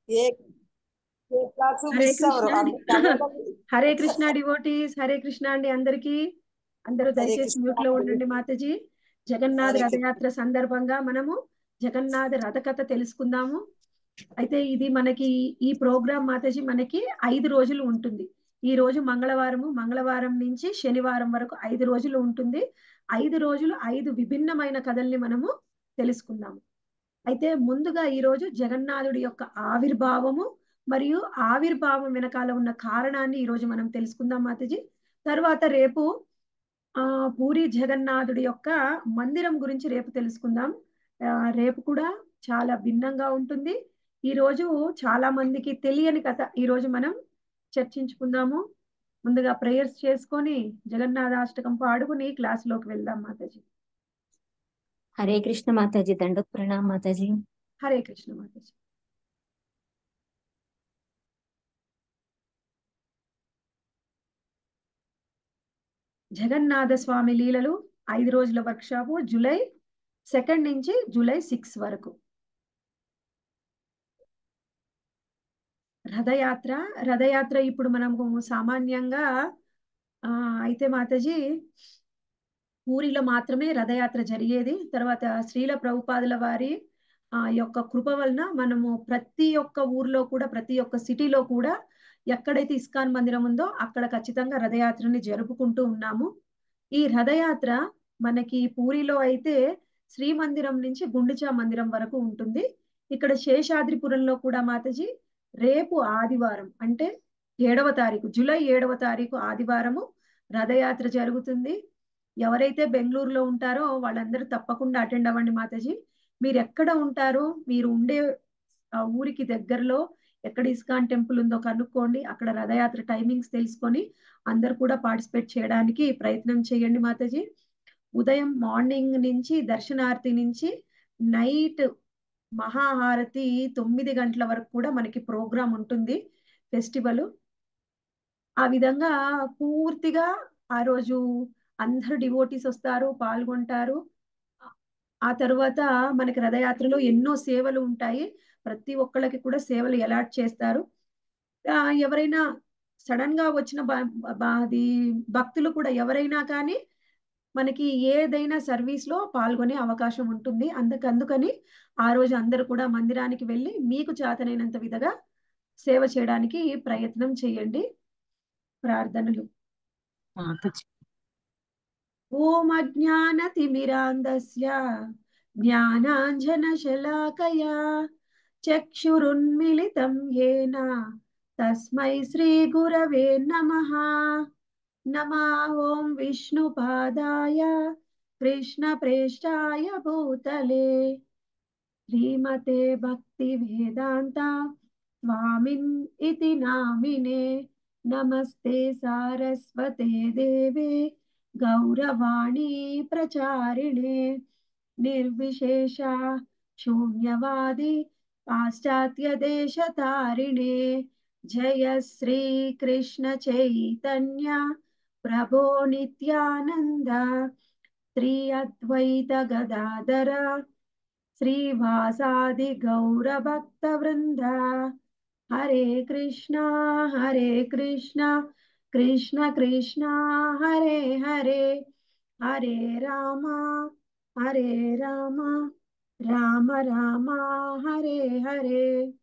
ఏ ఏ class Hare miss అవ్వరు కృష్ణ అంటే కన్నడకి హరే కృష్ణ డివోటీస్ హరే కృష్ణ అండి అందరికీ అందరూ హరే దయచేసి కృష్ణ మ్యూట్ లో ఉండండి మాతాజీ జగన్నాథ్ హరే కృష్ణ రథయాత్ర సందర్భంగా మనము జగన్నాథ్ రథ కథ తెలుసుకుందాము అయితే ఇది మనకి ఈ ప్రోగ్రామ్ మాతాజీ మనకి ఐదు రోజులు ఉంటుంది ఈ రోజు మంగళవారము మంగళవారం నుంచి శనివారం వరకు ఐదు రోజులు ఉంటుంది ఐదు రోజులు ఐదు విభిన్నమైన కథల్ని మనము తెలుసుకుందాము అయితే ముందుగా ఈ రోజు జగన్నాథుడి యొక్క ఆవిర్భావము మరియు ఆవిర్భావం వెనకాల ఉన్న కారణాన్ని ఈ రోజు మనం తెలుసుకుందాం మాతాజీ తర్వాత రేపు ఆ పూరి జగన్నాథుడి యొక్క మందిరం గురించి రేపు తెలుసుకుందాం ఆ, రేపు కూడా చాలా భిన్నంగా ఉంటుంది ఈ రోజు చాలా మందికి తెలియని కథ ఈ రోజు మనం చర్చించుకుందాము ముందుగా ప్రేయర్స్ చేసుకొని జగన్నాథాష్టకం పాడుకుని క్లాస్ లోకి వెళ్దాం మాతాజీ హరే కృష్ణ మాతాజీ దండోత్ ప్రణామ్ మాతాజీ హరే కృష్ణ మాతాజీ జగన్నాథ స్వామి లీలలు ఐదు రోజుల వర్క్షాపు జూలై సెకండ్ నుంచి జూలై సిక్స్ వరకు రథయాత్ర రథయాత్ర ఇప్పుడు మనము సామాన్యంగా ఆ అయితే మాతాజీ పూరిలో మాత్రమే రథయాత్ర జరిగేది తర్వాత శ్రీల ప్రభుపాదుల వారి ఆ యొక్క కృప వలన మనము ప్రతి ఒక్క ఊర్లో కూడా ప్రతి ఒక్క సిటీలో కూడా ఎక్కడైతే ఇస్కాన్ మందిరం ఉందో అక్కడ ఖచ్చితంగా రథయాత్రని జరుపుకుంటూ ఉన్నాము ఈ రథయాత్ర మనకి పూరిలో అయితే శ్రీ మందిరం నుంచి గుండిచా మందిరం వరకు ఉంటుంది ఇక్కడ శేషాద్రిపురంలో కూడా మాతాజీ రేపు ఆదివారం అంటే ఏడవ తారీఖు జూలై ఏడవ తారీఖు ఆదివారము రథయాత్ర జరుగుతుంది ఎవరైతే బెంగళూరులో ఉంటారో వాళ్ళందరూ తప్పకుండా అటెండ్ అవ్వండి మాతాజీ మీరు ఎక్కడ ఉంటారో మీరు ఉండే ఆ ఊరికి దగ్గరలో ఎక్కడ ఇస్కాన్ టెంపుల్ ఉందో కనుక్కోండి అక్కడ రథయాత్ర టైమింగ్స్ తెలుసుకొని అందరు కూడా పార్టిసిపేట్ చేయడానికి ప్రయత్నం చేయండి మాతాజీ ఉదయం మార్నింగ్ నుంచి దర్శనార్తి నుంచి నైట్ మహాహారతి తొమ్మిది గంటల వరకు కూడా మనకి ప్రోగ్రాం ఉంటుంది ఫెస్టివల్ ఆ విధంగా పూర్తిగా ఆ రోజు అందరు డివోటీస్ వస్తారు పాల్గొంటారు ఆ తర్వాత మనకి రథయాత్రలో ఎన్నో సేవలు ఉంటాయి ప్రతి ఒక్కళ్ళకి కూడా సేవలు అలాట్ చేస్తారు ఆ, ఎవరైనా సడన్ గా వచ్చిన బ- బ- అది భక్తులు కూడా ఎవరైనా కానీ మనకి ఏదైనా సర్వీస్ లో పాల్గొనే అవకాశం ఉంటుంది అందుకు అందుకని ఆ రోజు అందరూ కూడా మందిరానికి వెళ్ళి మీకు చేతనైనంత విధంగా సేవ చేయడానికి ప్రయత్నం చేయండి ప్రార్థనలు మాతాజీ ఓం అజ్ఞానతిమిరాంధస్య జ్ఞానాంజనశలాకయా చక్షురున్మిళితం యేన తస్మై శ్రీగురవే నమః నమా ఓం విష్ణుపాదాయ కృష్ణప్రేష్టాయ భూతలే శ్రీమతే భక్తి వేదాంత స్వామిన్ ఇతి నామినే నమస్తే సారస్వతే దేవే గౌరవాణి ప్రచారిణే నిర్విశేష శూన్యవాది పాశ్చాత్య దేశతారిణే జయ శ్రీ కృష్ణ చైతన్య ప్రభో నిత్యానంద శ్రీ అద్వైత గదాధర శ్రీవాసాది గౌర భక్త వృంద హరే కృష్ణ హరే కృష్ణ కృష్ణ కృష్ణ హరే హరే హరే రామ హరే రామ రామ రామ హరే హరే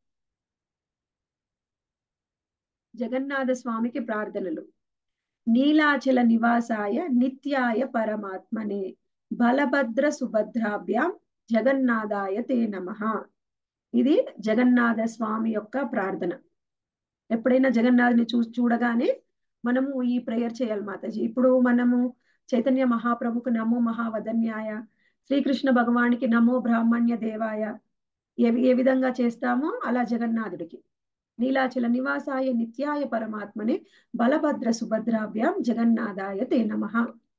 జగన్నాథ స్వామికి ప్రార్థనలు నీలాచల నివాసాయ నిత్యాయ పరమాత్మనే బలభద్ర సుభద్రాభ్యాం జగన్నాథాయ తే నమః ఇది జగన్నాథ స్వామి యొక్క ప్రార్థన ఎప్పుడైనా జగన్నాథుని చూ చూడగానే మనము ఈ ప్రేయర్ చేయాలి మాతాజీ ఇప్పుడు మనము చైతన్య మహాప్రభుకు నమో మహావదన్యాయ శ్రీకృష్ణ భగవానికి నమో బ్రాహ్మణ్య దేవాయ ఏ ఏ విధంగా చేస్తామో అలా జగన్నాథుడికి నీలాచల నివాసాయ నిత్యాయ పరమాత్మనే బలభద్ర సుభద్రాభ్యాం జగన్నాథాయ తే నమః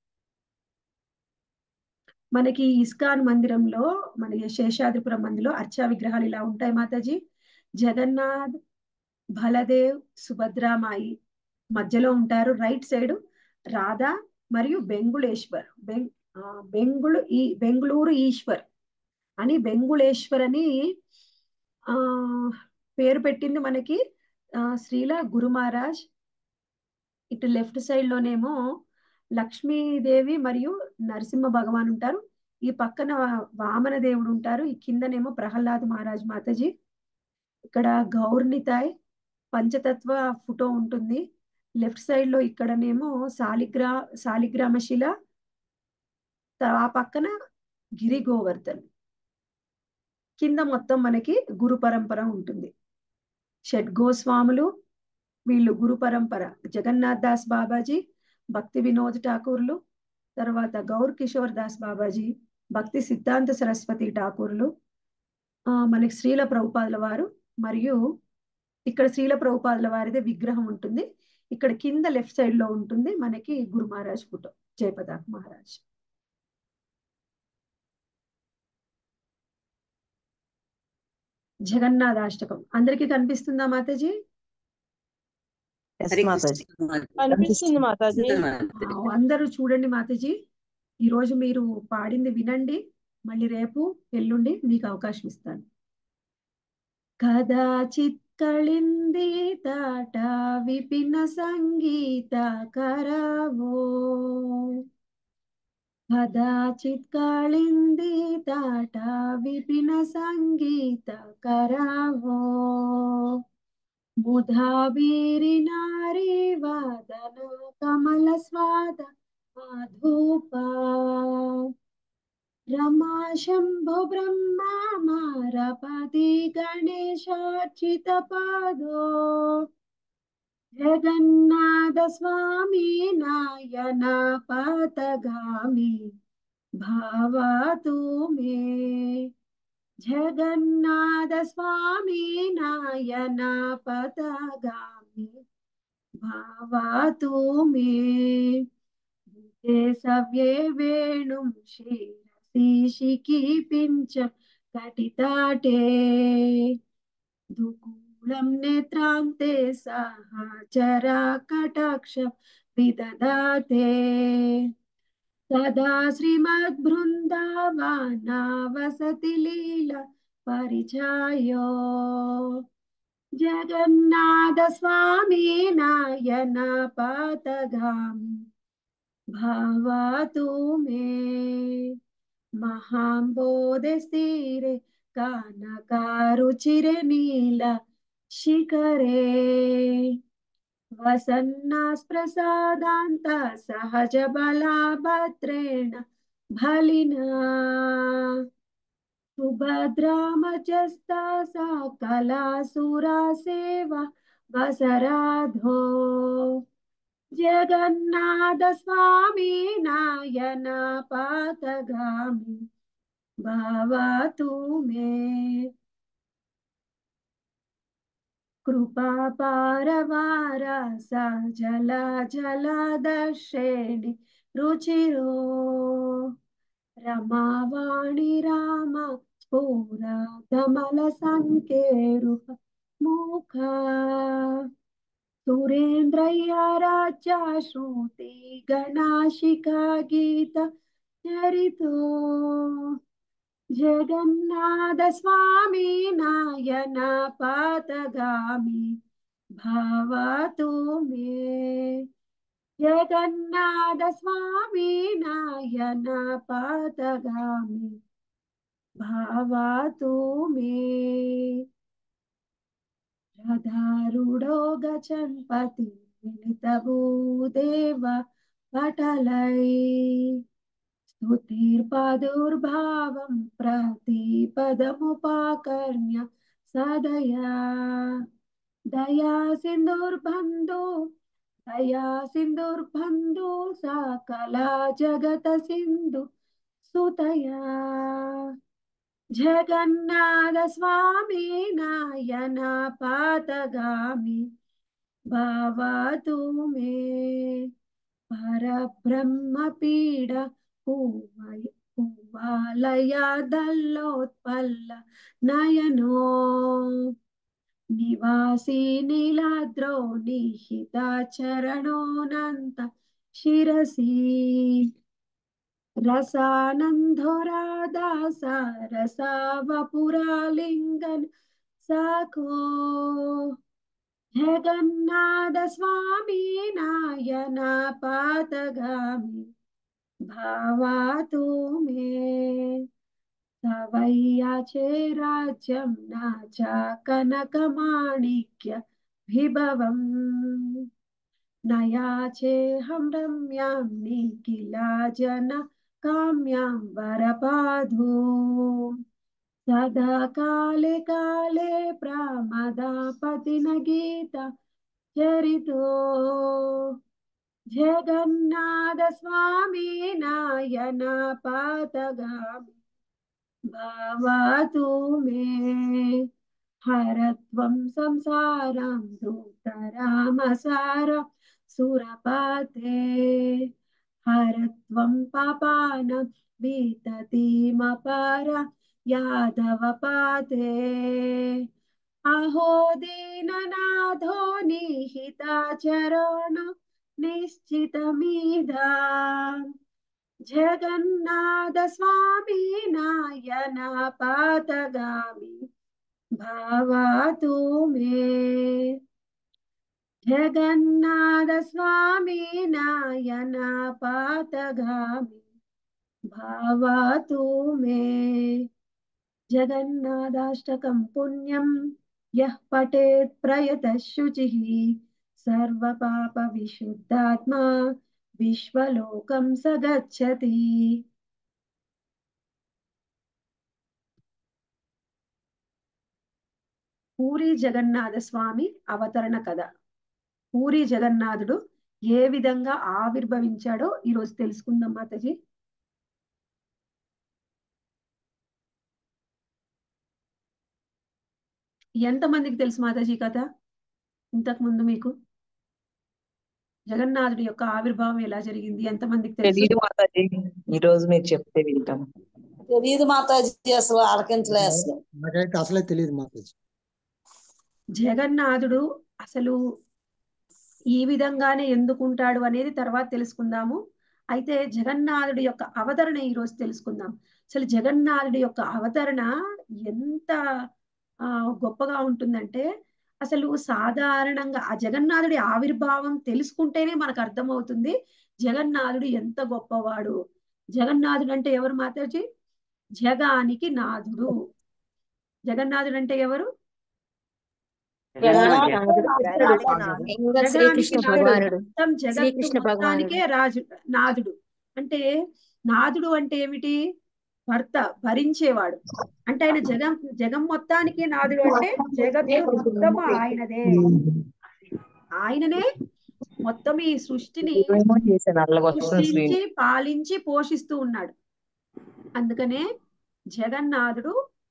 మనకి ఇస్కాన్ మందిరంలో మన శేషాద్రిపురం మందిలో అర్చా విగ్రహాలు ఇలా ఉంటాయి మాతాజీ జగన్నాథ్ బలదేవ్ సుభద్రామాయి మధ్యలో ఉంటారు రైట్ సైడ్ రాధా మరియు బెంగుళేశ్వర్ బెంగ్ ఆ, బెంగుళు ఈ బెంగుళూరు ఈశ్వర్ అని బెంగుళేశ్వర్ అని ఆ పేరు పెట్టింది మనకి ఆ, శ్రీల గురు మహారాజ్ ఇటు లెఫ్ట్ సైడ్ లోనేమో లక్ష్మీదేవి మరియు నరసింహ భగవాన్ ఉంటారు ఈ పక్కన వామన దేవుడు ఉంటారు ఈ కిందనేమో ప్రహ్లాద్ మహారాజ్ మాతాజీ ఇక్కడ గౌర్నితాయ్ పంచతత్వ ఫోటో ఉంటుంది లెఫ్ట్ సైడ్ లో ఇక్కడనేమో సాలిగ్రా సాలిగ్రామ శిల త- ఆ పక్కన గిరి గోవర్ధన్ కింద మొత్తం మనకి గురు పరంపర ఉంటుంది షడ్ గోస్వాములు వీళ్ళు గురు పరంపర జగన్నాథ్ దాస్ బాబాజీ భక్తి వినోద్ ఠాకూర్లు తర్వాత గౌర్ కిషోర్ దాస్ బాబాజీ భక్తి సిద్ధాంత సరస్వతి ఠాకూర్లు ఆ, మనకి శ్రీల ప్రభుపాదుల వారు మరియు ఇక్కడ శ్రీల ప్రభుపాదుల వారిదే విగ్రహం ఉంటుంది ఇక్కడ కింద లెఫ్ట్ సైడ్ లో ఉంటుంది మనకి గురు మహారాజ్ ఫోటో జయపతాక్ మహారాజ్ జగన్నాథ అష్టకం అందరికీ కనిపిస్తుందా మాతాజీ హరే మాతాజీ కృష్ణ మాతాజీ. కనిపిస్తుంది మాతాజీ మాతాజీ. ఆ, అందరూ చూడండి మాతాజీ ఈ రోజు మీరు పాడింది వినండి మళ్ళీ రేపు ఎల్లుండి మీకు అవకాశం ఇస్తాను కదాచిత్ కళింది తాట విపిన సంగీత కరావో కదాచిత్ కాళింది తాట విపిన సంగీత కరావో ముధాబీరి నారీ వాదన కమల స్వాద మాధూపా రమా శంభో బ్రహ్మ మారపతి గణేశార్చిత పాదో జగన్నాథ స్వామి నాయన పతగామి భావతు మే జగన్నాథ స్వామి నాయన పతగామి భావతు మే సవ్యే వేణుం శిరసి పించం కటితాటే దుకూలం నేత్రాంతే సహచరా కటాక్షం విదదాతే సదా శ్రీమద్బృందావనా వసతి లీల పరిచయో జగన్నాథ స్వామి నాయన పాతగామి భావతు మే మహాంబోధ స్థిరే కానకారుచిరే నీల శిఖరే వసన్నాస్ప్రసాదాంత సహజ బలాభద్రేణ బలినా సుభద్రామచస్తా సా కళాసురా సేవ వసరాధో జగన్నాథ స్వామి నాయన పాతగామి భావతు మే కృపా పారవార జల జల దర్శేణి రుచిరో రమావాణి రామ స్ఫూర కమల సంకేరు ముఖ సురేంద్రయ్య రాజా శ్రుతి గణాశిఖా గీత చరితో జగన్నాథ స్వామి నాయన పాతగామి భావతు మే జగన్నాథ స్వామి నాయన పాతగామి భావతు మే రథారుడో గచన్పతి వినిత భూదేవ పటలై స్తుతిర్పదుర్భావం ప్రతిపదముపాకర్ణ్య సదయా దయా సింధుర్బంధు దయా సింధుర్బంధు సకల జగత సింధు సుతయా జగన్నాథ స్వామి నాయన పాతగామి భావతు మే పరబ్రహ్మ పీడ పూవాలయ దల్లోత్పల్ల నయనో నివాసి నీలాద్రో నిహిత చరణోనంత శిరసి రసానందో రాధాస రస వపురాలింగన్ సాకో జగన్నాథ స్వామి నాయన పాతగామి భావాతు మే సవయ్యాచే రాజ్యం నాచ కనకమాణిక్య విభవం నయాచేహం రమ్యాం నిఖిలా జన కామ్యాం వరపాధు సదా కాలే కాలే ప్రమదాపతిన గీత చరితో జగన్నాథ స్వామి నాయన పాతగామి భావాతు మే హరత్వం సంసారం దూతరామసార సురపాతే హరత్వం పాపానం వీతతిమపార యాదవపాతే అహో దీననాథో నిహితాచరణ నిశ్చితమిదా జగన్నాథ స్వామి నాయన పాతగామి భావాతు మే జగన్నాథ స్వామి నాయన పాతగామి భావాతు మే జగన్నాథాష్టకం పుణ్యం యః పఠేత్ ప్రయతః శుచిః సర్వపాప విశుద్ధాత్మా విశ్వలోకం స గచ్చతి పూరి జగన్నాథ స్వామి అవతరణ కథ పూరి జగన్నాథుడు ఏ విధంగా ఆవిర్భవించాడో ఈరోజు తెలుసుకుందాం మాతాజీ ఎంతమందికి తెలుసు మాతాజీ కథ ఇంతకు ముందు మీకు జగన్నాథుడి యొక్క ఆవిర్భావం ఎలా జరిగింది ఎంతమందికి తెలుసు తెలియదు మాతాజీ ఈ రోజు మీరు చెప్తే వింటాం తెలియదు మాతాజీ అసలు ఆలకించలే అసలు నాకైతే అసలే తెలియదు మాతాజీ జగన్నాథుడు అసలు ఈ విధంగానే ఎందుకుంటాడు అనేది తర్వాత తెలుసుకుందాము అయితే జగన్నాథుడి యొక్క అవతరణ ఈ రోజు తెలుసుకుందాం అసలు జగన్నాథుడి యొక్క అవతరణ ఎంత ఆ గొప్పగా ఉంటుందంటే అసలు సాధారణంగా ఆ జగన్నాథుడి ఆవిర్భావం తెలుసుకుంటేనే మనకు అర్థమవుతుంది జగన్నాథుడు ఎంత గొప్పవాడు జగన్నాథుడు అంటే ఎవరు మాతాజీ జగానికి నాథుడు జగన్నాథుడు అంటే ఎవరు శ్రీకృష్ణ భగవానుడు మొత్తం జగత్తు శ్రీకృష్ణ మొత్తానికే రాజు నాథుడు అంటే నాథుడు అంటే ఏమిటి భర్త భరించేవాడు అంటే ఆయన జగం జగం మొత్తానికి నాథుడు అంటే జగత్తు మొత్తం ఆయనదే ఆయననే మొత్తం ఈ సృష్టిని ఏమో చేశాను అల్లగొస్తుంది సృష్టించి శ్రీని పాలించి పోషిస్తూ ఉన్నాడు అందుకనే జగన్నాథుడు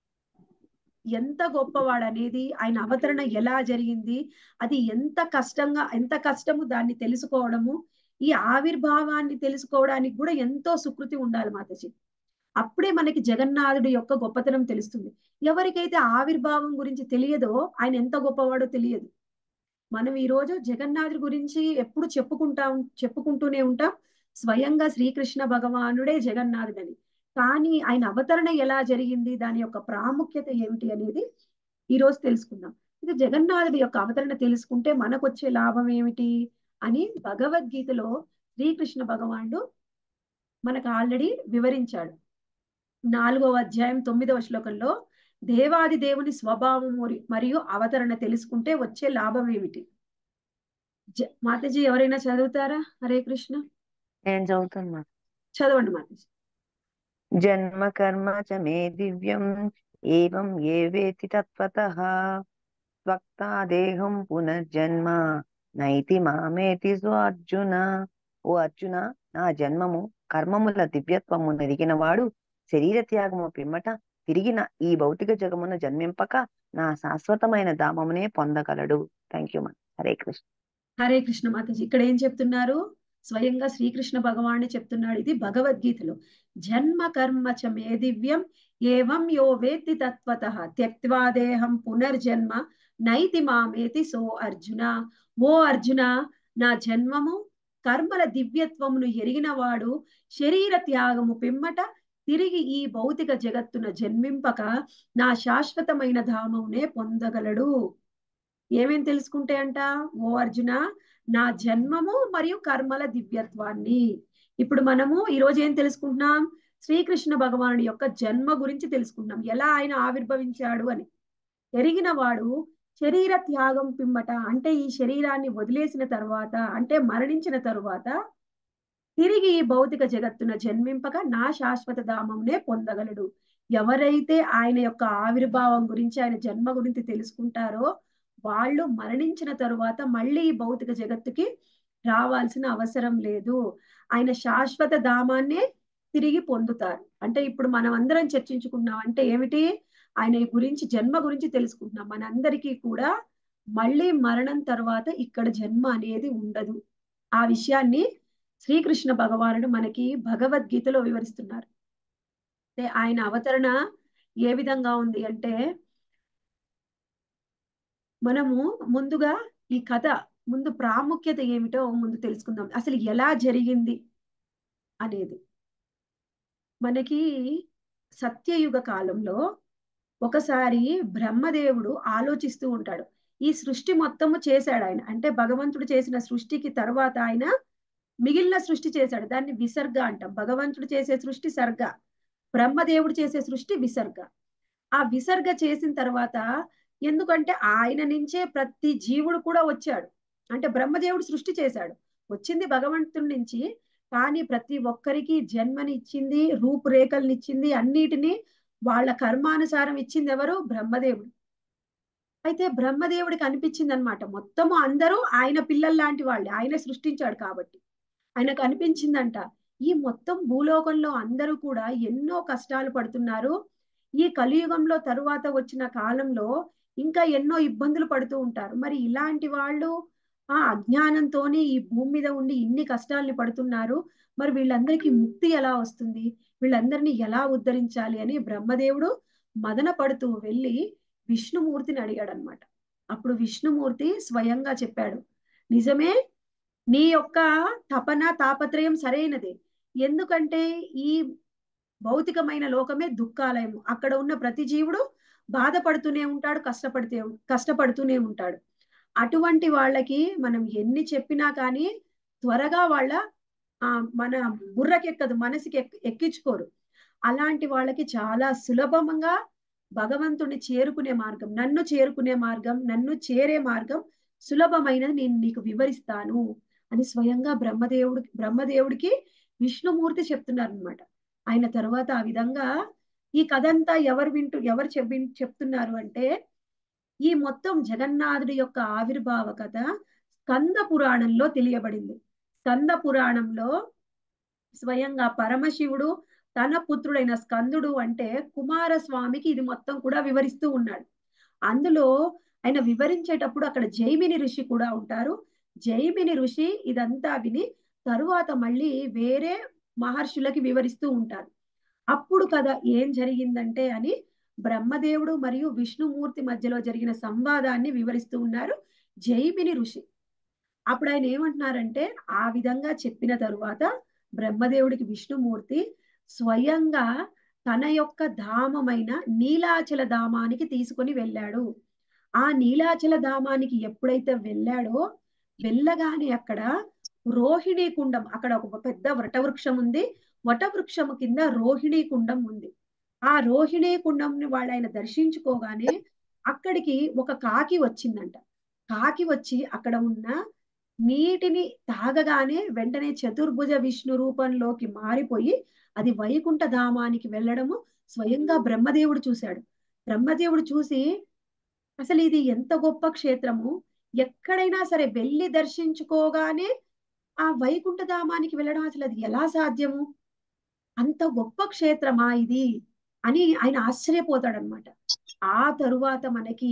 ఎంత గొప్పవాడు అనేది ఆయన అవతరణ ఎలా జరిగింది అది ఎంత కష్టంగా ఎంత కష్టము దాన్ని తెలుసుకోవడము ఈ ఆవిర్భావాన్ని తెలుసుకోవడానికి కూడా ఎంతో సుకృతి ఉండాలి మాతజీ అప్పుడే మనకి జగన్నాథుడి యొక్క గొప్పతనం తెలుస్తుంది ఎవరికైతే ఆవిర్భావం గురించి తెలియదో ఆయన ఎంత గొప్పవాడో తెలియదు మనం ఈ రోజు జగన్నాథుడి గురించి ఎప్పుడు చెప్పుకుంటాం చెప్పుకుంటూనే ఉంటాం స్వయంగా శ్రీకృష్ణ భగవానుడే జగన్నాథుడని కానీ ఆయన అవతరణ ఎలా జరిగింది దాని యొక్క ప్రాముఖ్యత ఏమిటి అనేది ఈ రోజు తెలుసుకుందాం ఇది జగన్నాథుడి యొక్క అవతరణ తెలుసుకుంటే మనకు వచ్చే లాభం ఏమిటి అని భగవద్గీతలో శ్రీకృష్ణ భగవానుడు మనకు ఆల్రెడీ వివరించాడు నాలుగవ అధ్యాయం తొమ్మిదవ శ్లోకంలో దేవాది దేవుని స్వభావం మరి- మరియు అవతరణ తెలుసుకుంటే వచ్చే లాభం ఏమిటి జ- మాతాజీ ఎవరైనా చదువుతారా హరే కృష్ణ నేను చదువుతున్నా చదవండి మాతాజీ జన్మ కర్మ చ మే దివ్యం ఏవం ఏ వేతి తత్వతః త్వక్తా దేహం పునర్జన్మ నైతి మామేతి సో అర్జున ఓ అర్జున నా జన్మము కర్మముల దివ్యత్వము నెరిగిన వాడు శరీర త్యాగము పిమ్మట తిరిగిన ఈ భౌతిక జగమున జన్మింపక నా శాశ్వతమైన ధామమునే పొందగలడు థ్యాంక్ యూ హరే కృష్ణ హరే కృష్ణ మాతాజీ ఇక్కడ ఏం చెప్తున్నారు స్వయంగా శ్రీకృష్ణ భగవానుడే చెప్తున్నాడు ఇది భగవద్గీతలో జన్మ కర్మ చ మే దివ్యం ఏవం యో వేత్తి తత్వత త్యక్వా దేహం పునర్జన్మ నైతి మామేతి సో అర్జున ఓ అర్జున నా జన్మము కర్మల దివ్యత్వమును ఎరిగిన వాడు శరీర త్యాగము పిమ్మట తిరిగి ఈ భౌతిక జగత్తున జన్మింపక నా శాశ్వతమైన ధామమునే పొందగలడు ఏమేం తెలుసుకుంటే అంట ఓ అర్జున నా జన్మము మరియు కర్మల దివ్యత్వాన్ని ఇప్పుడు మనము ఈ రోజు ఏం తెలుసుకుంటున్నాం శ్రీకృష్ణ భగవానుడి యొక్క జన్మ గురించి తెలుసుకుంటున్నాం ఎలా ఆయన ఆవిర్భవించాడు అని ఎరిగిన వాడు శరీర త్యాగం పిమ్మట అంటే ఈ శరీరాన్ని వదిలేసిన తర్వాత అంటే మరణించిన తరువాత తిరిగి ఈ భౌతిక జగత్తున జన్మింపక నా శాశ్వత ధామంనే పొందగలడు ఎవరైతే ఆయన యొక్క ఆవిర్భావం గురించి ఆయన జన్మ గురించి తెలుసుకుంటారో వాళ్ళు మరణించిన తరువాత మళ్ళీ ఈ భౌతిక జగత్తుకి రావాల్సిన అవసరం లేదు ఆయన శాశ్వత ధామాన్నే తిరిగి పొందుతారు అంటే ఇప్పుడు మనం అందరం చర్చించుకున్నాం అంటే ఏమిటి ఆయన గురించి జన్మ గురించి తెలుసుకుంటున్నాం మనందరికీ కూడా మళ్ళీ మరణం తర్వాత ఇక్కడ జన్మ అనేది ఉండదు ఆ విషయాన్ని శ్రీకృష్ణ భగవానుడు మనకి భగవద్గీతలో వివరిస్తున్నారు అంటే ఆయన అవతరణ ఏ విధంగా ఉంది అంటే మనము ముందుగా ఈ కథ ముందు ప్రాముఖ్యత ఏమిటో ముందు తెలుసుకుందాం అసలు ఎలా జరిగింది అనేది మనకి సత్యయుగ కాలంలో ఒకసారి బ్రహ్మదేవుడు ఆలోచిస్తూ ఉంటాడు ఈ సృష్టి మొత్తము చేశాడు ఆయన అంటే భగవంతుడు చేసిన సృష్టికి తర్వాత ఆయన మిగిలిన సృష్టి చేశాడు దాన్ని విసర్గ అంటాం భగవంతుడు చేసే సృష్టి సర్గ బ్రహ్మదేవుడు చేసే సృష్టి విసర్గ ఆ విసర్గ చేసిన తర్వాత ఎందుకంటే ఆయన నుంచే ప్రతి జీవుడు కూడా వచ్చాడు అంటే బ్రహ్మదేవుడు సృష్టి చేశాడు వచ్చింది భగవంతుడి నుంచి కానీ ప్రతి ఒక్కరికి జన్మనిచ్చింది రూపురేఖలనిచ్చింది అన్నిటినీ వాళ్ళ కర్మానుసారం ఇచ్చింది ఎవరు బ్రహ్మదేవుడు అయితే బ్రహ్మదేవుడికి అనిపించింది అనమాట మొత్తము అందరూ ఆయన పిల్లలు లాంటి వాళ్ళే ఆయన సృష్టించాడు కాబట్టి ఆయనకు అనిపించిందంట ఈ మొత్తం భూలోకంలో అందరూ కూడా ఎన్నో కష్టాలు పడుతున్నారు ఈ కలియుగంలో తరువాత వచ్చిన కాలంలో ఇంకా ఎన్నో ఇబ్బందులు పడుతూ ఉంటారు మరి ఇలాంటి వాళ్ళు ఆ అజ్ఞానంతోనే ఈ భూమి మీద ఉండి ఇన్ని కష్టాల్ని పడుతున్నారు మరి వీళ్ళందరికీ ముక్తి ఎలా వస్తుంది వీళ్ళందరినీ ఎలా ఉద్ధరించాలి అని బ్రహ్మదేవుడు మదన పడుతూ వెళ్ళి విష్ణుమూర్తిని అడిగాడు అనమాట అప్పుడు విష్ణుమూర్తి స్వయంగా చెప్పాడు నిజమే నీ యొక్క తపన తాపత్రయం సరైనదే ఎందుకంటే ఈ భౌతికమైన లోకమే దుఃఖాలయము అక్కడ ఉన్న ప్రతి జీవుడు బాధపడుతూనే ఉంటాడు కష్టపడితే కష్టపడుతూనే ఉంటాడు అటువంటి వాళ్ళకి మనం ఎన్ని చెప్పినా కానీ త్వరగా వాళ్ళ ఆ మన బుర్రకెక్కదు మనసుకి ఎక్కించుకోరు అలాంటి వాళ్ళకి చాలా సులభంగా భగవంతుని చేరుకునే మార్గం నన్ను చేరుకునే మార్గం నన్ను చేరే మార్గం సులభమైనది నేను నీకు వివరిస్తాను అని స్వయంగా బ్రహ్మదేవుడి బ్రహ్మదేవుడికి విష్ణుమూర్తి చెప్తున్నారు అనమాట ఆయన తర్వాత ఆ విధంగా ఈ కథ అంతా ఎవరు వింటూ ఎవరు చెప్పి చెప్తున్నారు అంటే ఈ మొత్తం జగన్నాథుడి యొక్క ఆవిర్భావ కథ స్కంద పురాణంలో తెలియబడింది స్కంద పురాణంలో స్వయంగా పరమశివుడు తన పుత్రుడైన స్కందుడు అంటే కుమారస్వామికి ఇది మొత్తం కూడా వివరిస్తూ ఉన్నాడు అందులో ఆయన వివరించేటప్పుడు అక్కడ జైమిని ఋషి కూడా ఉంటారు జైమిని ఋషి ఇదంతా విని తరువాత మళ్ళీ వేరే మహర్షులకి వివరిస్తూ ఉంటారు అప్పుడు కదా ఏం జరిగిందంటే అని బ్రహ్మదేవుడు మరియు విష్ణుమూర్తి మధ్యలో జరిగిన సంవాదాన్ని వివరిస్తూ ఉన్నారు జైమిని ఋషి అప్పుడు ఆయన ఏమంటున్నారంటే ఆ విధంగా చెప్పిన తరువాత బ్రహ్మదేవుడికి విష్ణుమూర్తి స్వయంగా తన యొక్క ధామమైన నీలాచల ధామానికి తీసుకొని వెళ్ళాడు ఆ నీలాచల ధామానికి ఎప్పుడైతే వెళ్ళాడో వెళ్ళగానే అక్కడ రోహిణీ కుండం అక్కడ ఒక పెద్ద వటవృక్షం ఉంది వటవృక్షము కింద రోహిణీ కుండం ఉంది ఆ రోహిణీ కుండంని వాళ్ళు ఆయన దర్శించుకోగానే అక్కడికి ఒక కాకి వచ్చిందంట కాకి వచ్చి అక్కడ ఉన్న నీటిని తాగగానే వెంటనే చతుర్భుజ విష్ణు రూపంలోకి మారిపోయి అది వైకుంఠ ధామానికి వెళ్ళడము స్వయంగా బ్రహ్మదేవుడు చూశాడు బ్రహ్మదేవుడు చూసి అసలు ఇది ఎంత గొప్ప క్షేత్రము ఎక్కడైనా సరే వెళ్ళి దర్శించుకోగానే ఆ వైకుంఠ ధామానికి వెళ్ళడం అసలు అది ఎలా సాధ్యము అంత గొప్ప క్షేత్రమా ఇది అని ఆయన ఆశ్చర్యపోతాడనమాట ఆ తరువాత మనకి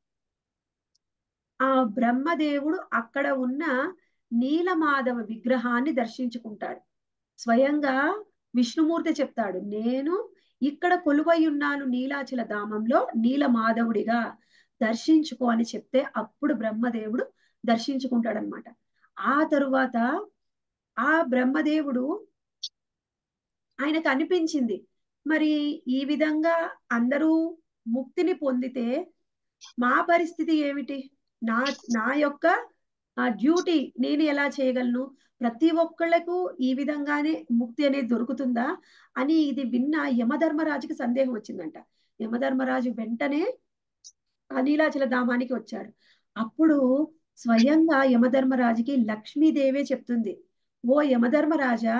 ఆ బ్రహ్మదేవుడు అక్కడ ఉన్న నీలమాధవ విగ్రహాన్ని దర్శించుకుంటాడు స్వయంగా విష్ణుమూర్తి చెప్తాడు నేను ఇక్కడ కొలువై ఉన్నాను నీలాచల ధామంలో నీలమాధవుడిగా దర్శించుకో అని చెప్తే అప్పుడు బ్రహ్మదేవుడు దర్శించుకుంటాడనమాట ఆ తరువాత ఆ బ్రహ్మదేవుడు ఆయనకు అనిపించింది మరి ఈ విధంగా అందరూ ముక్తిని పొందితే మా పరిస్థితి ఏమిటి నా నా యొక్క ఆ డ్యూటీ నేను ఎలా చేయగలను ప్రతి ఒక్కళ్ళకు ఈ విధంగానే ముక్తి అనేది దొరుకుతుందా అని ఇది విన్న యమధర్మరాజుకి సందేహం వచ్చిందంట యమధర్మరాజు వెంటనే అనిలాచల ధామానికి వచ్చాడు అప్పుడు స్వయంగా యమధర్మరాజుకి లక్ష్మీదేవే చెప్తుంది ఓ యమధర్మరాజా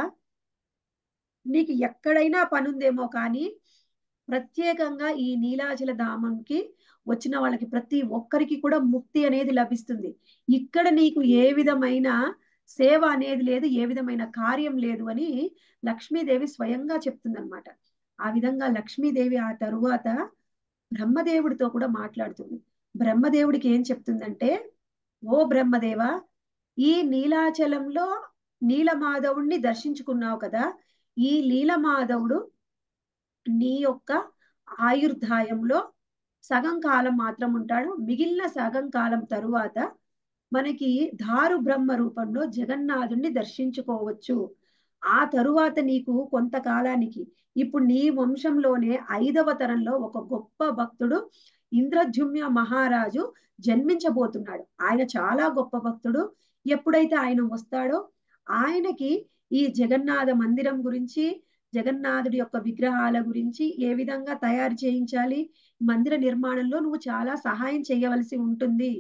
నీకు ఎక్కడైనా పనుందేమో కానీ ప్రత్యేకంగా ఈ నీలాచల ధామంకి వచ్చిన వాళ్ళకి ప్రతి ఒక్కరికి కూడా ముక్తి అనేది లభిస్తుంది ఇక్కడ నీకు ఏ విధమైన సేవ అనేది లేదు ఏ విధమైన కార్యం లేదు అని లక్ష్మీదేవి స్వయంగా చెప్తుందన్నమాట ఆ విధంగా లక్ష్మీదేవి ఆ తరువాత బ్రహ్మదేవుడితో కూడా మాట్లాడుతుంది బ్రహ్మదేవుడికి ఏం చెప్తుందంటే ఓ బ్రహ్మదేవ ఈ నీలాచలంలో నీలమాధవుణ్ణి దర్శించుకున్నావు కదా ఈ నీలమాధవుడు నీ యొక్క ఆయుర్దాయంలో సగం కాలం మాత్రం ఉంటాడు మిగిలిన సగం కాలం తరువాత మనకి దారు బ్రహ్మ రూపంలో జగన్నాథుణ్ణి దర్శించుకోవచ్చు ఆ తరువాత నీకు కొంతకాలానికి ఇప్పుడు నీ వంశంలోనే ఐదవ తరంలో ఒక గొప్ప భక్తుడు ఇంద్రజుమ్య మహారాజు జన్మించబోతున్నాడు ఆయన చాలా గొప్ప భక్తుడు ఎప్పుడైతే ఆయన వస్తాడో ఆయనకి ఈ జగన్నాథ మందిరం గురించి జగన్నాథుడి యొక్క విగ్రహాల గురించి ఏ విధంగా తయారు చేయించాలి మందిర నిర్మాణంలో నువ్వు చాలా సహాయం చేయవలసి ఉంటుంది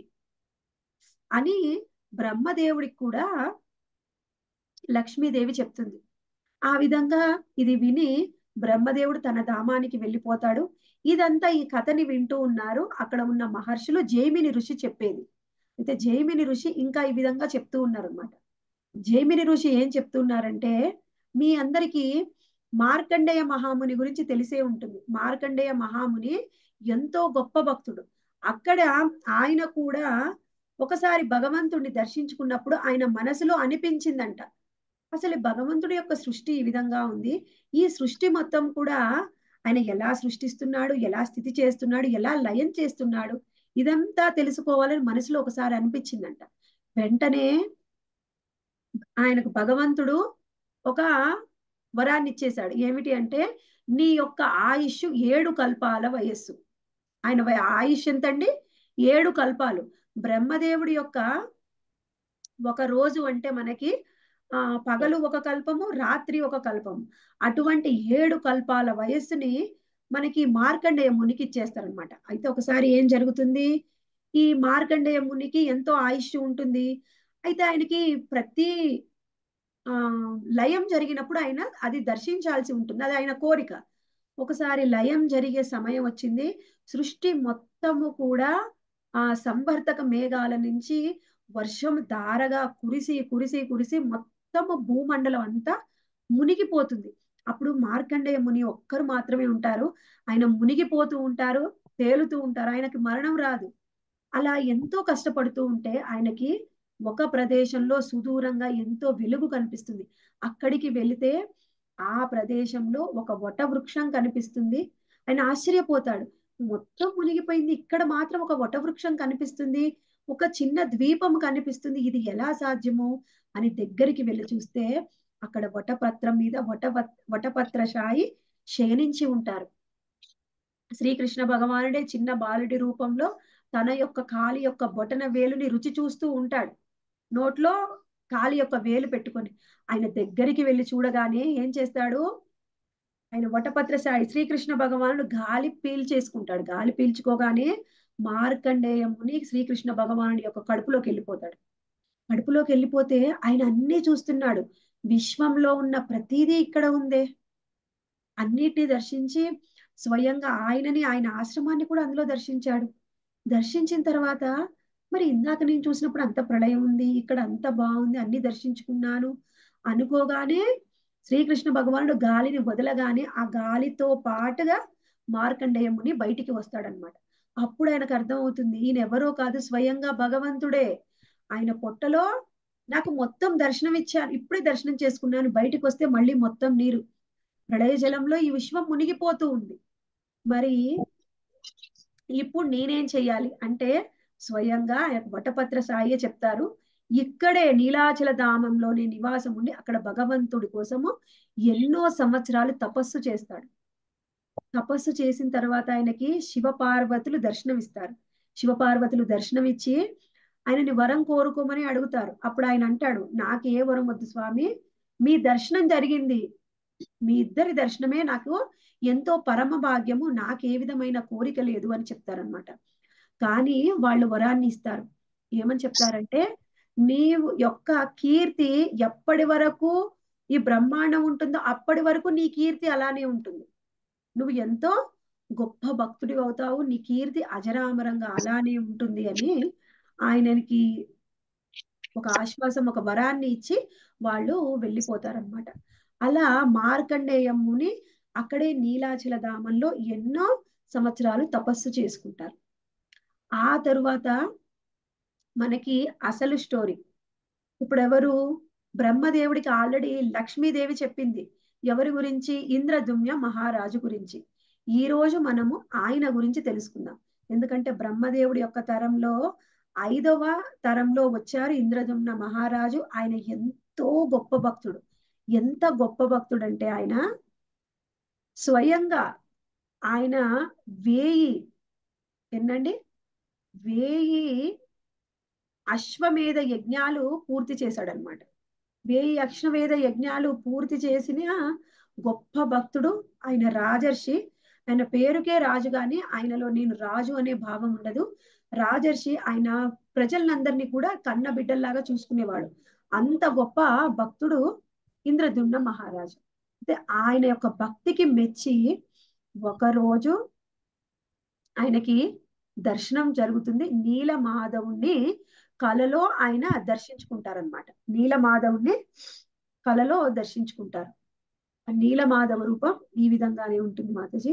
అని బ్రహ్మదేవుడికి కూడా లక్ష్మీదేవి చెప్తుంది ఆ విధంగా ఇది విని బ్రహ్మదేవుడు తన ధామానికి వెళ్ళిపోతాడు ఇదంతా ఈ కథని వింటూ ఉన్నారు అక్కడ ఉన్న మహర్షులు జైమిని ఋషి చెప్పేది అయితే జైమిని ఋషి ఇంకా ఈ విధంగా చెప్తూ ఉన్నారు అనమాట జైమిని ఋషి ఏం చెప్తున్నారంటే మీ అందరికీ మార్కండేయ మహాముని గురించి తెలిసే ఉంటుంది మార్కండేయ మహాముని ఎంతో గొప్ప భక్తుడు అక్కడ ఆయన కూడా ఒకసారి భగవంతుడిని దర్శించుకున్నప్పుడు ఆయన మనసులో అనిపించిందంట అసలు భగవంతుడి యొక్క సృష్టి ఈ విధంగా ఉంది ఈ సృష్టి మొత్తం కూడా ఆయన ఎలా సృష్టిస్తున్నాడు ఎలా స్థితి చేస్తున్నాడు ఎలా లయం చేస్తున్నాడు ఇదంతా తెలుసుకోవాలని మనసులో ఒకసారి అనిపించిందంట వెంటనే ఆయనకు భగవంతుడు ఒక వరాన్ని ఇచ్చేశాడు ఏమిటి అంటే నీ యొక్క ఆయుష్ ఏడు కల్పాల వయస్సు ఆయన వయ- ఆయుష్ ఎంతండి ఏడు కల్పాలు బ్రహ్మదేవుడి యొక్క ఒక రోజు అంటే మనకి ఆ పగలు ఒక కల్పము రాత్రి ఒక కల్పము అటువంటి ఏడు కల్పాల వయస్సుని మనకి మార్కండేయ మునికి ఇచ్చేస్తారనమాట అయితే ఒకసారి ఏం జరుగుతుంది ఈ మార్కండేయ మునికి ఎంతో ఆయుష్ ఉంటుంది అయితే ఆయనకి ప్రతి ఆ లయం జరిగినప్పుడు ఆయన అది దర్శించాల్సి ఉంటుంది అది ఆయన కోరిక ఒకసారి లయం జరిగే సమయం వచ్చింది సృష్టి మొత్తము కూడా ఆ సంవర్తక మేఘాల నుంచి వర్షం ధారగా కురిసి కురిసి కురిసి మొత్తము భూమండలం అంతా మునిగిపోతుంది అప్పుడు మార్కండేయ ముని ఒక్కరు మాత్రమే ఉంటారు ఆయన మునిగిపోతూ ఉంటారు తేలుతూ ఉంటారు ఆయనకి మరణం రాదు అలా ఎంతో కష్టపడుతూ ఉంటే ఆయనకి ఒక ప్రదేశంలో సుదూరంగా ఎంతో వెలుగు కనిపిస్తుంది అక్కడికి వెళితే ఆ ప్రదేశంలో ఒక వట వృక్షం కనిపిస్తుంది ఆయన ఆశ్చర్యపోతాడు మొత్తం మునిగిపోయింది ఇక్కడ మాత్రం ఒక వట వృక్షం కనిపిస్తుంది ఒక చిన్న ద్వీపం కనిపిస్తుంది ఇది ఎలా సాధ్యము అని దగ్గరికి వెళ్ళి చూస్తే అక్కడ వటపత్రం మీద వట వటపత్రశాయి శయనించి ఉంటారు శ్రీకృష్ణ భగవానుడే చిన్న బాలుడి రూపంలో తన యొక్క కాలి యొక్క బొటన వేలుని రుచి చూస్తూ ఉంటాడు నోట్లో కాలి యొక్క వేలు పెట్టుకొని ఆయన దగ్గరికి వెళ్ళి చూడగానే ఏం చేస్తాడు ఆయన వటపత్ర సాయి శ్రీకృష్ణ భగవానుడు గాలి పీల్చేసుకుంటాడు గాలి పీల్చుకోగానే మార్కండేయముని శ్రీకృష్ణ భగవానుడి యొక్క కడుపులోకి వెళ్ళిపోతాడు కడుపులోకి వెళ్ళిపోతే ఆయన అన్నీ చూస్తున్నాడు విశ్వంలో ఉన్న ప్రతిదీ ఇక్కడ ఉందే అన్నిటిని దర్శించి స్వయంగా ఆయనని ఆయన ఆశ్రమాన్ని కూడా అందులో దర్శించాడు దర్శించిన తర్వాత మరి ఇందాక నేను చూసినప్పుడు అంత ప్రళయం ఉంది ఇక్కడ అంత బాగుంది అన్ని దర్శించుకున్నాను అనుకోగానే శ్రీకృష్ణ భగవానుడు గాలిని వదలగానే ఆ గాలితో పాటుగా మార్కండేయముని బయటికి వస్తాడనమాట అప్పుడు ఆయనకు అర్థమవుతుంది ఈయన ఎవరో కాదు స్వయంగా భగవంతుడే ఆయన పొట్టలో నాకు మొత్తం దర్శనం ఇచ్చాను ఇప్పుడే దర్శనం చేసుకున్నాను బయటికి వస్తే మళ్ళీ మొత్తం నీరు ప్రళయ జలంలో ఈ విశ్వం మునిగిపోతూ ఉంది మరి ఇప్పుడు నేనేం చెయ్యాలి అంటే స్వయంగా ఆయన వటపత్ర సాయే చెప్తారు ఇక్కడే నీలాచల ధామంలోనే నివాసం ఉండి అక్కడ భగవంతుడి కోసము ఎన్నో సంవత్సరాలు తపస్సు చేస్తాడు తపస్సు చేసిన తర్వాత ఆయనకి శివ పార్వతులు దర్శనమిస్తారు శివ పార్వతులు దర్శనమిచ్చి ఆయనని వరం కోరుకోమని అడుగుతారు అప్పుడు ఆయన అంటాడు నాకు ఏ వరం వద్దు స్వామి మీ దర్శనం జరిగింది మీ ఇద్దరి దర్శనమే నాకు ఎంతో పరమ భాగ్యము నాకు ఏ విధమైన కోరిక లేదు అని చెప్తారనమాట కానీ వాళ్ళు వరాన్ని ఇస్తారు ఏమని చెప్తారంటే నీ యొక్క కీర్తి ఎప్పటి వరకు ఈ బ్రహ్మాండం ఉంటుందో అప్పటి వరకు నీ కీర్తి అలానే ఉంటుంది నువ్వు ఎంతో గొప్ప భక్తుడి అవుతావు నీ కీర్తి అజరామరంగా అలానే ఉంటుంది అని ఆయనకి ఒక ఆశ్వాసం ఒక వరాన్ని ఇచ్చి వాళ్ళు వెళ్ళిపోతారనమాట అలా మార్కండేయముని అక్కడే నీలాచల ధామంలో ఎన్నో సంవత్సరాలు తపస్సు చేసుకుంటారు ఆ తరువాత మనకి అసలు స్టోరీ ఇప్పుడు ఎవరు బ్రహ్మదేవుడికి ఆల్రెడీ లక్ష్మీదేవి చెప్పింది ఎవరి గురించి ఇంద్రదుమ్య మహారాజు గురించి ఈ రోజు మనము ఆయన గురించి తెలుసుకుందాం ఎందుకంటే బ్రహ్మదేవుడి యొక్క తరంలో ఐదవ తరంలో వచ్చారు ఇంద్రదుమ్న మహారాజు ఆయన ఎంతో గొప్ప భక్తుడు ఎంత గొప్ప భక్తుడు అంటే ఆయన స్వయంగా ఆయన వేయి ఎన్నండి వేయి అశ్వమేధ యజ్ఞాలు పూర్తి చేశాడనమాట వేయి అశ్వమేధ యజ్ఞాలు పూర్తి చేసిన గొప్ప భక్తుడు ఆయన రాజర్షి ఆయన పేరుకే రాజు గాని ఆయనలో నేను రాజు అనే భావం ఉండదు రాజర్షి ఆయన ప్రజలందరినీ కూడా కన్న బిడ్డల్లాగా చూసుకునేవాడు అంత గొప్ప భక్తుడు ఇంద్రదుమ్న మహారాజు అయితే ఆయన యొక్క భక్తికి మెచ్చి ఒకరోజు ఆయనకి దర్శనం జరుగుతుంది నీలమాధవుణ్ణి కలలో ఆయన దర్శించుకుంటారనమాట నీలమాధవుణ్ణి కలలో దర్శించుకుంటారు ఆ నీలమాధవ రూపం ఈ విధంగానే ఉంటుంది మాతాజీ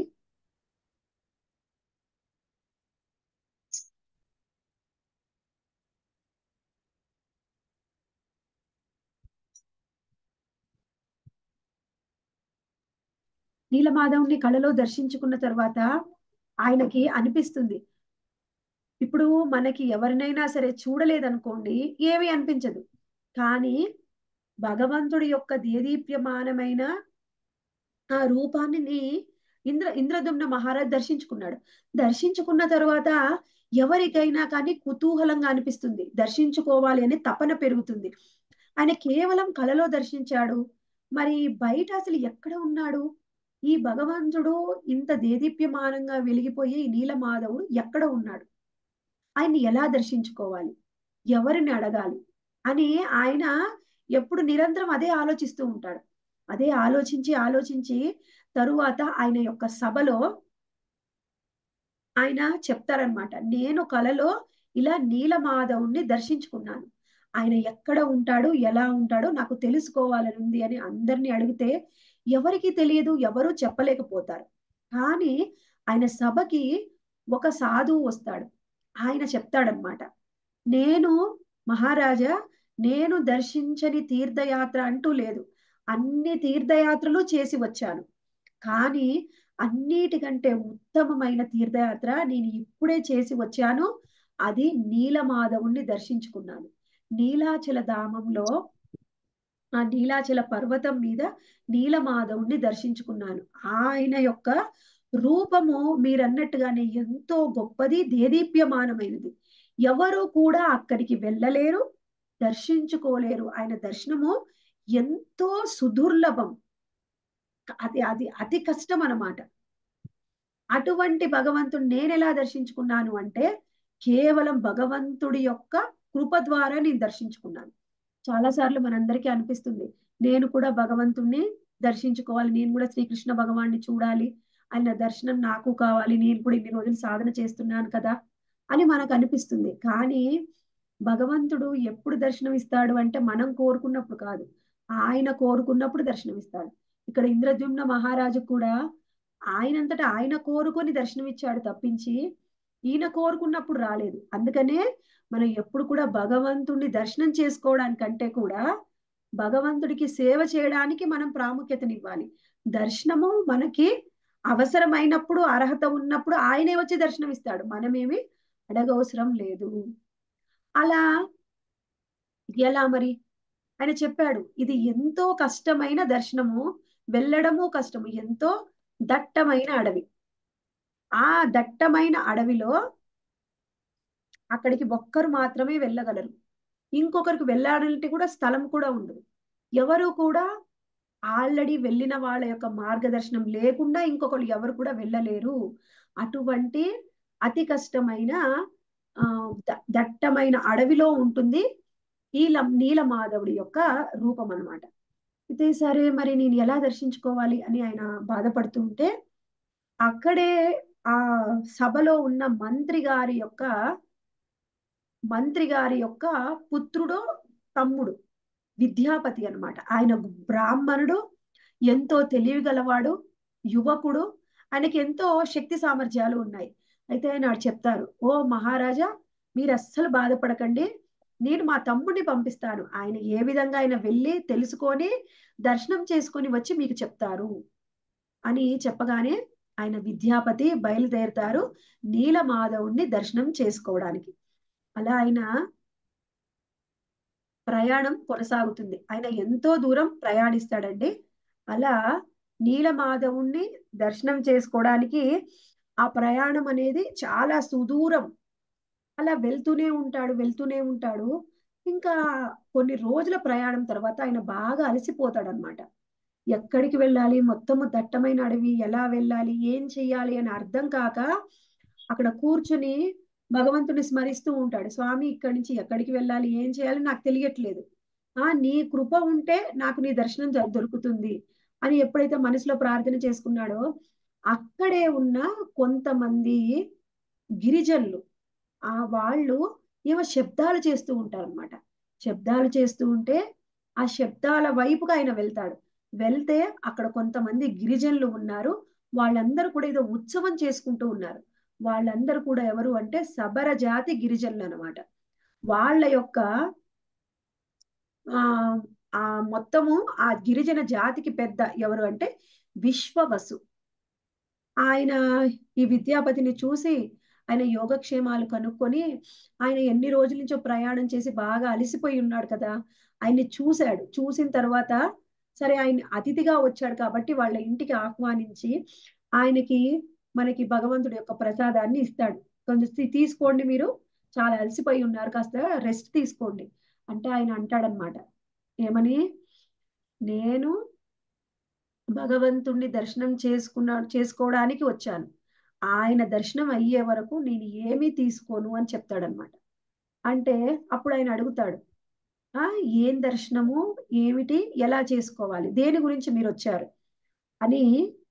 నీలమాధవుని కళలో దర్శించుకున్న తర్వాత ఆయనకి అనిపిస్తుంది ఇప్పుడు మనకి ఎవరినైనా సరే చూడలేదనుకోండి ఏమీ అనిపించదు కానీ భగవంతుడి యొక్క దేదీప్యమానమైన ఆ రూపాన్ని ఇంద్ర ఇంద్రదుమ్న మహారాజ్ దర్శించుకున్నాడు దర్శించుకున్న తర్వాత ఎవరికైనా కానీ కుతూహలంగా అనిపిస్తుంది దర్శించుకోవాలి అనే తపన పెరుగుతుంది ఆయన కేవలం కలలో దర్శించాడు మరి బయట అసలు ఎక్కడ ఉన్నాడు ఈ భగవంతుడు ఇంత దేదీప్యమానంగా వెలిగిపోయే ఈ నీలమాధవుడు ఎక్కడ ఉన్నాడు ఆయన్ని ఎలా దర్శించుకోవాలి ఎవరిని అడగాలి అని ఆయన ఎప్పుడు నిరంతరం అదే ఆలోచిస్తూ ఉంటాడు అదే ఆలోచించి ఆలోచించి తరువాత ఆయన యొక్క సభలో ఆయన చెప్తారనమాట నేను కలలో ఇలా నీలమాధవుణ్ణి దర్శించుకున్నాను ఆయన ఎక్కడ ఉంటాడు ఎలా ఉంటాడో నాకు తెలుసుకోవాలని ఉంది అని అందరినీ అడిగితే ఎవరికి తెలియదు ఎవరు చెప్పలేకపోతారు కానీ ఆయన సభకి ఒక సాధువు వస్తాడు ఆయన చెప్తాడనమాట నేను మహారాజా నేను దర్శించని తీర్థయాత్ర అంటూ లేదు అన్ని తీర్థయాత్రలు చేసి వచ్చాను కానీ అన్నిటికంటే ఉత్తమమైన తీర్థయాత్ర నేను ఇప్పుడే చేసి వచ్చాను అది నీలమాధవుణ్ణి దర్శించుకున్నాను నీలాచల ధామంలో ఆ నీలాచల పర్వతం మీద నీలమాధవుణ్ణి దర్శించుకున్నాను ఆయన యొక్క రూపము మీరన్నట్టుగానే ఎంతో గొప్పది దేదీప్యమానమైనది ఎవరు కూడా అక్కడికి వెళ్ళలేరు దర్శించుకోలేరు ఆయన దర్శనము ఎంతో సుదుర్లభం అది అది అతి కష్టం అన్నమాట అటువంటి భగవంతుడు నేను ఎలా దర్శించుకున్నాను అంటే కేవలం భగవంతుడి యొక్క కృప ద్వారా నేను దర్శించుకున్నాను చాలా సార్లు మనందరికీ అనిపిస్తుంది నేను కూడా భగవంతుణ్ణి దర్శించుకోవాలి నేను కూడా శ్రీకృష్ణ భగవాన్ని చూడాలి ఆయన దర్శనం నాకు కావాలి నేను కూడా ఇన్ని రోజులు సాధన చేస్తున్నాను కదా అని మనకు అనిపిస్తుంది కానీ భగవంతుడు ఎప్పుడు దర్శనం ఇస్తాడు అంటే మనం కోరుకున్నప్పుడు కాదు ఆయన కోరుకున్నప్పుడు దర్శనం ఇస్తాడు ఇక్కడ ఇంద్రద్యుమ్న మహారాజు కూడా ఆయనంతటా ఆయన కోరుకొని దర్శనం ఇచ్చాడు తప్పించి ఈయన కోరుకున్నప్పుడు రాలేదు అందుకనే మనం ఎప్పుడు కూడా భగవంతుడిని దర్శనం చేసుకోవడానికంటే కూడా భగవంతుడికి సేవ చేయడానికి మనం ప్రాముఖ్యతనివ్వాలి దర్శనము మనకి అవసరమైనప్పుడు అర్హత ఉన్నప్పుడు ఆయనే వచ్చి దర్శనం ఇస్తాడు మనమేమి అడగవసరం లేదు అలా ఎలా మరి ఆయన చెప్పాడు ఇది ఎంతో కష్టమైన దర్శనము వెళ్ళడము కష్టము ఎంతో దట్టమైన అడవి ఆ దట్టమైన అడవిలో అక్కడికి ఒక్కరు మాత్రమే వెళ్ళగలరు ఇంకొకరికి వెళ్ళాలంటే కూడా స్థలం కూడా ఉండదు ఎవరు కూడా ఆల్రెడీ వెళ్ళిన వాళ్ళ యొక్క మార్గదర్శనం లేకుండా ఇంకొకరు ఎవరు కూడా వెళ్ళలేరు అటువంటి అతి కష్టమైన ఆ ద- దట్టమైన అడవిలో ఉంటుంది ఈ లం- నీలమాధవుడి యొక్క రూపం అన్నమాట అయితే సరే మరి నేను ఎలా దర్శించుకోవాలి అని ఆయన బాధపడుతూ ఉంటే అక్కడే ఆ సభలో ఉన్న మంత్రి గారి యొక్క మంత్రి గారి యొక్క పుత్రుడు తమ్ముడు విద్యాపతి అన్నమాట ఆయన బ్రాహ్మణుడు ఎంతో తెలివి గలవాడు యువకుడు ఆయనకి ఎంతో శక్తి సామర్థ్యాలు ఉన్నాయి అయితే ఆయన చెప్తారు ఓ మహారాజా మీరు అస్సలు బాధపడకండి నేను మా తమ్ముడిని పంపిస్తాను ఆయన ఏ విధంగా ఆయన వెళ్ళి తెలుసుకొని దర్శనం చేసుకొని వచ్చి మీకు చెప్తారు అని చెప్పగానే ఆయన విద్యాపతి బయలుదేరుతారు నీలమాధవుణ్ణి దర్శనం చేసుకోవడానికి అలా ఆయన ప్రయాణం కొనసాగుతుంది ఆయన ఎంతో దూరం ప్రయాణిస్తాడండి అలా నీలమాధవుణ్ణి దర్శనం చేసుకోవడానికి ఆ ప్రయాణం అనేది చాలా సుదూరం అలా వెళ్తూనే ఉంటాడు వెళ్తూనే ఉంటాడు ఇంకా కొన్ని రోజుల ప్రయాణం తర్వాత ఆయన బాగా అలసిపోతాడు అనమాట ఎక్కడికి వెళ్ళాలి మొత్తము దట్టమైన అడవి ఎలా వెళ్ళాలి ఏం చెయ్యాలి అని అర్థం కాక అక్కడ కూర్చుని భగవంతుని స్మరిస్తూ ఉంటాడు స్వామి ఇక్కడి నుంచి ఎక్కడికి వెళ్ళాలి ఏం చేయాలి నాకు తెలియట్లేదు ఆ నీ కృప ఉంటే నాకు నీ దర్శనం దొ- దొరుకుతుంది అని ఎప్పుడైతే మనసులో ప్రార్థన చేసుకున్నాడో అక్కడే ఉన్న కొంతమంది గిరిజనులు ఆ వాళ్ళు ఏమో శబ్దాలు చేస్తూ ఉంటారు అనమాట శబ్దాలు చేస్తూ ఉంటే ఆ శబ్దాల వైపుగా ఆయన వెళ్తాడు వెళ్తే అక్కడ కొంతమంది గిరిజనులు ఉన్నారు వాళ్ళందరూ కూడా ఏదో ఉత్సవం చేసుకుంటూ ఉన్నారు వాళ్ళందరూ కూడా ఎవరు అంటే సబర జాతి గిరిజనులు అనమాట వాళ్ళ యొక్క ఆ ఆ మొత్తము ఆ గిరిజన జాతికి పెద్ద ఎవరు అంటే విశ్వవసు ఆయన ఈ విద్యాపతిని చూసి ఆయన యోగక్షేమాలు కనుక్కొని ఆయన ఎన్ని రోజుల నుంచో ప్రయాణం చేసి బాగా అలసిపోయి ఉన్నాడు కదా ఆయన్ని చూశాడు చూసిన తర్వాత సరే ఆయన అతిథిగా వచ్చాడు కాబట్టి వాళ్ళ ఇంటికి ఆహ్వానించి ఆయనకి మనకి భగవంతుడి యొక్క ప్రసాదాన్ని ఇస్తాడు కొంచెం తీ- తీసుకోండి మీరు చాలా అలసిపోయి ఉన్నారు కాస్త రెస్ట్ తీసుకోండి అంటే ఆయన అంటాడనమాట ఏమని నేను భగవంతుణ్ణి దర్శనం చేసుకున్నా చేసుకోవడానికి వచ్చాను ఆయన దర్శనం అయ్యే వరకు నేను ఏమీ తీసుకోను అని చెప్తాడనమాట అంటే అప్పుడు ఆయన అడుగుతాడు ఆ ఏం దర్శనము ఏమిటి ఎలా చేసుకోవాలి దేని గురించి మీరు వచ్చారు అని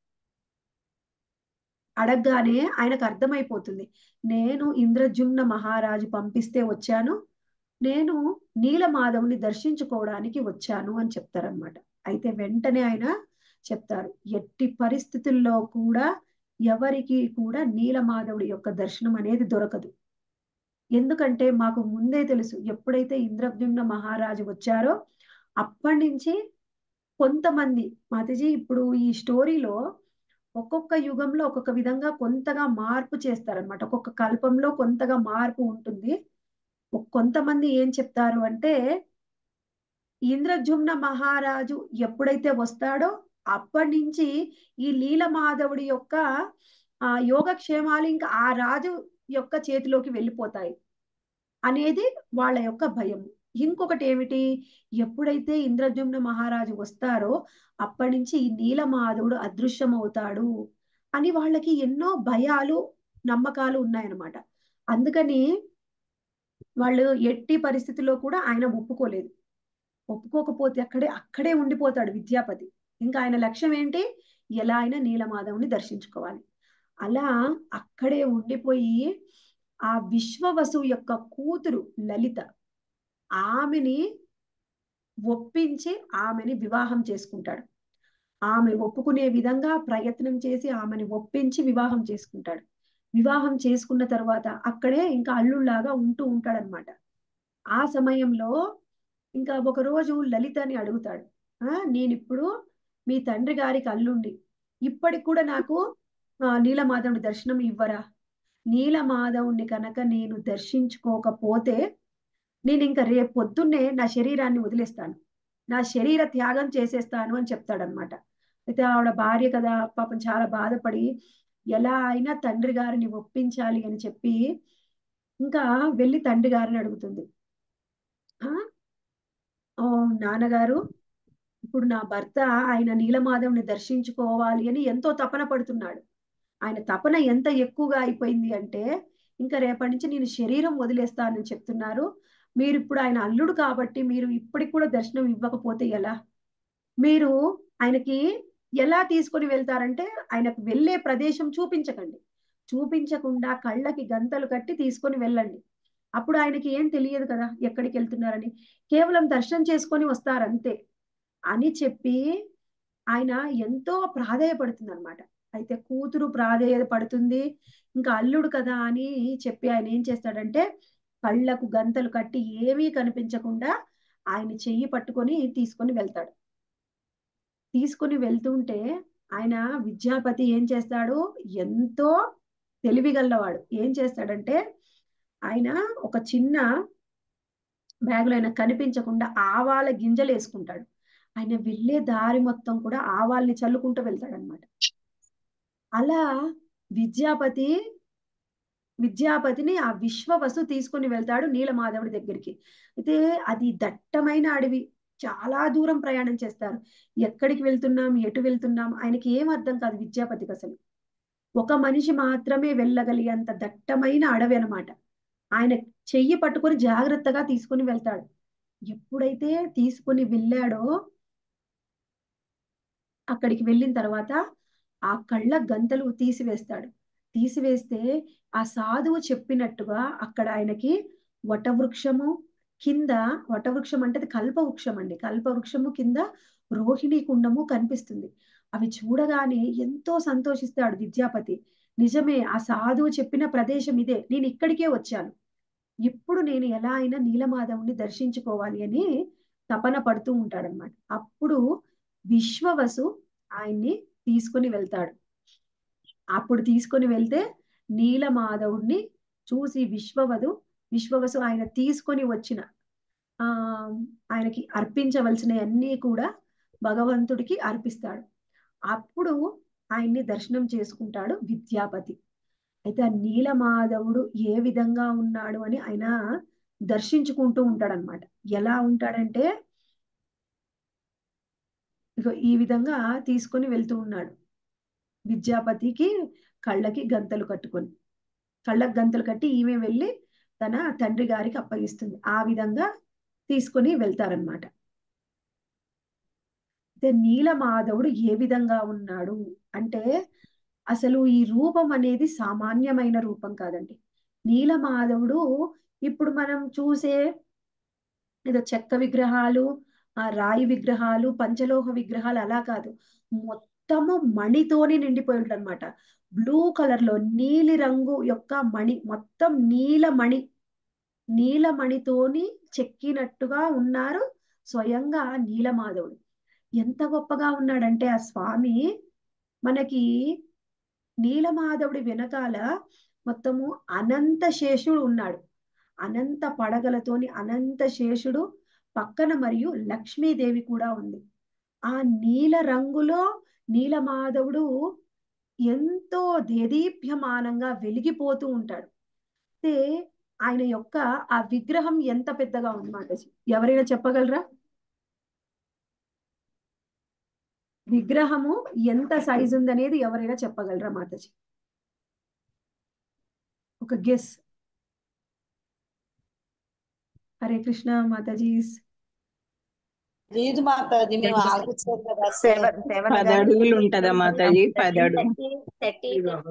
అడగగానే ఆయనకు అర్థమైపోతుంది నేను ఇంద్రజుమ్న మహారాజు పంపిస్తే వచ్చాను నేను నీలమాధవుని దర్శించుకోవడానికి వచ్చాను అని చెప్తారనమాట అయితే వెంటనే ఆయన చెప్తారు ఎట్టి పరిస్థితుల్లో కూడా ఎవరికి కూడా నీలమాధవుడి యొక్క దర్శనం అనేది దొరకదు ఎందుకంటే మాకు ముందే తెలుసు ఎప్పుడైతే ఇంద్రజుమ్న మహారాజు వచ్చారో అప్పటి నుంచి కొంతమంది మాతాజీ ఇప్పుడు ఈ స్టోరీలో ఒక్కొక్క యుగంలో ఒక్కొక్క విధంగా కొంతగా మార్పు చేస్తారనమాట ఒక్కొక్క కల్పంలో కొంతగా మార్పు ఉంటుంది ఒక్- కొంతమంది ఏం చెప్తారు అంటే ఇంద్రజుమ్న మహారాజు ఎప్పుడైతే వస్తాడో అప్పటి నుంచి ఈ లీలమాధవుడి యొక్క ఆ యోగక్షేమాలు ఇంకా ఆ రాజు యొక్క చేతిలోకి వెళ్ళిపోతాయి అనేది వాళ్ళ యొక్క భయం ఇంకొకటి ఏమిటి ఎప్పుడైతే ఇంద్రజుమ్న మహారాజు వస్తారో అప్పటి నుంచి ఈ నీలమాధవుడు అదృశ్యమవుతాడు అని వాళ్ళకి ఎన్నో భయాలు నమ్మకాలు ఉన్నాయన్నమాట అందుకని వాళ్ళు ఎట్టి పరిస్థితిలో కూడా ఆయన ఒప్పుకోలేదు ఒప్పుకోకపోతే అక్కడే అక్కడే ఉండిపోతాడు విద్యాపతి ఇంకా ఆయన లక్ష్యం ఏంటి ఎలా అయినా నీలమాధవుని దర్శించుకోవాలి అలా అక్కడే ఉండిపోయి ఆ విశ్వవసు యొక్క కూతురు లలిత ఆమెని ఒప్పించి ఆమెని వివాహం చేసుకుంటాడు ఆమె ఒప్పుకునే విధంగా ప్రయత్నం చేసి ఆమెని ఒప్పించి వివాహం చేసుకుంటాడు వివాహం చేసుకున్న తర్వాత అక్కడే ఇంకా అల్లుళ్లాగా ఉంటూ ఉంటాడనమాట ఆ సమయంలో ఇంకా ఒక రోజు లలితని అడుగుతాడు ఆ నేను ఇప్పుడు మీ తండ్రి గారికి అల్లుండి ఇప్పటికి కూడా నాకు ఆ, నీలమాధవుని దర్శనం ఇవ్వరా నీలమాధవుని కనుక నేను దర్శించుకోకపోతే నేను ఇంకా రేపు పొద్దున్నే నా శరీరాన్ని వదిలేస్తాను నా శరీర త్యాగం చేసేస్తాను అని చెప్తాడనమాట అయితే ఆవిడ భార్య కదా పాపం చాలా బాధపడి ఎలా అయినా తండ్రి గారిని ఒప్పించాలి అని చెప్పి ఇంకా వెళ్ళి తండ్రి గారిని అడుగుతుంది ఆ ఓ నాన్నగారు ఇప్పుడు నా భర్త ఆయన నీలమాధవుని దర్శించుకోవాలి అని ఎంతో తపన పడుతున్నాడు ఆయన తపన ఎంత ఎక్కువగా అయిపోయింది అంటే ఇంకా రేపటి నుంచి నేను శరీరం వదిలేస్తానని చెప్తున్నారు మీరు ఇప్పుడు ఆయన అల్లుడు కాబట్టి మీరు ఇప్పటికి కూడా దర్శనం ఇవ్వకపోతే ఎలా మీరు ఆయనకి ఎలా తీసుకొని వెళ్తారంటే ఆయనకు వెళ్ళే ప్రదేశం చూపించకండి చూపించకుండా కళ్ళకి గంతలు కట్టి తీసుకొని వెళ్ళండి అప్పుడు ఆయనకి ఏం తెలియదు కదా ఎక్కడికి వెళ్తున్నారని కేవలం దర్శనం చేసుకొని వస్తారు అంతే అని చెప్పి ఆయన ఎంతో ప్రాధేయపడుతుంది అనమాట అయితే కూతురు ప్రాధేయపడుతుంది ఇంకా అల్లుడు కదా అని చెప్పి ఆయన ఏం చేస్తాడంటే కళ్ళకు గంతలు కట్టి ఏమీ కనిపించకుండా ఆయన చెయ్యి పట్టుకొని తీసుకొని వెళ్తాడు తీసుకొని వెళ్తుంటే ఆయన విద్యాపతి ఏం చేస్తాడు ఎంతో తెలివిగల్లవాడు ఏం చేస్తాడంటే ఆయన ఒక చిన్న బ్యాగులో ఆయన కనిపించకుండా ఆవాల గింజలు వేసుకుంటాడు ఆయన వెళ్ళే దారి మొత్తం కూడా ఆవాల్ని చల్లుకుంటూ వెళ్తాడనమాట అలా విద్యాపతి విద్యాపతిని ఆ విశ్వవసు తీసుకొని వెళ్తాడు నీలమాధవుడి దగ్గరికి అయితే అది దట్టమైన అడవి చాలా దూరం ప్రయాణం చేస్తారు ఎక్కడికి వెళ్తున్నాం ఎటు వెళ్తున్నాం ఆయనకి ఏం అర్థం కాదు విద్యాపతికి అసలు ఒక మనిషి మాత్రమే వెళ్ళగలిగేంత దట్టమైన అడవి అనమాట ఆయన చెయ్యి పట్టుకొని జాగ్రత్తగా తీసుకొని వెళ్తాడు ఎప్పుడైతే తీసుకొని వెళ్ళాడో అక్కడికి వెళ్ళిన తర్వాత ఆ కళ్ళ గంతలు తీసివేస్తాడు తీసివేస్తే ఆ సాధువు చెప్పినట్టుగా అక్కడ ఆయనకి వటవృక్షము కింద వటవృక్షం అంటే అది కల్పవృక్షం అండి కల్పవృక్షము కింద రోహిణి కుండము కనిపిస్తుంది అవి చూడగానే ఎంతో సంతోషిస్తాడు విద్యాపతి నిజమే ఆ సాధువు చెప్పిన ప్రదేశం ఇదే నేను ఇక్కడికే వచ్చాను ఇప్పుడు నేను ఎలా అయినా నీలమాధవుని దర్శించుకోవాలి అని తపన పడుతూ ఉంటాడనమాట అప్పుడు విశ్వవసు ఆయన్ని తీసుకొని వెళ్తాడు అప్పుడు తీసుకొని వెళ్తే నీలమాధవుడిని చూసి విశ్వవధు విశ్వవసు ఆయన తీసుకొని వచ్చిన ఆ ఆయనకి అర్పించవలసిన అన్నీ కూడా భగవంతుడికి అర్పిస్తాడు అప్పుడు ఆయన్ని దర్శనం చేసుకుంటాడు విద్యాపతి అయితే ఆ నీలమాధవుడు ఏ విధంగా ఉన్నాడు అని ఆయన దర్శించుకుంటూ ఉంటాడనమాట ఎలా ఉంటాడంటే ఇగో ఈ విధంగా తీసుకొని వెళ్తూ ఉన్నాడు విద్యాపతికి కళ్ళకి గంతలు కట్టుకొని కళ్ళకి గంతలు కట్టి ఈమె వెళ్ళి తన తండ్రి గారికి అప్పగిస్తుంది ఆ విధంగా తీసుకొని వెళ్తారనమాట అయితే నీలమాధవుడు ఏ విధంగా ఉన్నాడు అంటే అసలు ఈ రూపం అనేది సామాన్యమైన రూపం కాదండి నీలమాధవుడు ఇప్పుడు మనం చూసే ఏదో చెక్క విగ్రహాలు ఆ రాయి విగ్రహాలు పంచలోహ విగ్రహాలు అలా కాదు మొత్తము మణితోని నిండిపోయి ఉంటుంది అనమాట బ్లూ కలర్ లో నీలి రంగు యొక్క మణి మొత్తం నీలమణి నీలమణితోని చెక్కినట్టుగా ఉన్నారు స్వయంగా నీలమాధవుడు ఎంత గొప్పగా ఉన్నాడంటే ఆ స్వామి మనకి నీలమాధవుడి వెనకాల మొత్తము అనంత శేషుడు ఉన్నాడు అనంత పడగలతోని అనంత శేషుడు పక్కన మరియు లక్ష్మీదేవి కూడా ఉంది ఆ నీల రంగులో నీలమాధవుడు ఎంతో దేదీప్యమానంగా వెలిగిపోతూ ఉంటాడు అయితే ఆయన యొక్క ఆ విగ్రహం ఎంత పెద్దగా ఉంది మాతాజీ ఎవరైనా చెప్పగలరా విగ్రహము ఎంత సైజు ఉందనేది ఎవరైనా చెప్పగలరా మాతాజీ ఒక గెస్ హరే కృష్ణ మాతాజీ లేదు మాతాజీ మేము ఆలోచించాం కదా అసలు. సెవెన్ సెవెన్ పది అడుగులు ఉంటదా మాతాజీ పది అడుగు థర్టీ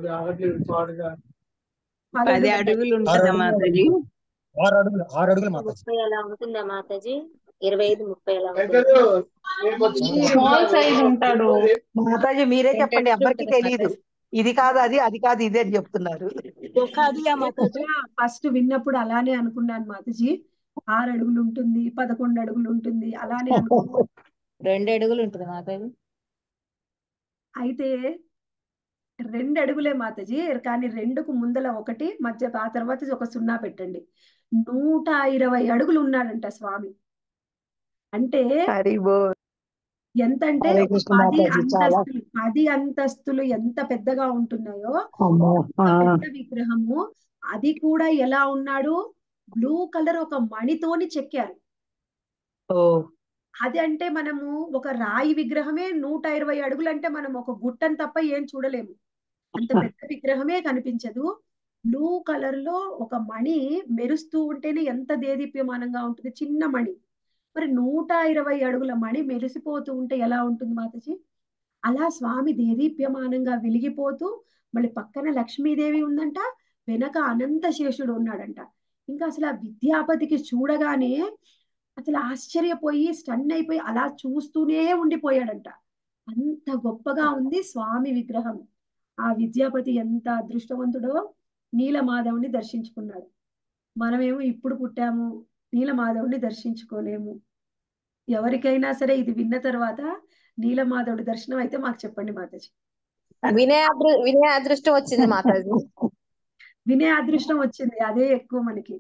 పది అడుగులు ఉంటదా మాతాజీ ఆరు అడుగులు ఆరు అడుగులు మాతాజీ ముప్పై అలా ఉంటుందా మాతాజీ ఇరవై ఐదు ముప్పై అలా ఉంటుంది స్మాల్ సైజ్ ఉంటాడు మాతాజీ మీరే ఎంత చెప్పండి అడుగులు ఎవ్వరికి ఉంటదా తెలియదు మాతాజీ? ఇది కాదు అది అది కాదు ఇది అని చెప్తున్నారు ఒక అడిగా మాతాజీ ఫస్ట్ విన్నప్పుడు అలానే అనుకున్నాను మాతాజీ ఆరు అడుగులు ఉంటుంది పదకొండు అడుగులు ఉంటుంది అలానే అనుకున్నాను రెండు అడుగులు ఉంటుంది మాతాజీ అయితే రెండు అడుగులే మాతాజీ కానీ రెండుకు ముందల ఒకటి మధ్య ఆ తర్వాత ఒక సున్నా పెట్టండి నూట ఇరవై అడుగులు ఉన్నాడంట స్వామి అంటే హరి బోల్ ఎంతంటే హరే ఒక కృష్ణ పది మాతాజీ చాలా అంతస్తులు పది అంతస్తులు ఎంత పెద్దగా ఉంటున్నాయో అమ్మో అంత ఆ, పెద్ద విగ్రహము అది కూడా ఎలా ఉన్నాడు బ్లూ కలర్ ఒక మణితోని చెక్కారు ఓ అది అంటే మనము ఒక రాయి విగ్రహమే నూట ఇరవై అడుగులు అంటే మనం ఒక గుట్టను తప్ప ఏం చూడలేము అంత పెద్ద విగ్రహమే కనిపించదు బ్లూ కలర్ లో ఒక మణి మెరుస్తూ ఉంటేనే ఎంత దేదీప్యమానంగా ఉంటుంది చిన్న మణి మరి నూట ఇరవై అడుగుల మణి మెరిసిపోతూ ఉంటే ఎలా ఉంటుంది మాతజీ అలా స్వామి దేదీప్యమానంగా వెలిగిపోతూ మళ్ళీ పక్కన లక్ష్మీదేవి ఉందంట వెనక అనంత శేషుడు ఉన్నాడంట ఇంకా అసలు ఆ విద్యాపతికి చూడగానే అసలు ఆశ్చర్యపోయి స్టన్ అయిపోయి అలా చూస్తూనే ఉండిపోయాడంట అంత గొప్పగా ఉంది స్వామి విగ్రహం ఆ విద్యాపతి ఎంత అదృష్టవంతుడో నీలమాధవుని దర్శించుకున్నాడు మనమేమో ఇప్పుడు పుట్టాము నీలమాధవుని దర్శించుకోలేము ఎవరికైనా సరే ఇది విన్న తర్వాత నీలమాధవుడి దర్శనం అయితే మాకు చెప్పండి మాతాజీ వినయ అదృ వినయ అదృష్టం వచ్చింది మాతాజీ వినే అదృష్టం వచ్చింది అదే ఎక్కువ మనకి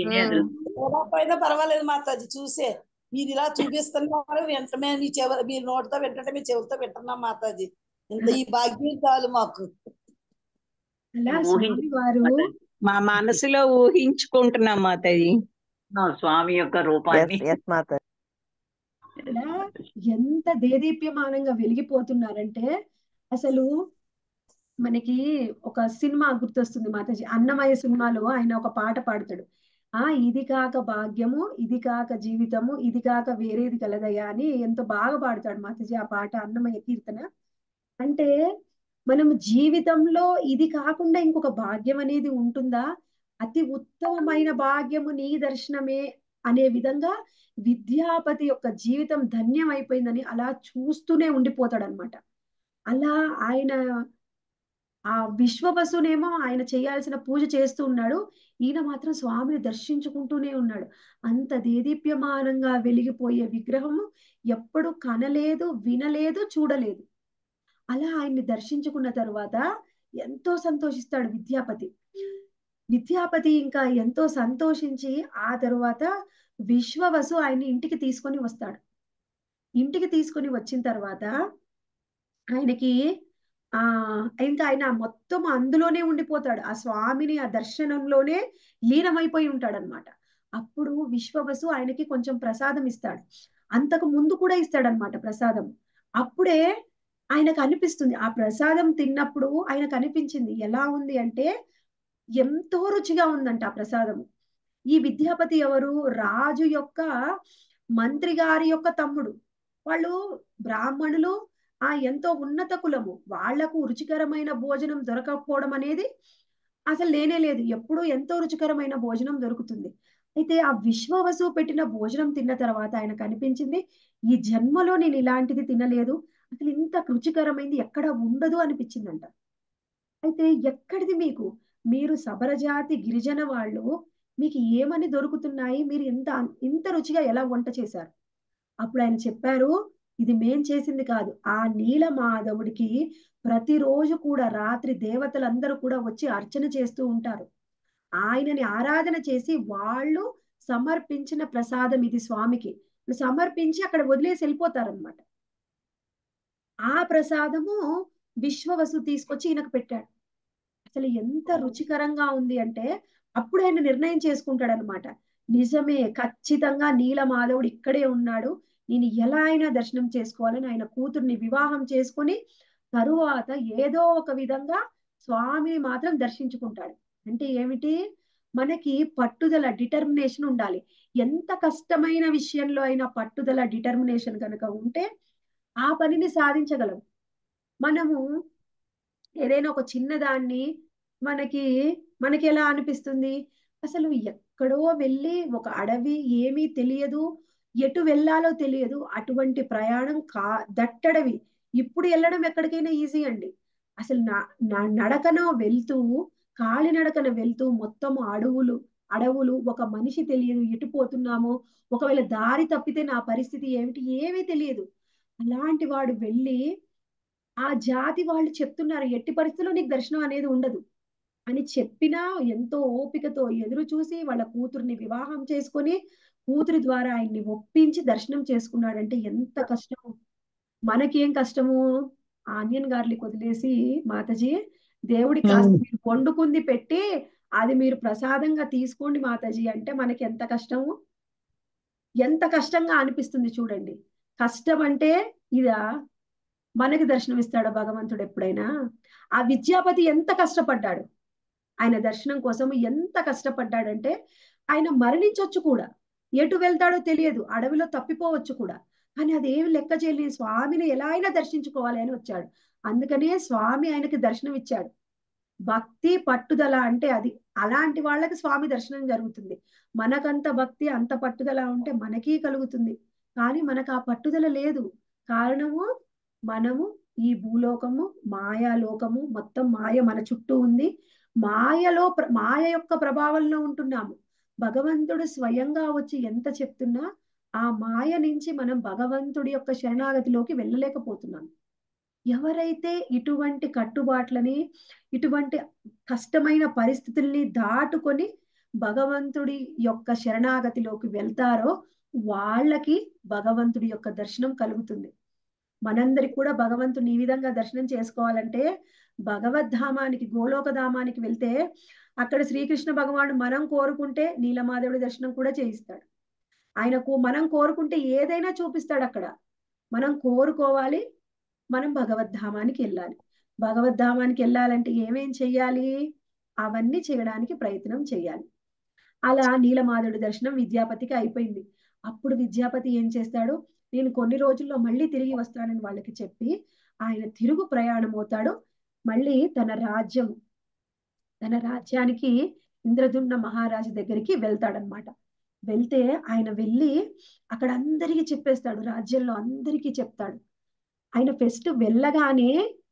పోయినా పర్వాలేదు మాతాజీ చూసే మీరు ఇలా చూపిస్తున్నారు వెంటనే మీ చెవి మీ నోటితో వింటుంటే మీ చెవితో వింటున్నాం మాతాజీ ఇంత ఈ భాగ్యం చాలు మాకు అలా ఊహించు- స్వామి వారు మా మనసులో ఊహించుకుంటున్నాం మాతాజీ స్వామి యొక్క ఎస్ రూపాన్ని ఎస్ మాత అలా ఎంత దేదీప్యమానంగా వెలిగిపోతున్నారంటే అసలు మనకి ఒక సినిమా గుర్తొస్తుంది మాతాజీ అన్నమయ్య సినిమాలో ఆయన ఒక పాట పాడతాడు ఆ ఇది కాక భాగ్యము ఇది కాక జీవితము ఇది కాక వేరేది కలదయ్యా అని ఎంతో బాగా పాడతాడు మాతాజీ ఆ పాట అన్నమయ్య కీర్తన అంటే మనం జీవితంలో ఇది కాకుండా ఇంకొక భాగ్యం అనేది ఉంటుందా అతి ఉత్తమమైన భాగ్యము నీ దర్శనమే అనే విధంగా విద్యాపతి యొక్క జీవితం ధన్యం అయిపోయిందని అలా చూస్తూనే ఉండిపోతాడు అనమాట అలా ఆయన ఆ విశ్వవసునేమో ఆయన చేయాల్సిన పూజ చేస్తూ ఉన్నాడు ఈయన మాత్రం స్వామిని దర్శించుకుంటూనే ఉన్నాడు అంత దేదీప్యమానంగా వెలిగిపోయే విగ్రహము ఎప్పుడు కనలేదు వినలేదు చూడలేదు అలా ఆయన్ని దర్శించుకున్న తరువాత ఎంతో సంతోషిస్తాడు విద్యాపతి విద్యాపతి ఇంకా ఎంతో సంతోషించి ఆ తరువాత విశ్వవసు ఆయన్ని ఇంటికి తీసుకొని వస్తాడు ఇంటికి తీసుకొని వచ్చిన తర్వాత ఆయనకి ఆ ఇంకా ఆయన మొత్తం అందులోనే ఉండిపోతాడు ఆ స్వామిని ఆ దర్శనంలోనే లీనమైపోయి ఉంటాడనమాట అప్పుడు విశ్వవసు ఆయనకి కొంచెం ప్రసాదం ఇస్తాడు అంతకు ముందు కూడా ఇస్తాడనమాట ప్రసాదం అప్పుడే ఆయనకు అనిపిస్తుంది ఆ ప్రసాదం తిన్నప్పుడు ఆయనకు అనిపించింది ఎలా ఉంది అంటే ఎంతో రుచిగా ఉందంట ఆ ప్రసాదం ఈ విద్యాపతి ఎవరు రాజు యొక్క మంత్రి గారి యొక్క తమ్ముడు వాళ్ళు బ్రాహ్మణులు ఆ ఎంతో ఉన్నత కులము వాళ్లకు రుచికరమైన భోజనం దొరకకపోవడం అనేది అసలు లేనే లేదు ఎప్పుడూ ఎంతో రుచికరమైన భోజనం దొరుకుతుంది అయితే ఆ విశ్వవసు పెట్టిన భోజనం తిన్న తర్వాత ఆయనకు అనిపించింది ఈ జన్మలో నేను ఇలాంటిది తినలేదు అసలు ఇంత రుచికరమైంది ఎక్కడ ఉండదు అనిపించిందంట అయితే ఎక్కడిది మీకు మీరు సబరజాతి గిరిజన వాళ్ళు మీకు ఏమని దొరుకుతున్నాయి మీరు ఇంత ఇంత రుచిగా ఎలా వంట చేశారు అప్పుడు ఆయన చెప్పారు ఇది మేం చేసింది కాదు ఆ నీల మాధవుడికి ప్రతిరోజు కూడా రాత్రి దేవతలందరూ కూడా వచ్చి అర్చన చేస్తూ ఉంటారు ఆయనని ఆరాధన చేసి వాళ్ళు సమర్పించిన ప్రసాదం ఇది స్వామికి సమర్పించి అక్కడ వదిలేసి వెళ్ళిపోతారనమాట ఆ ప్రసాదము విశ్వవసు తీసుకొచ్చి ఈయనకు పెట్టాడు అసలు ఎంత రుచికరంగా ఉంది అంటే అప్పుడు ఆయన నిర్ణయం చేసుకుంటాడు అనమాట నిజమే ఖచ్చితంగా నీలమాధవుడు ఇక్కడే ఉన్నాడు నేను ఎలా అయినా దర్శనం చేసుకోవాలని ఆయన కూతుర్ని వివాహం చేసుకొని తరువాత ఏదో ఒక విధంగా స్వామిని మాత్రం దర్శించుకుంటాడు అంటే ఏమిటి మనకి పట్టుదల డిటర్మినేషన్ ఉండాలి ఎంత కష్టమైన విషయంలో అయినా పట్టుదల డిటర్మినేషన్ కనుక ఉంటే ఆ పనిని సాధించగలం మనము ఏదైనా ఒక చిన్నదాన్ని మనకి మనకి ఎలా అనిపిస్తుంది అసలు ఎక్కడో వెళ్ళి ఒక అడవి ఏమీ తెలియదు ఎటు వెళ్ళాలో తెలియదు అటువంటి ప్రయాణం కా దట్టడవి ఇప్పుడు వెళ్ళడం ఎక్కడికైనా ఈజీ అండి అసలు నా నడకన వెళ్తూ కాలినడకన వెళ్తూ మొత్తం అడవులు అడవులు ఒక మనిషి తెలియదు ఎటు పోతున్నామో ఒకవేళ దారి తప్పితే నా పరిస్థితి ఏమిటి ఏమీ తెలియదు అలాంటి వాడు వెళ్ళి ఆ జాతి వాళ్ళు చెప్తున్నారు ఎట్టి పరిస్థితుల్లో నీకు దర్శనం అనేది ఉండదు అని చెప్పినా ఎంతో ఓపికతో ఎదురు చూసి వాళ్ళ కూతుర్ని వివాహం చేసుకొని కూతురి ద్వారా ఆయన్ని ఒప్పించి దర్శనం చేసుకున్నాడంటే ఎంత కష్టం మనకి ఏం కష్టము ఆనియన్ గార్లిక్ వదిలేసి మాతాజీ దేవుడి కాస్త మీరు వండుకుంది పెట్టి అది మీరు ప్రసాదంగా తీసుకోండి మాతాజీ అంటే మనకి ఎంత కష్టము ఎంత కష్టంగా అనిపిస్తుంది చూడండి కష్టం అంటే ఇదా మనకి దర్శనం ఇస్తాడా భగవంతుడు ఎప్పుడైనా ఆ విద్యాపతి ఎంత కష్టపడ్డాడు ఆయన దర్శనం కోసం ఎంత కష్టపడ్డాడంటే ఆయన మరణించొచ్చు కూడా ఎటు వెళ్తాడో తెలియదు అడవిలో తప్పిపోవచ్చు కూడా కానీ అదేమి లెక్క చేయలేదు స్వామిని ఎలా అయినా దర్శించుకోవాలి అని వచ్చాడు అందుకనే స్వామి ఆయనకి దర్శనం ఇచ్చాడు భక్తి పట్టుదల అంటే అది అలాంటి వాళ్ళకి స్వామి దర్శనం జరుగుతుంది మనకంత భక్తి అంత పట్టుదల ఉంటే మనకి కలుగుతుంది కానీ మనకు ఆ పట్టుదల లేదు కారణము మనము ఈ భూలోకము మాయాలోకము మొత్తం మాయ మన చుట్టూ ఉంది మాయలో ప్ర- మాయ యొక్క ప్రభావంలో ఉంటున్నాము భగవంతుడు స్వయంగా వచ్చి ఎంత చెప్తున్నా ఆ మాయ నుంచి మనం భగవంతుడి యొక్క శరణాగతిలోకి వెళ్ళలేకపోతున్నాం ఎవరైతే ఇటువంటి కట్టుబాట్లని ఇటువంటి కష్టమైన పరిస్థితుల్ని దాటుకొని భగవంతుడి యొక్క శరణాగతిలోకి వెళ్తారో వాళ్ళకి భగవంతుడి యొక్క దర్శనం కలుగుతుంది మనందరికి కూడా భగవంతుని ఈ విధంగా దర్శనం చేసుకోవాలంటే భగవద్ధామానికి గోలోక ధామానికి వెళ్తే అక్కడ శ్రీకృష్ణ భగవానుడు మనం కోరుకుంటే నీలమాధవుడి దర్శనం కూడా చేయిస్తాడు ఆయనకు మనం కోరుకుంటే ఏదైనా చూపిస్తాడు అక్కడ మనం కోరుకోవాలి మనం భగవద్ధామానికి వెళ్ళాలి భగవద్ధామానికి వెళ్ళాలంటే ఏమేం చెయ్యాలి అవన్నీ చేయడానికి ప్రయత్నం చేయాలి అలా నీలమాధవుడి దర్శనం విద్యాపతికి అయిపోయింది అప్పుడు విద్యాపతి ఏం చేస్తాడు నేను కొన్ని రోజుల్లో మళ్ళీ తిరిగి వస్తానని వాళ్ళకి చెప్పి ఆయన తిరుగు ప్రయాణం అవుతాడు మళ్ళీ తన రాజ్యం తన రాజ్యానికి ఇంద్రదుమ్న మహారాజు దగ్గరికి వెళ్తాడనమాట వెళ్తే ఆయన వెళ్ళి అక్కడ అందరికీ చెప్పేస్తాడు రాజ్యంలో అందరికీ చెప్తాడు ఆయన ఫెస్ట్ వెళ్ళగానే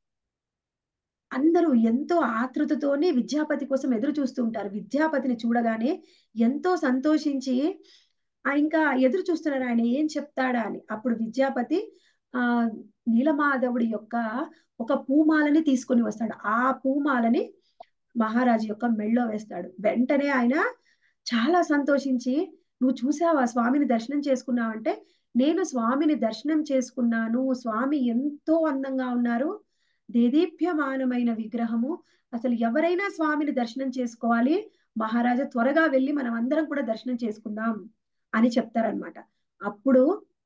అందరూ ఎంతో ఆతృతతోనే విద్యాపతి కోసం ఎదురు చూస్తూ ఉంటారు విద్యాపతిని చూడగానే ఎంతో సంతోషించి ఆ ఇంకా ఎదురు చూస్తున్నారు ఆయన ఏం చెప్తాడా అని అప్పుడు విద్యాపతి ఆ నీలమాధవుడి యొక్క ఒక పూమాలని తీసుకొని వస్తాడు ఆ పూమాలని మహారాజు యొక్క మెళ్ళో వేస్తాడు వెంటనే ఆయన చాలా సంతోషించి నువ్వు చూసావా స్వామిని దర్శనం చేసుకున్నావంటే నేను స్వామిని దర్శనం చేసుకున్నాను స్వామి ఎంతో అందంగా ఉన్నారు దేదీప్యమానమైన విగ్రహము అసలు ఎవరైనా స్వామిని దర్శనం చేసుకోవాలి మహారాజా త్వరగా వెళ్ళి మనం అందరం కూడా దర్శనం చేసుకుందాం అని చెప్తారనమాట అప్పుడు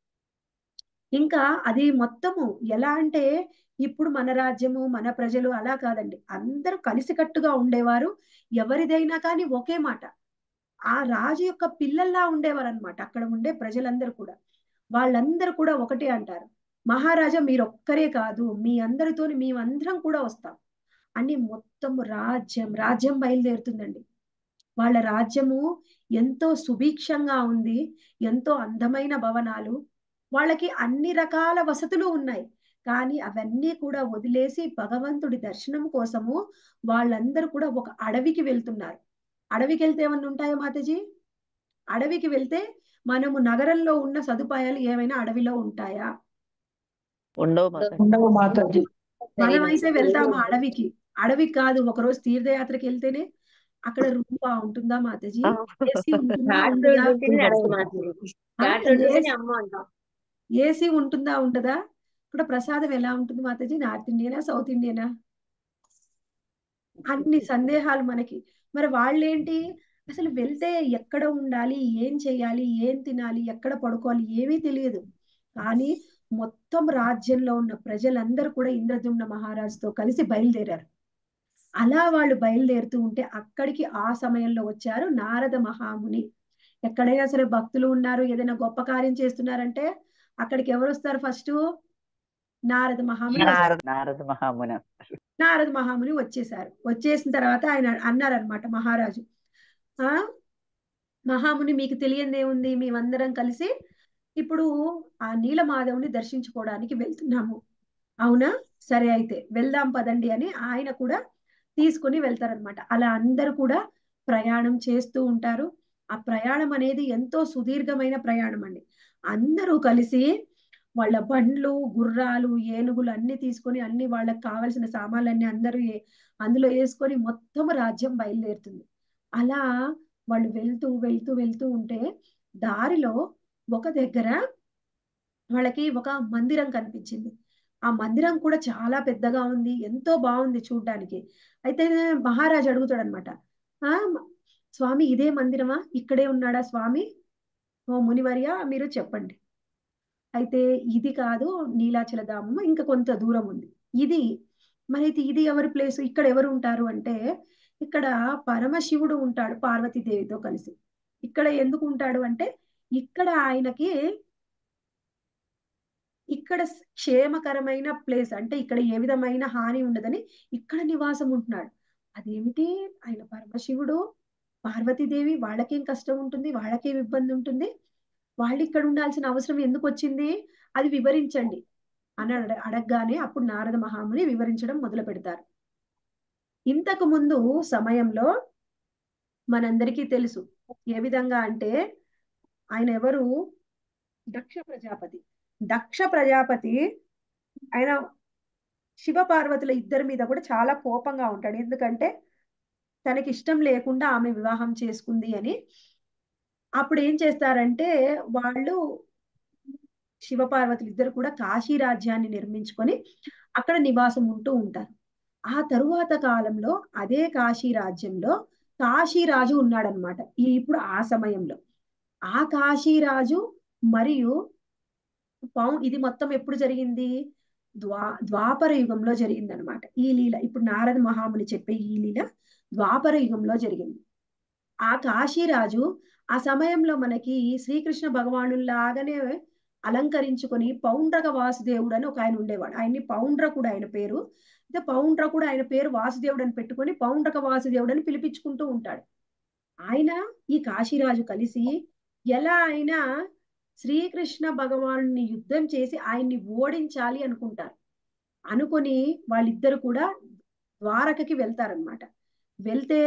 ఇంకా అది మొత్తము ఎలా అంటే ఇప్పుడు మన రాజ్యము మన ప్రజలు అలా కాదండి అందరూ కలిసికట్టుగా ఉండేవారు ఎవరిదైనా కానీ ఒకే మాట ఆ రాజు యొక్క పిల్లల్లా ఉండేవారు అనమాట అక్కడ ఉండే ప్రజలందరూ కూడా వాళ్ళందరూ కూడా ఒకటే అంటారు మహారాజా మీరు ఒక్కరే కాదు మీ అందరితోని మేమందరం కూడా వస్తాం అని మొత్తం రాజ్యం రాజ్యం బయలుదేరుతుందండి వాళ్ళ రాజ్యము ఎంతో సుభిక్షంగా ఉంది ఎంతో అందమైన భవనాలు వాళ్ళకి అన్ని రకాల వసతులు ఉన్నాయి కానీ అవన్నీ కూడా వదిలేసి భగవంతుడి దర్శనం కోసము వాళ్ళందరూ కూడా ఒక అడవికి వెళ్తున్నారు అడవికి వెళ్తే ఏమన్నా ఉంటాయా మాతాజీ అడవికి వెళ్తే మనము నగరంలో ఉన్న సదుపాయాలు ఏమైనా అడవిలో ఉంటాయా ఉండవు మాతాజీ ఉండవు మాతాజీ మనమైతే వెళ్తాము అడవికి అడవికి కాదు ఒకరోజు తీర్థయాత్రకి వెళ్తేనే అక్కడ రూమ్ బాగుంటుందా మాతాజీ ఏసీ ఉంటుందా ఘాట్ ఉండదా ఉంటుంది అడవి మాత్రం ఆ, ఘాట్ ఉంటుంది ఏసీ- అమ్మ అంటాం ఏసీ ఉంటుందా ఉండదా ఇక్కడ ప్రసాదం ఎలా ఉంటుంది మాతాజీ నార్త్ ఇండియనా సౌత్ ఇండియనా అన్ని సందేహాలు మనకి మరి వాళ్ళేంటి అసలు వెళ్తే ఎక్కడ ఉండాలి ఏం చేయాలి ఏం తినాలి ఎక్కడ పడుకోవాలి ఏమీ తెలియదు కానీ మొత్తం రాజ్యంలో ఉన్న ప్రజలందరూ కూడా ఇంద్రదుమ్న మహారాజుతో కలిసి బయలుదేరారు అలా వాళ్ళు బయలుదేరుతూ ఉంటే అక్కడికి ఆ సమయంలో వచ్చారు నారద మహాముని ఎక్కడైనా సరే భక్తులు ఉన్నారు ఏదైనా గొప్ప కార్యం చేస్తున్నారంటే అక్కడికి ఎవరు వస్తారు ఫస్ట్ నారద మహాముని వస్తారు. నారద నారద మహామున నారద మహాముని వచ్చేసారు వచ్చేసిన తర్వాత ఆయన అన్నారనమాట మహారాజు ఆ మహాముని మీకు తెలియంది ఏముంది మేమందరం కలిసి ఇప్పుడు ఆ నీలమాధవుని దర్శించుకోవడానికి వెళ్తున్నాము అవునా సరే అయితే వెళ్దాం పదండి అని ఆయన కూడా తీసుకుని వెళ్తారనమాట అలా అందరూ కూడా ప్రయాణం చేస్తూ ఉంటారు ఆ ప్రయాణం అనేది ఎంతో సుదీర్ఘమైన ప్రయాణం అండి అందరూ కలిసి వాళ్ళ బండ్లు గుర్రాలు ఏనుగులు అన్ని తీసుకొని అన్ని వాళ్ళకి కావాల్సిన సామాన్లన్నీ అందరూ ఏ- అందులో వేసుకొని మొత్తం రాజ్యం బయలుదేరుతుంది అలా వాళ్ళు వెళ్తూ వెళ్తూ వెళ్తూ ఉంటే దారిలో ఒక దగ్గర వాళ్ళకి ఒక మందిరం కనిపించింది ఆ మందిరం కూడా చాలా పెద్దగా ఉంది ఎంతో బాగుంది చూడ్డానికి అయితే మహారాజు అడుగుతాడు అనమాట ఆ స్వామి ఇదే మందిరమా ఇక్కడే ఉన్నాడా స్వామి ఓ మునివర్య మీరు చెప్పండి అయితే ఇది కాదు నీలాచల ధామము ఇంకా కొంత దూరం ఉంది ఇది మరి అయితే ఇది ఎవరి ప్లేస్ ఇక్కడ ఎవరు ఉంటారు అంటే ఇక్కడ పరమశివుడు ఉంటాడు పార్వతీదేవితో కలిసి ఇక్కడ ఎందుకు ఉంటాడు అంటే ఇక్కడ ఆయనకి ఇక్కడ క్షేమకరమైన ప్లేస్ అంటే ఇక్కడ ఏ విధమైన హాని ఉండదని ఇక్కడ నివాసం ఉంటున్నాడు అదేమిటి ఆయన పరమశివుడు పార్వతీదేవి వాళ్ళకేం కష్టం ఉంటుంది వాళ్ళకేం ఇబ్బంది ఉంటుంది వాళ్ళు ఇక్కడ ఉండాల్సిన అవసరం ఎందుకు వచ్చింది అది వివరించండి అని అడ అడగగానే అప్పుడు నారద మహాముని వివరించడం మొదలు పెడతారు ఇంతకు ముందు సమయంలో మనందరికీ తెలుసు ఏ విధంగా అంటే ఆయన ఎవరు దక్ష ప్రజాపతి దక్ష ప్రజాపతి ఆయన శివ పార్వతుల ఇద్దరి మీద కూడా చాలా కోపంగా ఉంటాడు ఎందుకంటే తనకి ఇష్టం లేకుండా ఆమె వివాహం చేసుకుంది అని అప్పుడు ఏం చేస్తారంటే వాళ్ళు శివపార్వతులు ఇద్దరు కూడా కాశీ రాజ్యాన్ని నిర్మించుకొని అక్కడ నివాసం ఉంటూ ఉంటారు ఆ తరువాత కాలంలో అదే కాశీ రాజ్యంలో కాశీరాజు ఉన్నాడనమాట ఈ ఇప్పుడు ఆ సమయంలో ఆ కాశీరాజు మరియు పౌ ఇది మొత్తం ఎప్పుడు జరిగింది ద్వా ద్వాపర యుగంలో జరిగింది అనమాట ఈ లీల ఇప్పుడు నారద మహాముని చెప్పే ఈ లీల ద్వాపర యుగంలో జరిగింది ఆ కాశీరాజు ఆ సమయంలో మనకి శ్రీకృష్ణ భగవానులాగానే అలంకరించుకొని పౌండ్రక వాసుదేవుడు అని ఒక ఆయన ఉండేవాడు ఆయన్ని పౌండ్రకుడు ఆయన పేరు అయితే పౌండ్రకుడు ఆయన పేరు వాసుదేవుడు అని పెట్టుకొని పౌండ్రక వాసుదేవుడు అని పిలిపించుకుంటూ ఉంటాడు ఆయన ఈ కాశీరాజు కలిసి ఎలా అయినా శ్రీకృష్ణ భగవాన్ని యుద్ధం చేసి ఆయన్ని ఓడించాలి అనుకుంటారు అనుకొని వాళ్ళిద్దరు కూడా ద్వారకకి వెళ్తారనమాట వెళ్తే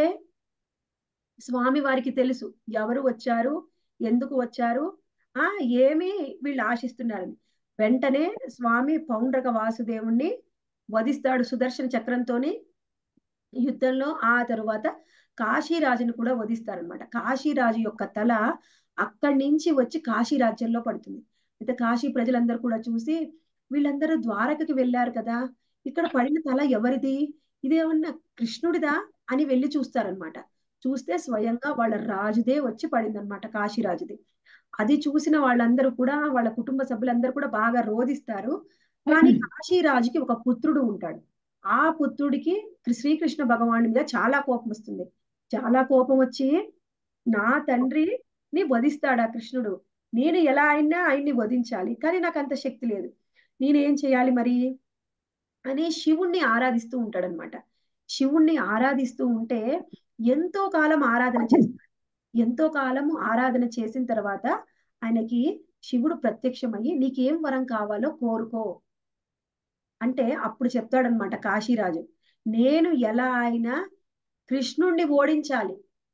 స్వామి వారికి తెలుసు ఎవరు వచ్చారు ఎందుకు వచ్చారు ఆ ఏమి వీళ్ళు ఆశిస్తున్నారని వెంటనే స్వామి పౌండ్రక వాసుదేవుణ్ణి వధిస్తాడు సుదర్శన చక్రంతోని యుద్ధంలో ఆ తరువాత కాశీరాజును కూడా వధిస్తారనమాట కాశీరాజు యొక్క తల అక్కడి నుంచి వచ్చి కాశీ రాజ్యంలో పడుతుంది అయితే కాశీ ప్రజలందరూ కూడా చూసి వీళ్ళందరూ ద్వారకకి వెళ్ళారు కదా ఇక్కడ పడిన తల ఎవరిది ఇదేమన్నా కృష్ణుడిదా అని వెళ్ళి చూస్తారనమాట చూస్తే స్వయంగా వాళ్ళ రాజుదే వచ్చి పడిందనమాట కాశీరాజుది అది చూసిన వాళ్ళందరూ కూడా వాళ్ళ కుటుంబ సభ్యులందరూ కూడా బాగా రోధిస్తారు కానీ కాశీరాజుకి ఒక పుత్రుడు ఉంటాడు ఆ పుత్రుడికి శ్రీకృష్ణ భగవాను మీద చాలా కోపం వస్తుంది చాలా కోపం వచ్చి నా తండ్రిని వధిస్తాడా కృష్ణుడు నేను ఎలా అయినా ఆయన్ని వధించాలి కానీ నాకు అంత శక్తి లేదు నేనేం చేయాలి మరి అని శివుణ్ణి ఆరాధిస్తూ ఉంటాడనమాట శివుణ్ణి ఆరాధిస్తూ ఉంటే ఎంతో కాలం ఆరాధన చేస్తాడు ఎంతో కాలము ఆరాధన చేసిన తర్వాత ఆయనకి శివుడు ప్రత్యక్షమయ్యి నీకేం వరం కావాలో కోరుకో అంటే అప్పుడు చెప్తాడనమాట కాశీరాజు నేను ఎలా అయినా కృష్ణుణ్ణి ఓడించాలి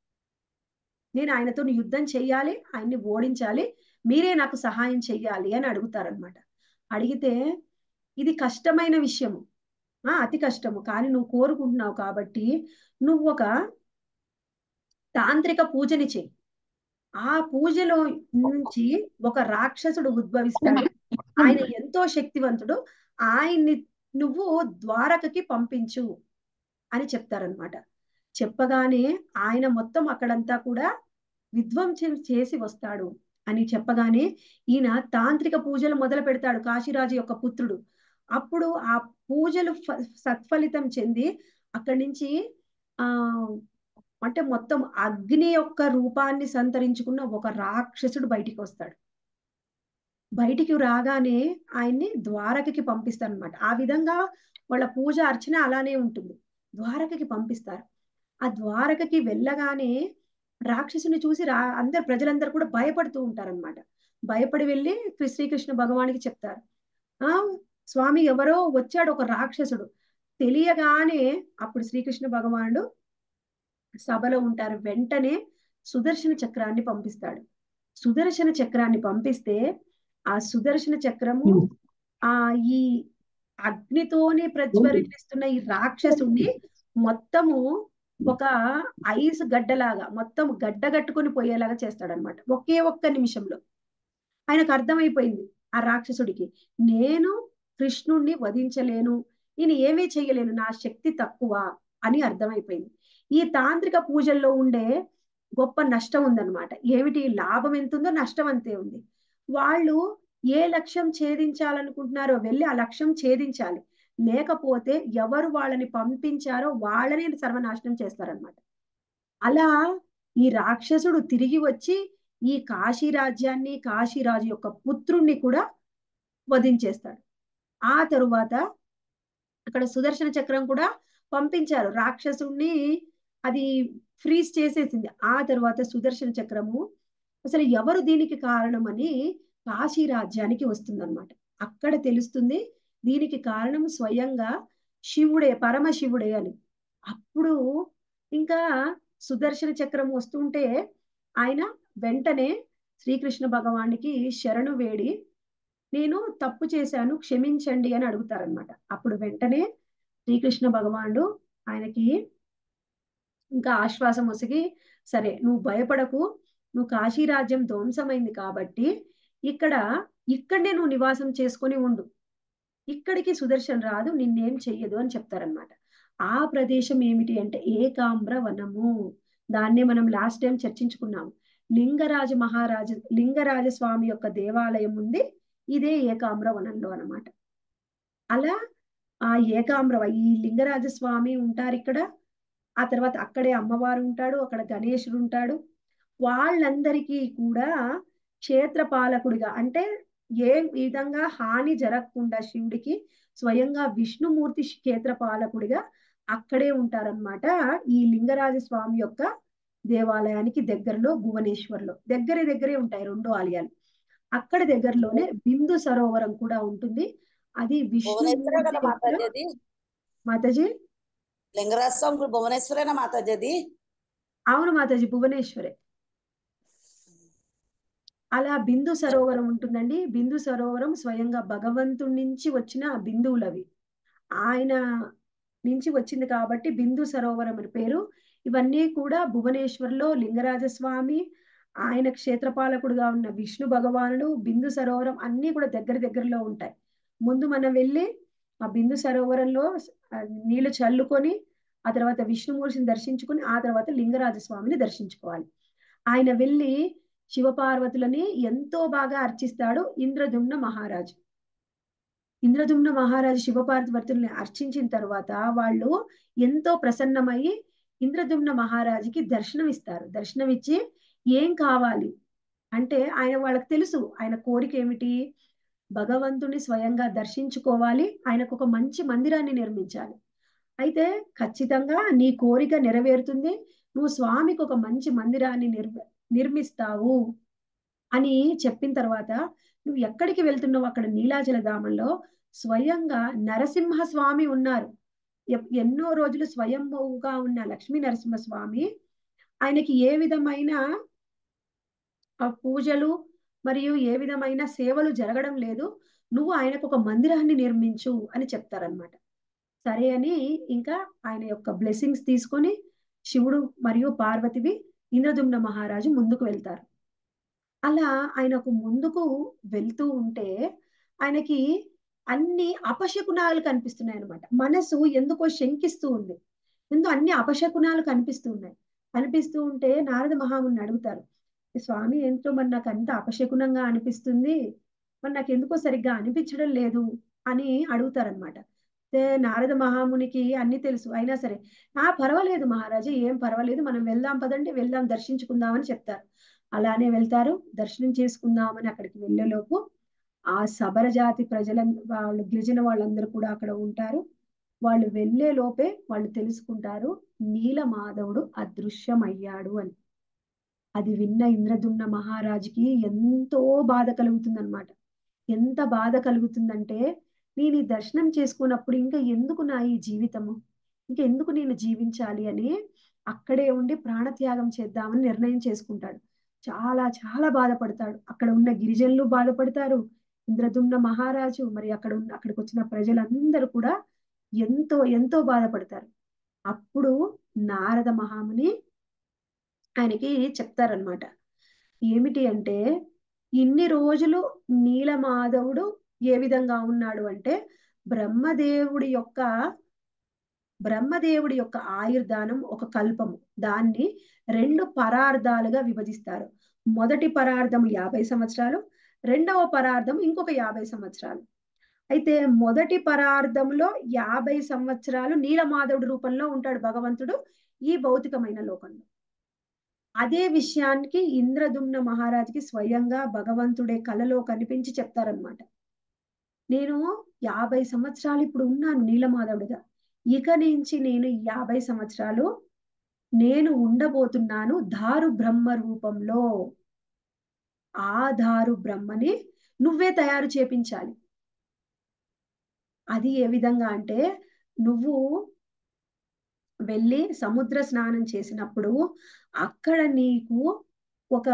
నేను ఆయనతో యుద్ధం చెయ్యాలి ఆయన్ని ఓడించాలి మీరే నాకు సహాయం చెయ్యాలి అని అడుగుతారనమాట అడిగితే ఇది కష్టమైన విషయము ఆ అతి కష్టము కానీ నువ్వు కోరుకుంటున్నావు కాబట్టి నువ్వు ఒక తాంత్రిక పూజని చెయ్యి ఆ పూజలో నుంచి ఒక రాక్షసుడు ఉద్భవిస్తాడు ఆయన ఎంతో శక్తివంతుడు ఆయన్ని నువ్వు ద్వారకకి పంపించు అని చెప్తారనమాట చెప్పగానే ఆయన మొత్తం అక్కడంతా కూడా విధ్వంసం చేసి వస్తాడు అని చెప్పగానే ఈయన తాంత్రిక పూజలు మొదలు పెడతాడు కాశీరాజు యొక్క పుత్రుడు అప్పుడు ఆ పూజలు సత్ఫలితం చెంది అక్కడి నుంచి ఆ అంటే మొత్తం అగ్ని యొక్క రూపాన్ని సంతరించుకున్న ఒక రాక్షసుడు బయటికి వస్తాడు బయటికి రాగానే ఆయన్ని ద్వారకకి పంపిస్తారనమాట ఆ విధంగా వాళ్ళ పూజ అర్చన అలానే ఉంటుంది ద్వారకకి పంపిస్తారు ఆ ద్వారకకి వెళ్ళగానే రాక్షసుని చూసి రా అందరు ప్రజలందరూ కూడా భయపడుతూ ఉంటారనమాట భయపడి వెళ్ళి శ్రీకృష్ణ భగవానికి చెప్తారు ఆ స్వామి ఎవరో వచ్చాడు ఒక రాక్షసుడు తెలియగానే అప్పుడు శ్రీకృష్ణ భగవానుడు సభలో ఉంటారు వెంటనే సుదర్శన చక్రాన్ని పంపిస్తాడు సుదర్శన చక్రాన్ని పంపిస్తే ఆ సుదర్శన చక్రము ఆ ఈ అగ్నితోనే ప్రజ్వరిస్తున్న ఈ రాక్షసుని మొత్తము ఒక ఐస్ గడ్డలాగా మొత్తం గడ్డ కట్టుకొని పోయేలాగా చేస్తాడనమాట ఒకే ఒక్క నిమిషంలో ఆయనకు అర్థమైపోయింది ఆ రాక్షసుడికి నేను కృష్ణుణ్ణి వధించలేను నేను ఏమీ చెయ్యలేను నా శక్తి తక్కువ అని అర్థమైపోయింది ఈ తాంత్రిక పూజల్లో ఉండే గొప్ప నష్టం ఉందన్నమాట ఏమిటి లాభం ఎంత ఉందో నష్టం అంతే ఉంది వాళ్ళు ఏ లక్ష్యం ఛేదించాలనుకుంటున్నారో వెళ్ళి ఆ లక్ష్యం ఛేదించాలి లేకపోతే ఎవరు వాళ్ళని పంపించారో వాళ్ళని సర్వనాశనం చేస్తారనమాట అలా ఈ రాక్షసుడు తిరిగి వచ్చి ఈ కాశీ రాజ్యాన్ని కాశీరాజు యొక్క పుత్రుణ్ణి కూడా వధించేస్తాడు ఆ తరువాత అక్కడ సుదర్శన చక్రం కూడా పంపించారు రాక్షసుణ్ణి అది ఫ్రీజ్ చేసేసింది ఆ తర్వాత సుదర్శన చక్రము అసలు ఎవరు దీనికి కారణమని కాశీ రాజ్యానికి వస్తుందన్నమాట అక్కడ తెలుస్తుంది దీనికి కారణం స్వయంగా శివుడే పరమశివుడే అని అప్పుడు ఇంకా సుదర్శన చక్రం వస్తుంటే ఆయన వెంటనే శ్రీకృష్ణ భగవానికి శరణు వేడి నేను తప్పు చేశాను క్షమించండి అని అడుగుతారనమాట అప్పుడు వెంటనే శ్రీకృష్ణ భగవానుడు ఆయనకి ఇంకా ఆశ్వాసం ఒసిగి సరే నువ్వు భయపడకు నువ్వు కాశీ రాజ్యం ధ్వంసమైంది కాబట్టి ఇక్కడ ఇక్కడనే నువ్వు నివాసం చేసుకొని ఉండు ఇక్కడికి సుదర్శన్ రాదు నిన్నేం చెయ్యదు అని చెప్తారనమాట ఆ ప్రదేశం ఏమిటి అంటే ఏకాంబ్ర వనము దాన్నే మనం లాస్ట్ టైం చర్చించుకున్నాము లింగరాజ మహారాజ లింగరాజ స్వామి యొక్క దేవాలయం ఉంది ఇదే ఏకాంబ్ర వనంలో అనమాట అలా ఆ ఏకాంబ్ర ఈ లింగరాజ స్వామి ఉంటారు ఇక్కడ ఆ తర్వాత అక్కడే అమ్మవారు ఉంటాడు అక్కడ గణేశుడు ఉంటాడు వాళ్ళందరికీ కూడా క్షేత్రపాలకుడిగా అంటే ఏ విధంగా హాని జరగకుండా శివుడికి స్వయంగా విష్ణుమూర్తి క్షేత్రపాలకుడిగా అక్కడే ఉంటారనమాట ఈ లింగరాజ స్వామి యొక్క దేవాలయానికి దగ్గరలో భువనేశ్వర్లో దగ్గరే దగ్గరే ఉంటాయి రెండు ఆలయాలు అక్కడ దగ్గరలోనే బిందు సరోవరం కూడా ఉంటుంది అది భువనేశ్వరే కదా మాతాజీ విష్ణు అది మాతాజీ లింగరాజ స్వామి భువనేశ్వరేనా మాతాజీ అది అవును మాతాజీ భువనేశ్వరే అలా బిందు సరోవరం ఉంటుందండి బిందు సరోవరం స్వయంగా భగవంతుడి నుంచి వచ్చిన బిందువులు అవి ఆయన నుంచి వచ్చింది కాబట్టి బిందు సరోవరం అని పేరు ఇవన్నీ కూడా భువనేశ్వర్లో లింగరాజ స్వామి ఆయన క్షేత్రపాలకుడుగా ఉన్న విష్ణు భగవానుడు బిందు సరోవరం అన్ని కూడా దగ్గర దగ్గరలో ఉంటాయి ముందు మనం వెళ్ళి ఆ బిందు సరోవరంలో ఆ నీళ్లు చల్లుకొని ఆ తర్వాత విష్ణుమూర్తిని దర్శించుకుని ఆ తర్వాత లింగరాజ స్వామిని దర్శించుకోవాలి ఆయన వెళ్ళి శివపార్వతులని ఎంతో బాగా అర్చిస్తాడు ఇంద్రదుమ్న మహారాజు ఇంద్రదుమ్న మహారాజు శివపార్వతుల్ని అర్చించిన తర్వాత వాళ్ళు ఎంతో ప్రసన్నమయ్యి ఇంద్రదుమ్న మహారాజుకి దర్శనం ఇస్తారు దర్శనం ఇచ్చి ఏం కావాలి అంటే ఆయన వాళ్ళకి తెలుసు ఆయన కోరిక ఏమిటి భగవంతుని స్వయంగా దర్శించుకోవాలి ఆయనకు ఒక మంచి మందిరాన్ని నిర్మించాలి అయితే ఖచ్చితంగా నీ కోరిక నెరవేరుతుంది నువ్వు స్వామికి ఒక మంచి మందిరాన్ని నిర్మి నిర్మిస్తావు అని చెప్పిన తర్వాత నువ్వు ఎక్కడికి వెళ్తున్నావు అక్కడ నీలాచల ధామంలో స్వయంగా నరసింహ స్వామి ఉన్నారు ఎప్- ఎన్నో రోజులు స్వయంభువుగా ఉన్న లక్ష్మీ నరసింహ స్వామి ఆయనకి ఏ విధమైన ఆ పూజలు మరియు ఏ విధమైన సేవలు జరగడం లేదు నువ్వు ఆయనకు ఒక మందిరాన్ని నిర్మించు అని చెప్తారనమాట సరే అని ఇంకా ఆయన యొక్క బ్లెస్సింగ్స్ తీసుకొని శివుడు మరియు పార్వతివి ఇంద్రదుమ్న మహారాజు ముందుకు వెళ్తారు అలా ఆయనకు ముందుకు వెళ్తూ ఉంటే ఆయనకి అన్ని అపశకునాలు కనిపిస్తున్నాయి అనమాట మనసు ఎందుకో శంకిస్తూ ఉంది ఎందు అన్ని అపశకునాలు కనిపిస్తూ ఉన్నాయి కనిపిస్తూ ఉంటే నారద మహాముని అడుగుతారు స్వామి ఏంటో మరి నాకు అంత అపశకునంగా అనిపిస్తుంది మరి నాకు ఎందుకో సరిగ్గా అనిపించడం లేదు అని అడుగుతారనమాట నారద మహామునికి అన్ని తెలుసు అయినా సరే ఆ పర్వాలేదు మహారాజా ఏం పర్వాలేదు మనం వెళ్దాం పదండి వెళ్దాం దర్శించుకుందామని చెప్తారు అలానే వెళ్తారు దర్శనం చేసుకుందామని అక్కడికి వెళ్ళేలోపు ఆ సబర జాతి ప్రజల వాళ్ళు గిరిజన వాళ్ళందరూ కూడా అక్కడ ఉంటారు వాళ్ళు వెళ్ళే లోపే వాళ్ళు తెలుసుకుంటారు నీల మాధవుడు అదృశ్యమయ్యాడు అని అది విన్న ఇంద్రదుమ్న మహారాజుకి ఎంతో బాధ కలుగుతుందన్నమాట ఎంత బాధ కలుగుతుందంటే నేను ఈ దర్శనం చేసుకున్నప్పుడు ఇంకా ఎందుకు నా ఈ జీవితము ఇంకా ఎందుకు నేను జీవించాలి అని అక్కడే ఉండి ప్రాణత్యాగం చేద్దామని నిర్ణయం చేసుకుంటాడు చాలా చాలా బాధపడతాడు అక్కడ ఉన్న గిరిజనులు బాధపడతారు ఇంద్రదుమ్న మహారాజు మరి అక్కడ ఉన్న అక్కడికి వచ్చిన ప్రజలందరూ కూడా ఎంతో ఎంతో బాధపడతారు అప్పుడు నారద మహాముని ఆయనకి చెప్తారనమాట ఏమిటి అంటే ఇన్ని రోజులు నీలమాధవుడు ఏ విధంగా ఉన్నాడు అంటే బ్రహ్మదేవుడి యొక్క బ్రహ్మదేవుడి యొక్క ఆయుర్దానం ఒక కల్పము దాన్ని రెండు పరార్థాలుగా విభజిస్తారు మొదటి పరార్థం యాభై సంవత్సరాలు రెండవ పరార్థం ఇంకొక యాభై సంవత్సరాలు అయితే మొదటి పరార్థంలో యాభై సంవత్సరాలు నీలమాధవుడి రూపంలో ఉంటాడు భగవంతుడు ఈ భౌతికమైన లోకంలో అదే విషయానికి ఇంద్రదుమ్న మహారాజుకి స్వయంగా భగవంతుడే కలలో కనిపించి చెప్తారనమాట నేను యాభై సంవత్సరాలు ఇప్పుడు ఉన్నాను నీలమాధవుడిగా ఇక నుంచి నేను ఈ యాభై సంవత్సరాలు నేను ఉండబోతున్నాను దారు బ్రహ్మ రూపంలో ఆ దారు బ్రహ్మని నువ్వే తయారు చేపించాలి అది ఏ విధంగా అంటే నువ్వు వెళ్ళి సముద్ర స్నానం చేసినప్పుడు అక్కడ నీకు ఒక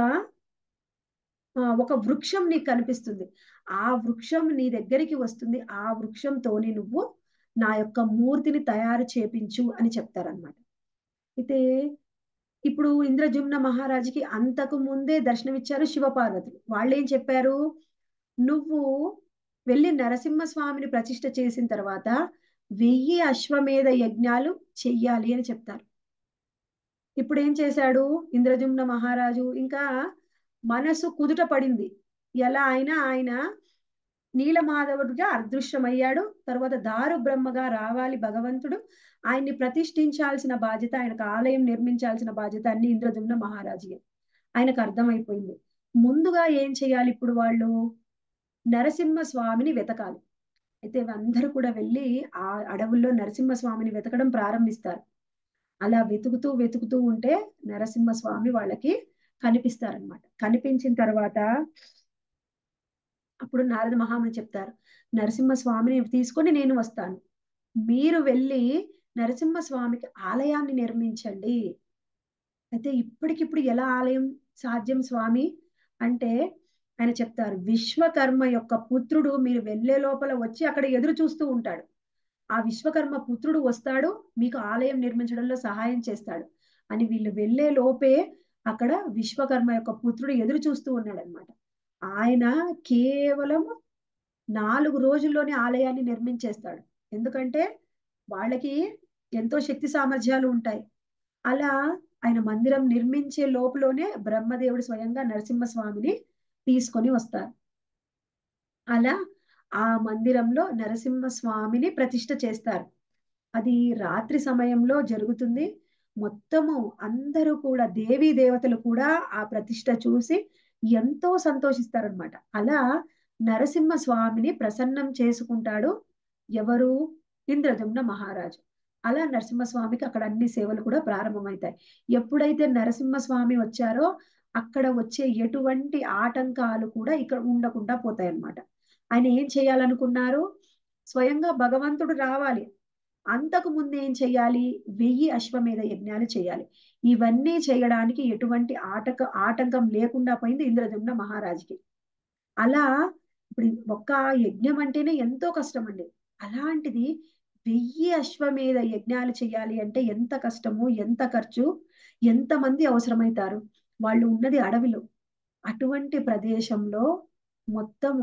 ఆ, ఒక వృక్షం నీకు కనిపిస్తుంది ఆ వృక్షం నీ దగ్గరికి వస్తుంది ఆ వృక్షంతోని నువ్వు నా యొక్క మూర్తిని తయారు చేపించు అని చెప్తారనమాట అయితే ఇప్పుడు ఇంద్రజుమ్న మహారాజుకి అంతకు ముందే దర్శనమిచ్చారు శివపార్వతులు వాళ్ళు ఏం చెప్పారు నువ్వు వెళ్ళి నరసింహస్వామిని ప్రతిష్ఠ చేసిన తర్వాత వెయ్యి అశ్వమేధ యజ్ఞాలు చెయ్యాలి అని చెప్తారు ఇప్పుడు ఏం చేశాడు ఇంద్రజుమ్న మహారాజు ఇంకా మనసు కుదుట పడింది ఎలా అయినా ఆయన నీలమాధవుడిగా అదృశ్యమయ్యాడు తర్వాత దారు బ్రహ్మగా రావాలి భగవంతుడు ఆయన్ని ప్రతిష్ఠించాల్సిన బాధ్యత ఆయనకు ఆలయం నిర్మించాల్సిన బాధ్యత అన్ని ఇంద్రజుమ్న మహారాజుయే ఆయనకు అర్థమైపోయింది ముందుగా ఏం చేయాలి ఇప్పుడు వాళ్ళు నరసింహ స్వామిని వెతకాలి అయితే అందరూ కూడా వెళ్ళి ఆ అడవుల్లో నరసింహ స్వామిని వెతకడం ప్రారంభిస్తారు అలా వెతుకుతూ వెతుకుతూ ఉంటే నరసింహ స్వామి వాళ్ళకి కనిపిస్తారనమాట కనిపించిన తర్వాత అప్పుడు నారద మహాముని చెప్తారు నరసింహ స్వామిని తీసుకొని నేను వస్తాను మీరు వెళ్ళి నరసింహ స్వామికి ఆలయాన్ని నిర్మించండి అయితే ఇప్పటికిప్పుడు ఎలా ఆలయం సాధ్యం స్వామి అంటే ఆయన చెప్తారు విశ్వకర్మ యొక్క పుత్రుడు మీరు వెళ్ళే లోపల వచ్చి అక్కడ ఎదురు చూస్తూ ఉంటాడు ఆ విశ్వకర్మ పుత్రుడు వస్తాడు మీకు ఆలయం నిర్మించడంలో సహాయం చేస్తాడు అని వీళ్ళు వెళ్ళే లోపే అక్కడ విశ్వకర్మ యొక్క పుత్రుడు ఎదురు చూస్తూ ఉన్నాడు అనమాట ఆయన కేవలం నాలుగు రోజుల్లోనే ఆలయాన్ని నిర్మించేస్తాడు ఎందుకంటే వాళ్ళకి ఎంతో శక్తి సామర్థ్యాలు ఉంటాయి అలా ఆయన మందిరం నిర్మించే లోపులోనే బ్రహ్మదేవుడు స్వయంగా నరసింహస్వామిని తీసుకొని వస్తారు అలా ఆ మందిరంలో నరసింహస్వామిని ప్రతిష్ఠ చేస్తారు అది రాత్రి సమయంలో జరుగుతుంది మొత్తము అందరూ కూడా దేవీ దేవతలు కూడా ఆ ప్రతిష్ఠ చూసి ఎంతో సంతోషిస్తారనమాట అలా నరసింహ స్వామిని ప్రసన్నం చేసుకుంటాడు ఎవరు ఇంద్రజమున మహారాజు అలా నరసింహస్వామికి అక్కడ అన్ని సేవలు కూడా ప్రారంభమవుతాయి ఎప్పుడైతే నరసింహస్వామి వచ్చారో అక్కడ వచ్చే ఎటువంటి ఆటంకాలు కూడా ఇక్కడ ఉండకుండా పోతాయి అన్నమాట ఆయన ఏం చేయాలనుకున్నారు స్వయంగా భగవంతుడు రావాలి అంతకు ముందు ఏం చేయాలి వెయ్యి అశ్వమేధ యజ్ఞాలు చేయాలి ఇవన్నీ చేయడానికి ఎటువంటి ఆటక ఆటంకం లేకుండా పోయింది ఇంద్రజమున మహారాజుకి అలా ఇప్పుడు ఒక్క యజ్ఞం అంటేనే ఎంతో కష్టం అండి అలాంటిది వెయ్యి అశ్వమేధ యజ్ఞాలు చేయాలి అంటే ఎంత కష్టము ఎంత ఖర్చు ఎంత మంది అవసరమవుతారు వాళ్ళు ఉన్నది అడవిలో అటువంటి ప్రదేశంలో మొత్తము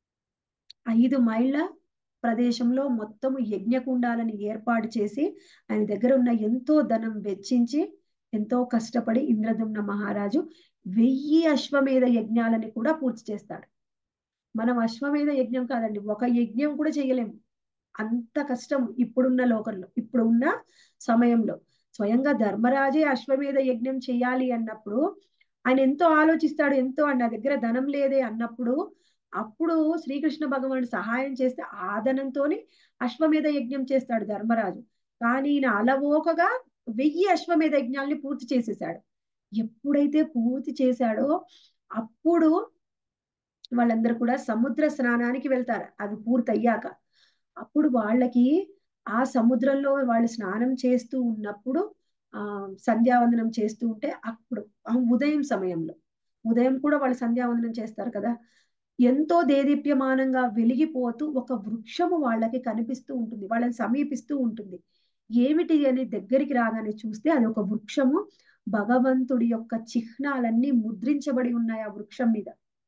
ఐదు మైళ్ళ ప్రదేశంలో మొత్తము యజ్ఞకుండాలని ఏర్పాటు చేసి ఆయన దగ్గర ఉన్న ఎంతో ధనం వెచ్చించి ఎంతో కష్టపడి ఇంద్రదుమ్న మహారాజు వెయ్యి అశ్వమేధ యజ్ఞాలని కూడా పూర్తి చేస్తాడు మనం అశ్వమేధ యజ్ఞం కాదండి ఒక యజ్ఞం కూడా చేయలేము అంత కష్టం ఇప్పుడున్న లోకంలో ఇప్పుడు ఉన్న సమయంలో స్వయంగా ధర్మరాజే అశ్వమేధ యజ్ఞం చేయాలి అన్నప్పుడు ఆయన ఎంతో ఆలోచిస్తాడు ఎంతో నా దగ్గర ధనం లేదే అన్నప్పుడు అప్పుడు శ్రీకృష్ణ భగవానుడు సహాయం చేస్తే ఆ ధనంతోని అశ్వమేధ యజ్ఞం చేస్తాడు ధర్మరాజు కానీ ఈయన అలవోకగా వెయ్యి అశ్వమేధ యజ్ఞాల్ని పూర్తి చేసేసాడు ఎప్పుడైతే పూర్తి చేశాడో అప్పుడు వాళ్ళందరూ కూడా సముద్ర స్నానానికి వెళ్తారు అవి పూర్తయ్యాక అప్పుడు వాళ్ళకి ఆ సముద్రంలో వాళ్ళు స్నానం చేస్తూ ఉన్నప్పుడు ఆ సంధ్యావందనం చేస్తూ ఉంటే అప్పుడు ఆ ఉదయం సమయంలో ఉదయం కూడా వాళ్ళు సంధ్యావందనం చేస్తారు కదా ఎంతో దేదీప్యమానంగా వెలిగిపోతూ ఒక వృక్షము వాళ్ళకి కనిపిస్తూ ఉంటుంది వాళ్ళని సమీపిస్తూ ఉంటుంది ఏమిటి అని దగ్గరికి రాగానే చూస్తే అది ఒక వృక్షము భగవంతుడి యొక్క చిహ్నాలన్నీ ముద్రించబడి ఉన్నాయి ఆ వృక్షం మీద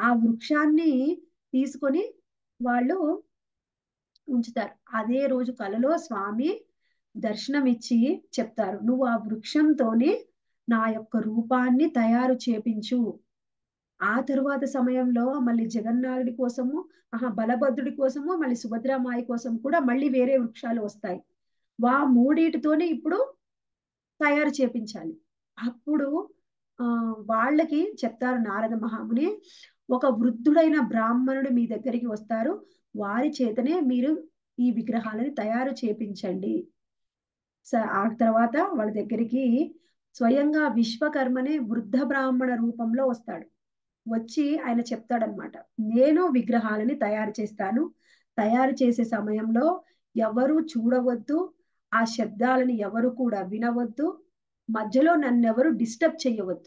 ఆ వృక్షాన్ని తీసుకొని వాళ్ళు ఉంచుతారు అదే రోజు కలలో స్వామి దర్శనమిచ్చి చెప్తారు నువ్వు ఆ వృక్షంతోనే నా యొక్క రూపాన్ని తయారు చేపించు ఆ తరువాత సమయంలో మళ్ళీ జగన్నాథుడి కోసము ఆహా బలభద్రుడి కోసము మళ్ళీ సుభద్రామాయి కోసం కూడా మళ్ళీ వేరే వృక్షాలు వస్తాయి వా మూడిటితోనే ఇప్పుడు తయారు చేపించాలి అప్పుడు ఆ వాళ్ళకి చెప్తారు నారద మహాముని ఒక వృద్ధుడైన బ్రాహ్మణుడు మీ దగ్గరికి వస్తారు వారి చేతనే మీరు ఈ విగ్రహాలని తయారు చేపించండి స- ఆ తర్వాత వాళ్ళ దగ్గరికి స్వయంగా విశ్వకర్మనే వృద్ధ బ్రాహ్మణ రూపంలో వస్తాడు వచ్చి ఆయన చెప్తాడనమాట నేను విగ్రహాలని తయారు చేస్తాను తయారు చేసే సమయంలో ఎవరు చూడవద్దు ఆ శబ్దాలని ఎవరు కూడా వినవద్దు మధ్యలో నన్నెవరు డిస్టర్బ్ చేయవద్దు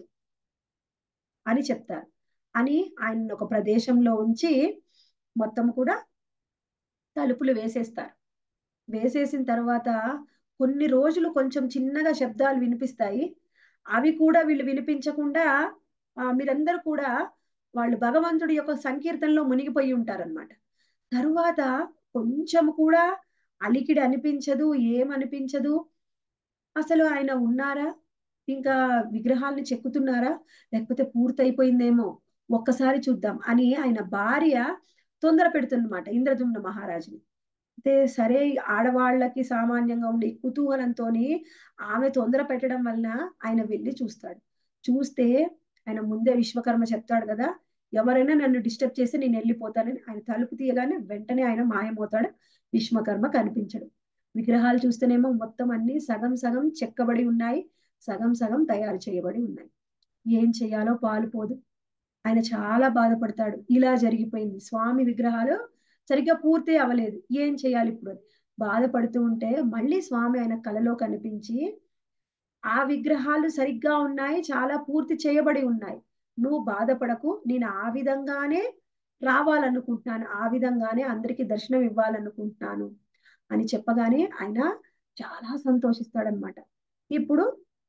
అని చెప్తారు అని ఆయన ఒక ప్రదేశంలో ఉంచి మొత్తం కూడా తలుపులు వేసేస్తారు వేసేసిన తర్వాత కొన్ని రోజులు కొంచెం చిన్నగా శబ్దాలు వినిపిస్తాయి అవి కూడా వీళ్ళు వినిపించకుండా ఆ, మీరందరూ కూడా వాళ్ళు భగవంతుడి యొక్క సంకీర్తనలో మునిగిపోయి ఉంటారన్నమాట తరువాత కొంచెం కూడా అలికిడి అనిపించదు ఏమనిపించదు అసలు ఆయన ఉన్నారా ఇంకా విగ్రహాల్ని చెక్కుతున్నారా లేకపోతే పూర్తయిపోయిందేమో ఒక్కసారి చూద్దాం అని ఆయన భార్య తొందర పెడుతుందన్నమాట ఇంద్రదుమ్న మహారాజుని అయితే సరే ఆడవాళ్ళకి సామాన్యంగా ఉండే కుతూహలంతో ఆమె తొందర పెట్టడం వలన ఆయన వెళ్ళి చూస్తాడు చూస్తే ఆయన ముందే విశ్వకర్మ చెప్తాడు కదా ఎవరైనా నన్ను డిస్టర్బ్ చేసి నేను వెళ్ళిపోతానని ఆయన తలుపు తీయగానే వెంటనే ఆయన మాయమవుతాడు విశ్వకర్మ కనిపించడు విగ్రహాలు చూస్తేనేమో మొత్తం అన్ని సగం సగం చెక్కబడి ఉన్నాయి సగం సగం తయారు చేయబడి ఉన్నాయి ఏం చేయాలో పాలుపోదు ఆయన చాలా బాధపడతాడు ఇలా జరిగిపోయింది స్వామి విగ్రహాలు సరిగ్గా పూర్తి అవ్వలేదు ఏం చేయాలి ఇప్పుడు అని బాధపడుతూ ఉంటే మళ్ళీ స్వామి ఆయన కలలో కనిపించి ఆ విగ్రహాలు సరిగ్గా ఉన్నాయి చాలా పూర్తి చేయబడి ఉన్నాయి నువ్వు బాధపడకు నేను ఆ విధంగానే రావాలనుకుంటున్నాను ఆ విధంగానే అందరికీ దర్శనం ఇవ్వాలనుకుంటున్నాను అని చెప్పగానే ఆయన చాలా సంతోషిస్తాడనమాట ఇప్పుడు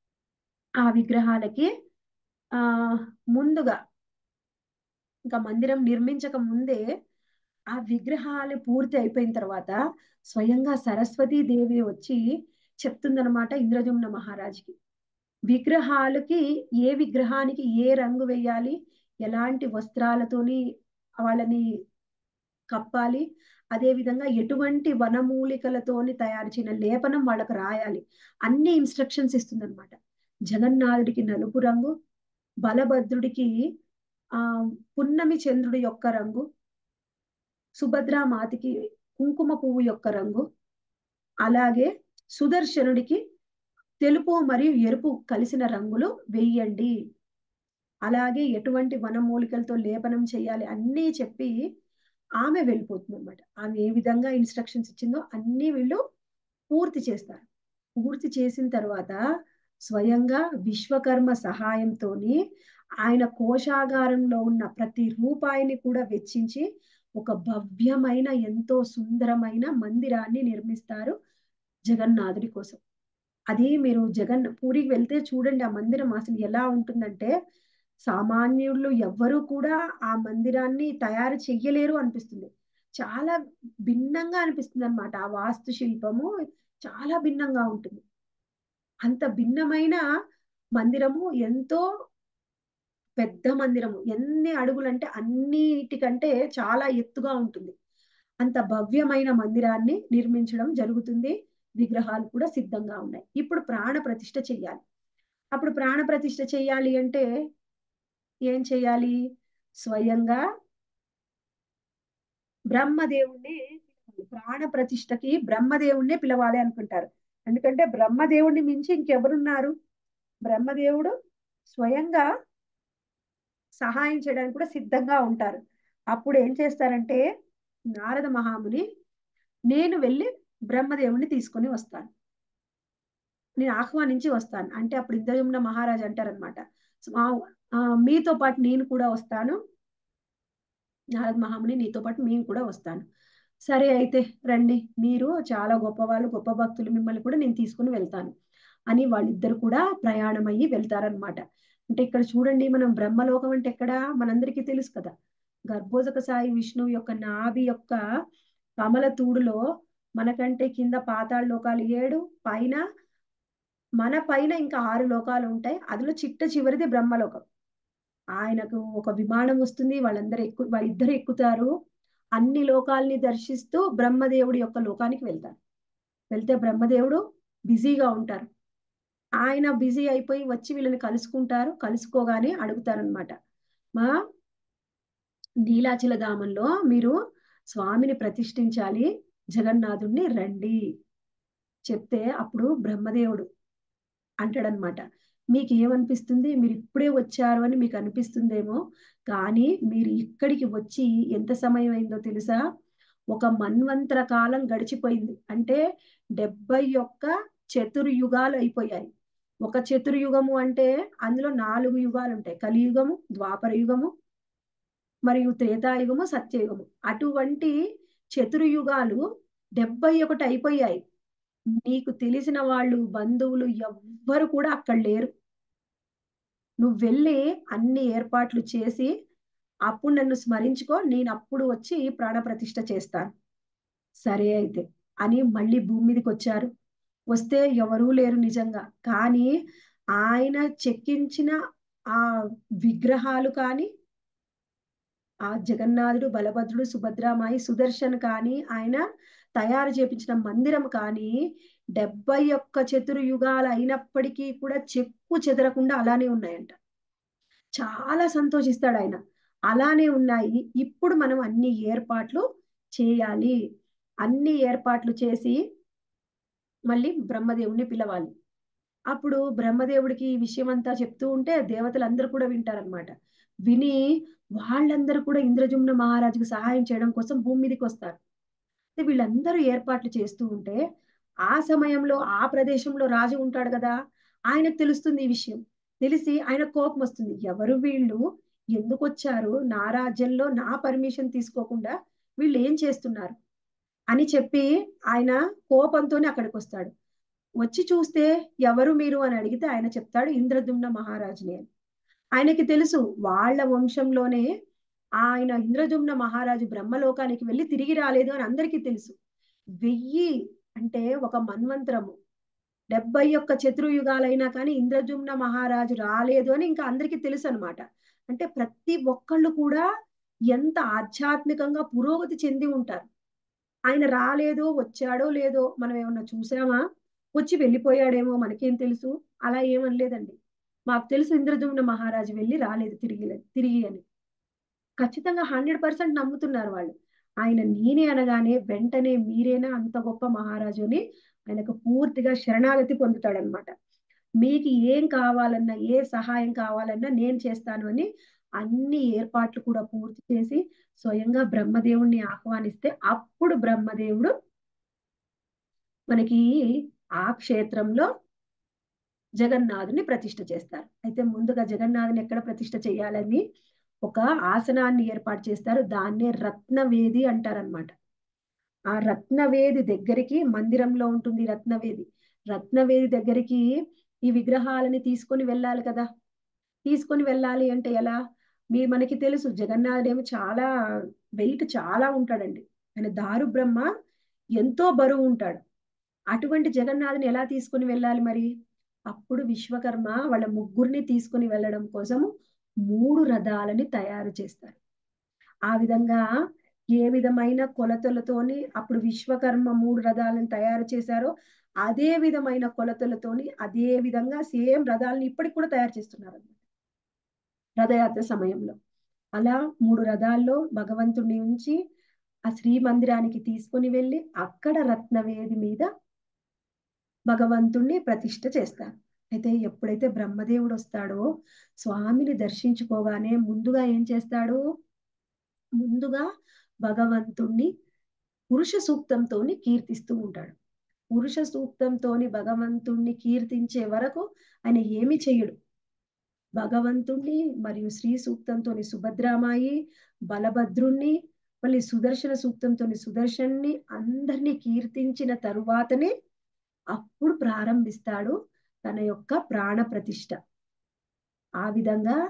ఆ విగ్రహాలకి ఆ ముందుగా ఇంకా మందిరం నిర్మించక ముందే ఆ విగ్రహాలు పూర్తి అయిపోయిన తర్వాత స్వయంగా సరస్వతీ దేవి వచ్చి చెప్తుందనమాట ఇంద్రజమున మహారాజుకి విగ్రహాలకి ఏ విగ్రహానికి ఏ రంగు వేయాలి ఎలాంటి వస్త్రాలతోని వాళ్ళని కప్పాలి అదే విధంగా ఎటువంటి వనమూలికలతోని తయారు చేసిన లేపనం వాళ్ళకు రాయాలి అన్ని ఇన్స్ట్రక్షన్స్ ఇస్తుందన్నమాట జగన్నాథుడికి నలుపు రంగు బలభద్రుడికి ఆ పున్నమి చంద్రుడి యొక్క రంగు సుభద్రామాతికి కుంకుమ పువ్వు యొక్క రంగు అలాగే సుదర్శనుడికి తెలుపు మరియు ఎరుపు కలిసిన రంగులు వేయండి అలాగే ఎటువంటి వనమూలికలతో లేపనం చేయాలి అన్నీ చెప్పి ఆమె వెళ్ళిపోతుంది అనమాట ఆమె ఏ విధంగా ఇన్స్ట్రక్షన్స్ ఇచ్చిందో అన్ని వీళ్ళు పూర్తి చేస్తారు పూర్తి చేసిన తర్వాత స్వయంగా విశ్వకర్మ సహాయంతోని ఆయన కోశాగారంలో ఉన్న ప్రతి రూపాయిని కూడా వెచ్చించి ఒక భవ్యమైన ఎంతో సుందరమైన మందిరాన్ని నిర్మిస్తారు జగన్నాథుడి కోసం అది మీరు జగన్ పూరికి వెళ్తే చూడండి ఆ మందిరం అసలు ఎలా ఉంటుందంటే సామాన్యులు ఎవ్వరూ కూడా ఆ మందిరాన్ని తయారు చెయ్యలేరు అనిపిస్తుంది చాలా భిన్నంగా అనిపిస్తుంది అనమాట ఆ వాస్తు శిల్పము చాలా భిన్నంగా ఉంటుంది అంత భిన్నమైన మందిరము ఎంతో పెద్ద మందిరము ఎన్ని అడుగులంటే అన్నిటికంటే చాలా ఎత్తుగా ఉంటుంది అంత భవ్యమైన మందిరాన్ని నిర్మించడం జరుగుతుంది విగ్రహాలు కూడా సిద్ధంగా ఉన్నాయి ఇప్పుడు ప్రాణ ప్రతిష్ఠ చెయ్యాలి అప్పుడు ప్రాణ ప్రతిష్ఠ చెయ్యాలి అంటే ఏం చేయాలి స్వయంగా బ్రహ్మదేవుణ్ణి ప్రాణ ప్రతిష్ఠకి బ్రహ్మదేవుణ్ణే పిలవాలి అనుకుంటారు ఎందుకంటే బ్రహ్మదేవుడిని మించి ఇంకెవరున్నారు బ్రహ్మదేవుడు స్వయంగా సహాయం చేయడానికి కూడా సిద్ధంగా ఉంటారు అప్పుడు ఏం చేస్తారంటే నారద మహాముని నేను వెళ్ళి బ్రహ్మదేవుణ్ణి తీసుకొని వస్తాను నేను ఆహ్వానించి వస్తాను అంటే అప్పుడు ఇంద్రజమున మహారాజు అంటారనమాట మీతో పాటు నేను కూడా వస్తాను నారద మహాముని నీతో పాటు మేము కూడా వస్తాను సరే అయితే రండి మీరు చాలా గొప్పవాళ్ళు గొప్ప భక్తులు మిమ్మల్ని కూడా నేను తీసుకుని వెళ్తాను అని వాళ్ళిద్దరు కూడా ప్రయాణం అయ్యి వెళ్తారనమాట అంటే ఇక్కడ చూడండి మనం బ్రహ్మలోకం అంటే ఎక్కడ మనందరికీ తెలుసు కదా గర్భోజక సాయి విష్ణువు యొక్క నాభి యొక్క కమల తూడులో మనకంటే కింద పాతాళ లోకాలు ఏడు పైన మన పైన ఇంకా ఆరు లోకాలు ఉంటాయి అందులో చిట్ట చివరిది బ్రహ్మలోకం ఆయనకు ఒక విమానం వస్తుంది వాళ్ళందరూ ఎక్కు వాళ్ళిద్దరు ఎక్కుతారు అన్ని లోకాల్ని దర్శిస్తూ బ్రహ్మదేవుడి యొక్క లోకానికి వెళ్తారు వెళ్తే బ్రహ్మదేవుడు బిజీగా ఉంటారు ఆయన బిజీ అయిపోయి వచ్చి వీళ్ళని కలుసుకుంటారు కలుసుకోగానే అడుగుతారనమాట మా నీలాచల ధామంలో మీరు స్వామిని ప్రతిష్ఠించాలి జగన్నాథుణ్ణి రండి చెప్తే అప్పుడు బ్రహ్మదేవుడు అంటాడనమాట మీకు ఏమనిపిస్తుంది మీరు ఇప్పుడే వచ్చారు అని మీకు అనిపిస్తుందేమో కానీ మీరు ఇక్కడికి వచ్చి ఎంత సమయం అయిందో తెలుసా ఒక మన్వంతర కాలం గడిచిపోయింది అంటే డెబ్బై ఒక్క చతుర్యుగాలు అయిపోయాయి ఒక చతుర్యుగము అంటే అందులో నాలుగు యుగాలు ఉంటాయి కలియుగము ద్వాపర యుగము మరియు త్రేతాయుగము సత్యయుగము అటువంటి చతుర్యుగాలు డెబ్బై ఒకటి అయిపోయాయి నీకు తెలిసిన వాళ్ళు బంధువులు ఎవ్వరు కూడా అక్కడ లేరు నువ్వు వెళ్ళి అన్ని ఏర్పాట్లు చేసి అప్పుడు నన్ను స్మరించుకో నేను అప్పుడు వచ్చి ప్రాణప్రతిష్ఠ చేస్తాను సరే అయితే అని మళ్ళీ భూమి మీదకి వచ్చారు వస్తే ఎవరూ లేరు నిజంగా కానీ ఆయన చెక్కించిన ఆ విగ్రహాలు కానీ ఆ జగన్నాథుడు బలభద్రుడు సుభద్రామాయి సుదర్శన్ కానీ ఆయన తయారు చేపించిన మందిరం కానీ డెబ్బై ఒక్క చతుర్యుగాలు అయినప్పటికీ కూడా చెక్కు చెదరకుండా అలానే ఉన్నాయంట చాలా సంతోషిస్తాడు ఆయన అలానే ఉన్నాయి ఇప్పుడు మనం అన్ని ఏర్పాట్లు చేయాలి అన్ని ఏర్పాట్లు చేసి మళ్ళీ బ్రహ్మదేవుణ్ణి పిలవాలి అప్పుడు బ్రహ్మదేవుడికి ఈ విషయం అంతా చెప్తూ ఉంటే దేవతలందరూ కూడా వింటారనమాట విని వాళ్ళందరూ కూడా ఇంద్రజుమ్న మహారాజుకు సహాయం చేయడం కోసం భూమి మీదకి వస్తారు వీళ్ళందరూ ఏర్పాట్లు చేస్తూ ఉంటే ఆ సమయంలో ఆ ప్రదేశంలో రాజు ఉంటాడు కదా ఆయనకు తెలుస్తుంది ఈ విషయం తెలిసి ఆయన కోపం వస్తుంది ఎవరు వీళ్ళు ఎందుకు వచ్చారు నా రాజ్యంలో నా పర్మిషన్ తీసుకోకుండా వీళ్ళు ఏం చేస్తున్నారు అని చెప్పి ఆయన కోపంతోనే అక్కడికి వస్తాడు వచ్చి చూస్తే ఎవరు మీరు అని అడిగితే ఆయన చెప్తాడు ఇంద్రదుమ్న మహారాజుని అని ఆయనకి తెలుసు వాళ్ళ వంశంలోనే ఆయన ఇంద్రజుమ్న మహారాజు బ్రహ్మలోకానికి వెళ్ళి తిరిగి రాలేదు అని అందరికీ తెలుసు వెయ్యి అంటే ఒక మన్వంతరము డెబ్బై ఒక్క చతుర్యుగాలైనా కానీ ఇంద్రజుమ్న మహారాజు రాలేదు అని ఇంకా అందరికీ తెలుసు అనమాట అంటే ప్రతి ఒక్కళ్ళు కూడా ఎంత ఆధ్యాత్మికంగా పురోగతి చెంది ఉంటారు ఆయన రాలేదో వచ్చాడో లేదో మనం ఏమన్నా చూసామా వచ్చి వెళ్ళిపోయాడేమో మనకేం తెలుసు అలా ఏమనలేదండి మాకు తెలుసు ఇంద్రజుమ్న మహారాజు వెళ్ళి రాలేదు తిరిగి తిరిగి అని ఖచ్చితంగా హండ్రెడ్ పర్సెంట్ నమ్ముతున్నారు వాళ్ళు ఆయన నేనే అనగానే వెంటనే మీరేనా అంత గొప్ప మహారాజు అని ఆయనకు పూర్తిగా శరణాగతి పొందుతాడనమాట మీకు ఏం కావాలన్నా ఏ సహాయం కావాలన్నా నేను చేస్తాను అని అన్ని ఏర్పాట్లు కూడా పూర్తి చేసి స్వయంగా బ్రహ్మదేవుణ్ణి ఆహ్వానిస్తే అప్పుడు బ్రహ్మదేవుడు మనకి ఆ క్షేత్రంలో జగన్నాథుని ప్రతిష్ఠ చేస్తారు అయితే ముందుగా జగన్నాథుని ఎక్కడ ప్రతిష్ఠ చేయాలని ఒక ఆసనాన్ని ఏర్పాటు చేస్తారు దాన్నే రత్నవేది అంటారనమాట ఆ రత్నవేది దగ్గరికి మందిరంలో ఉంటుంది రత్నవేది రత్నవేది దగ్గరికి ఈ విగ్రహాలని తీసుకొని వెళ్ళాలి కదా తీసుకొని వెళ్ళాలి అంటే ఎలా మీ మనకి తెలుసు జగన్నాథుడేమో చాలా వెయిట్ చాలా ఉంటాడండి ఆయన దారు బ్రహ్మ ఎంతో బరువు ఉంటాడు అటువంటి జగన్నాథుని ఎలా తీసుకొని వెళ్ళాలి మరి అప్పుడు విశ్వకర్మ వాళ్ళ ముగ్గురిని తీసుకొని వెళ్ళడం కోసము మూడు రథాలని తయారు చేస్తారు ఆ విధంగా ఏ విధమైన కొలతలతోని అప్పుడు విశ్వకర్మ మూడు రథాలను తయారు చేశారో అదే విధమైన కొలతలతోని అదే విధంగా సేమ్ రథాలను ఇప్పటికి కూడా తయారు చేస్తున్నారు రథయాత్ర సమయంలో అలా మూడు రథాల్లో భగవంతుడిని ఉంచి ఆ శ్రీ మందిరానికి తీసుకొని వెళ్ళి అక్కడ రత్నవేది మీద భగవంతుణ్ణి ప్రతిష్ఠ చేస్తారు అయితే ఎప్పుడైతే బ్రహ్మదేవుడు వస్తాడో స్వామిని దర్శించుకోగానే ముందుగా ఏం చేస్తాడు ముందుగా భగవంతుణ్ణి పురుష సూక్తంతో కీర్తిస్తూ ఉంటాడు పురుష సూక్తంతోని భగవంతుణ్ణి కీర్తించే వరకు ఆయన ఏమి చెయ్యడు భగవంతుణ్ణి మరియు శ్రీ సూక్తంతోని సుభద్రామాయి బలభద్రుణ్ణి మళ్ళీ సుదర్శన సూక్తంతోని సుదర్శన్ని అందరినీ కీర్తించిన తరువాతనే అప్పుడు ప్రారంభిస్తాడు తన యొక్క ప్రాణ ప్రతిష్ట ఆ విధంగా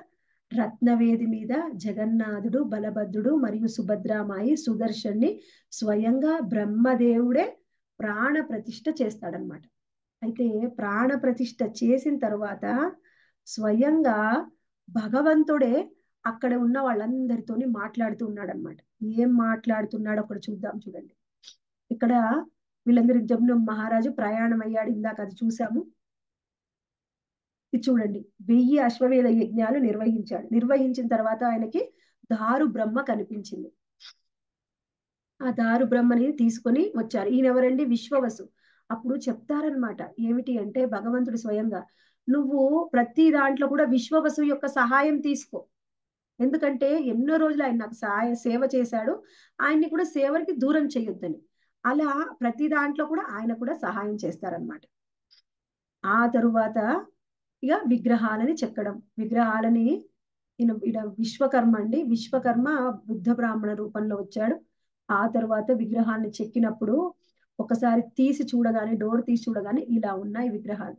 రత్నవేది మీద జగన్నాథుడు బలభద్రుడు మరియు సుభద్రామాయి సుదర్శన్ని స్వయంగా బ్రహ్మదేవుడే ప్రాణ ప్రతిష్ఠ చేస్తాడనమాట అయితే ప్రాణ ప్రతిష్ఠ చేసిన తర్వాత స్వయంగా భగవంతుడే అక్కడ ఉన్న వాళ్ళందరితోని మాట్లాడుతూ ఉన్నాడు అనమాట ఏం మాట్లాడుతున్నాడో ఒకటి చూద్దాం చూడండి ఇక్కడ వీళ్ళందరి జమున మహారాజు ప్రయాణం అయ్యాడు ఇందాక అది చూసాము ఇది చూడండి వెయ్యి అశ్వమేధ యజ్ఞాలు నిర్వహించాడు నిర్వహించిన తర్వాత ఆయనకి దారు బ్రహ్మ కనిపించింది ఆ దారు బ్రహ్మని తీసుకొని వచ్చారు ఈయన ఎవరండి విశ్వవసు అప్పుడు చెప్తారనమాట ఏమిటి అంటే భగవంతుడు స్వయంగా నువ్వు ప్రతి దాంట్లో కూడా విశ్వవసు యొక్క సహాయం తీసుకో ఎందుకంటే ఎన్నో రోజులు ఆయన నాకు సహాయ సేవ చేశాడు ఆయన్ని కూడా సేవకి దూరం చేయొద్దని అలా ప్రతి దాంట్లో కూడా ఆయన కూడా సహాయం చేస్తారనమాట ఆ తరువాత ఇక విగ్రహాలని చెక్కడం విగ్రహాలని ఈయన ఈయన విశ్వకర్మ అండి విశ్వకర్మ బుద్ధ బ్రాహ్మణ రూపంలో వచ్చాడు ఆ తర్వాత విగ్రహాన్ని చెక్కినప్పుడు ఒకసారి తీసి చూడగానే డోర్ తీసి చూడగానే ఇలా ఉన్నాయి విగ్రహాలు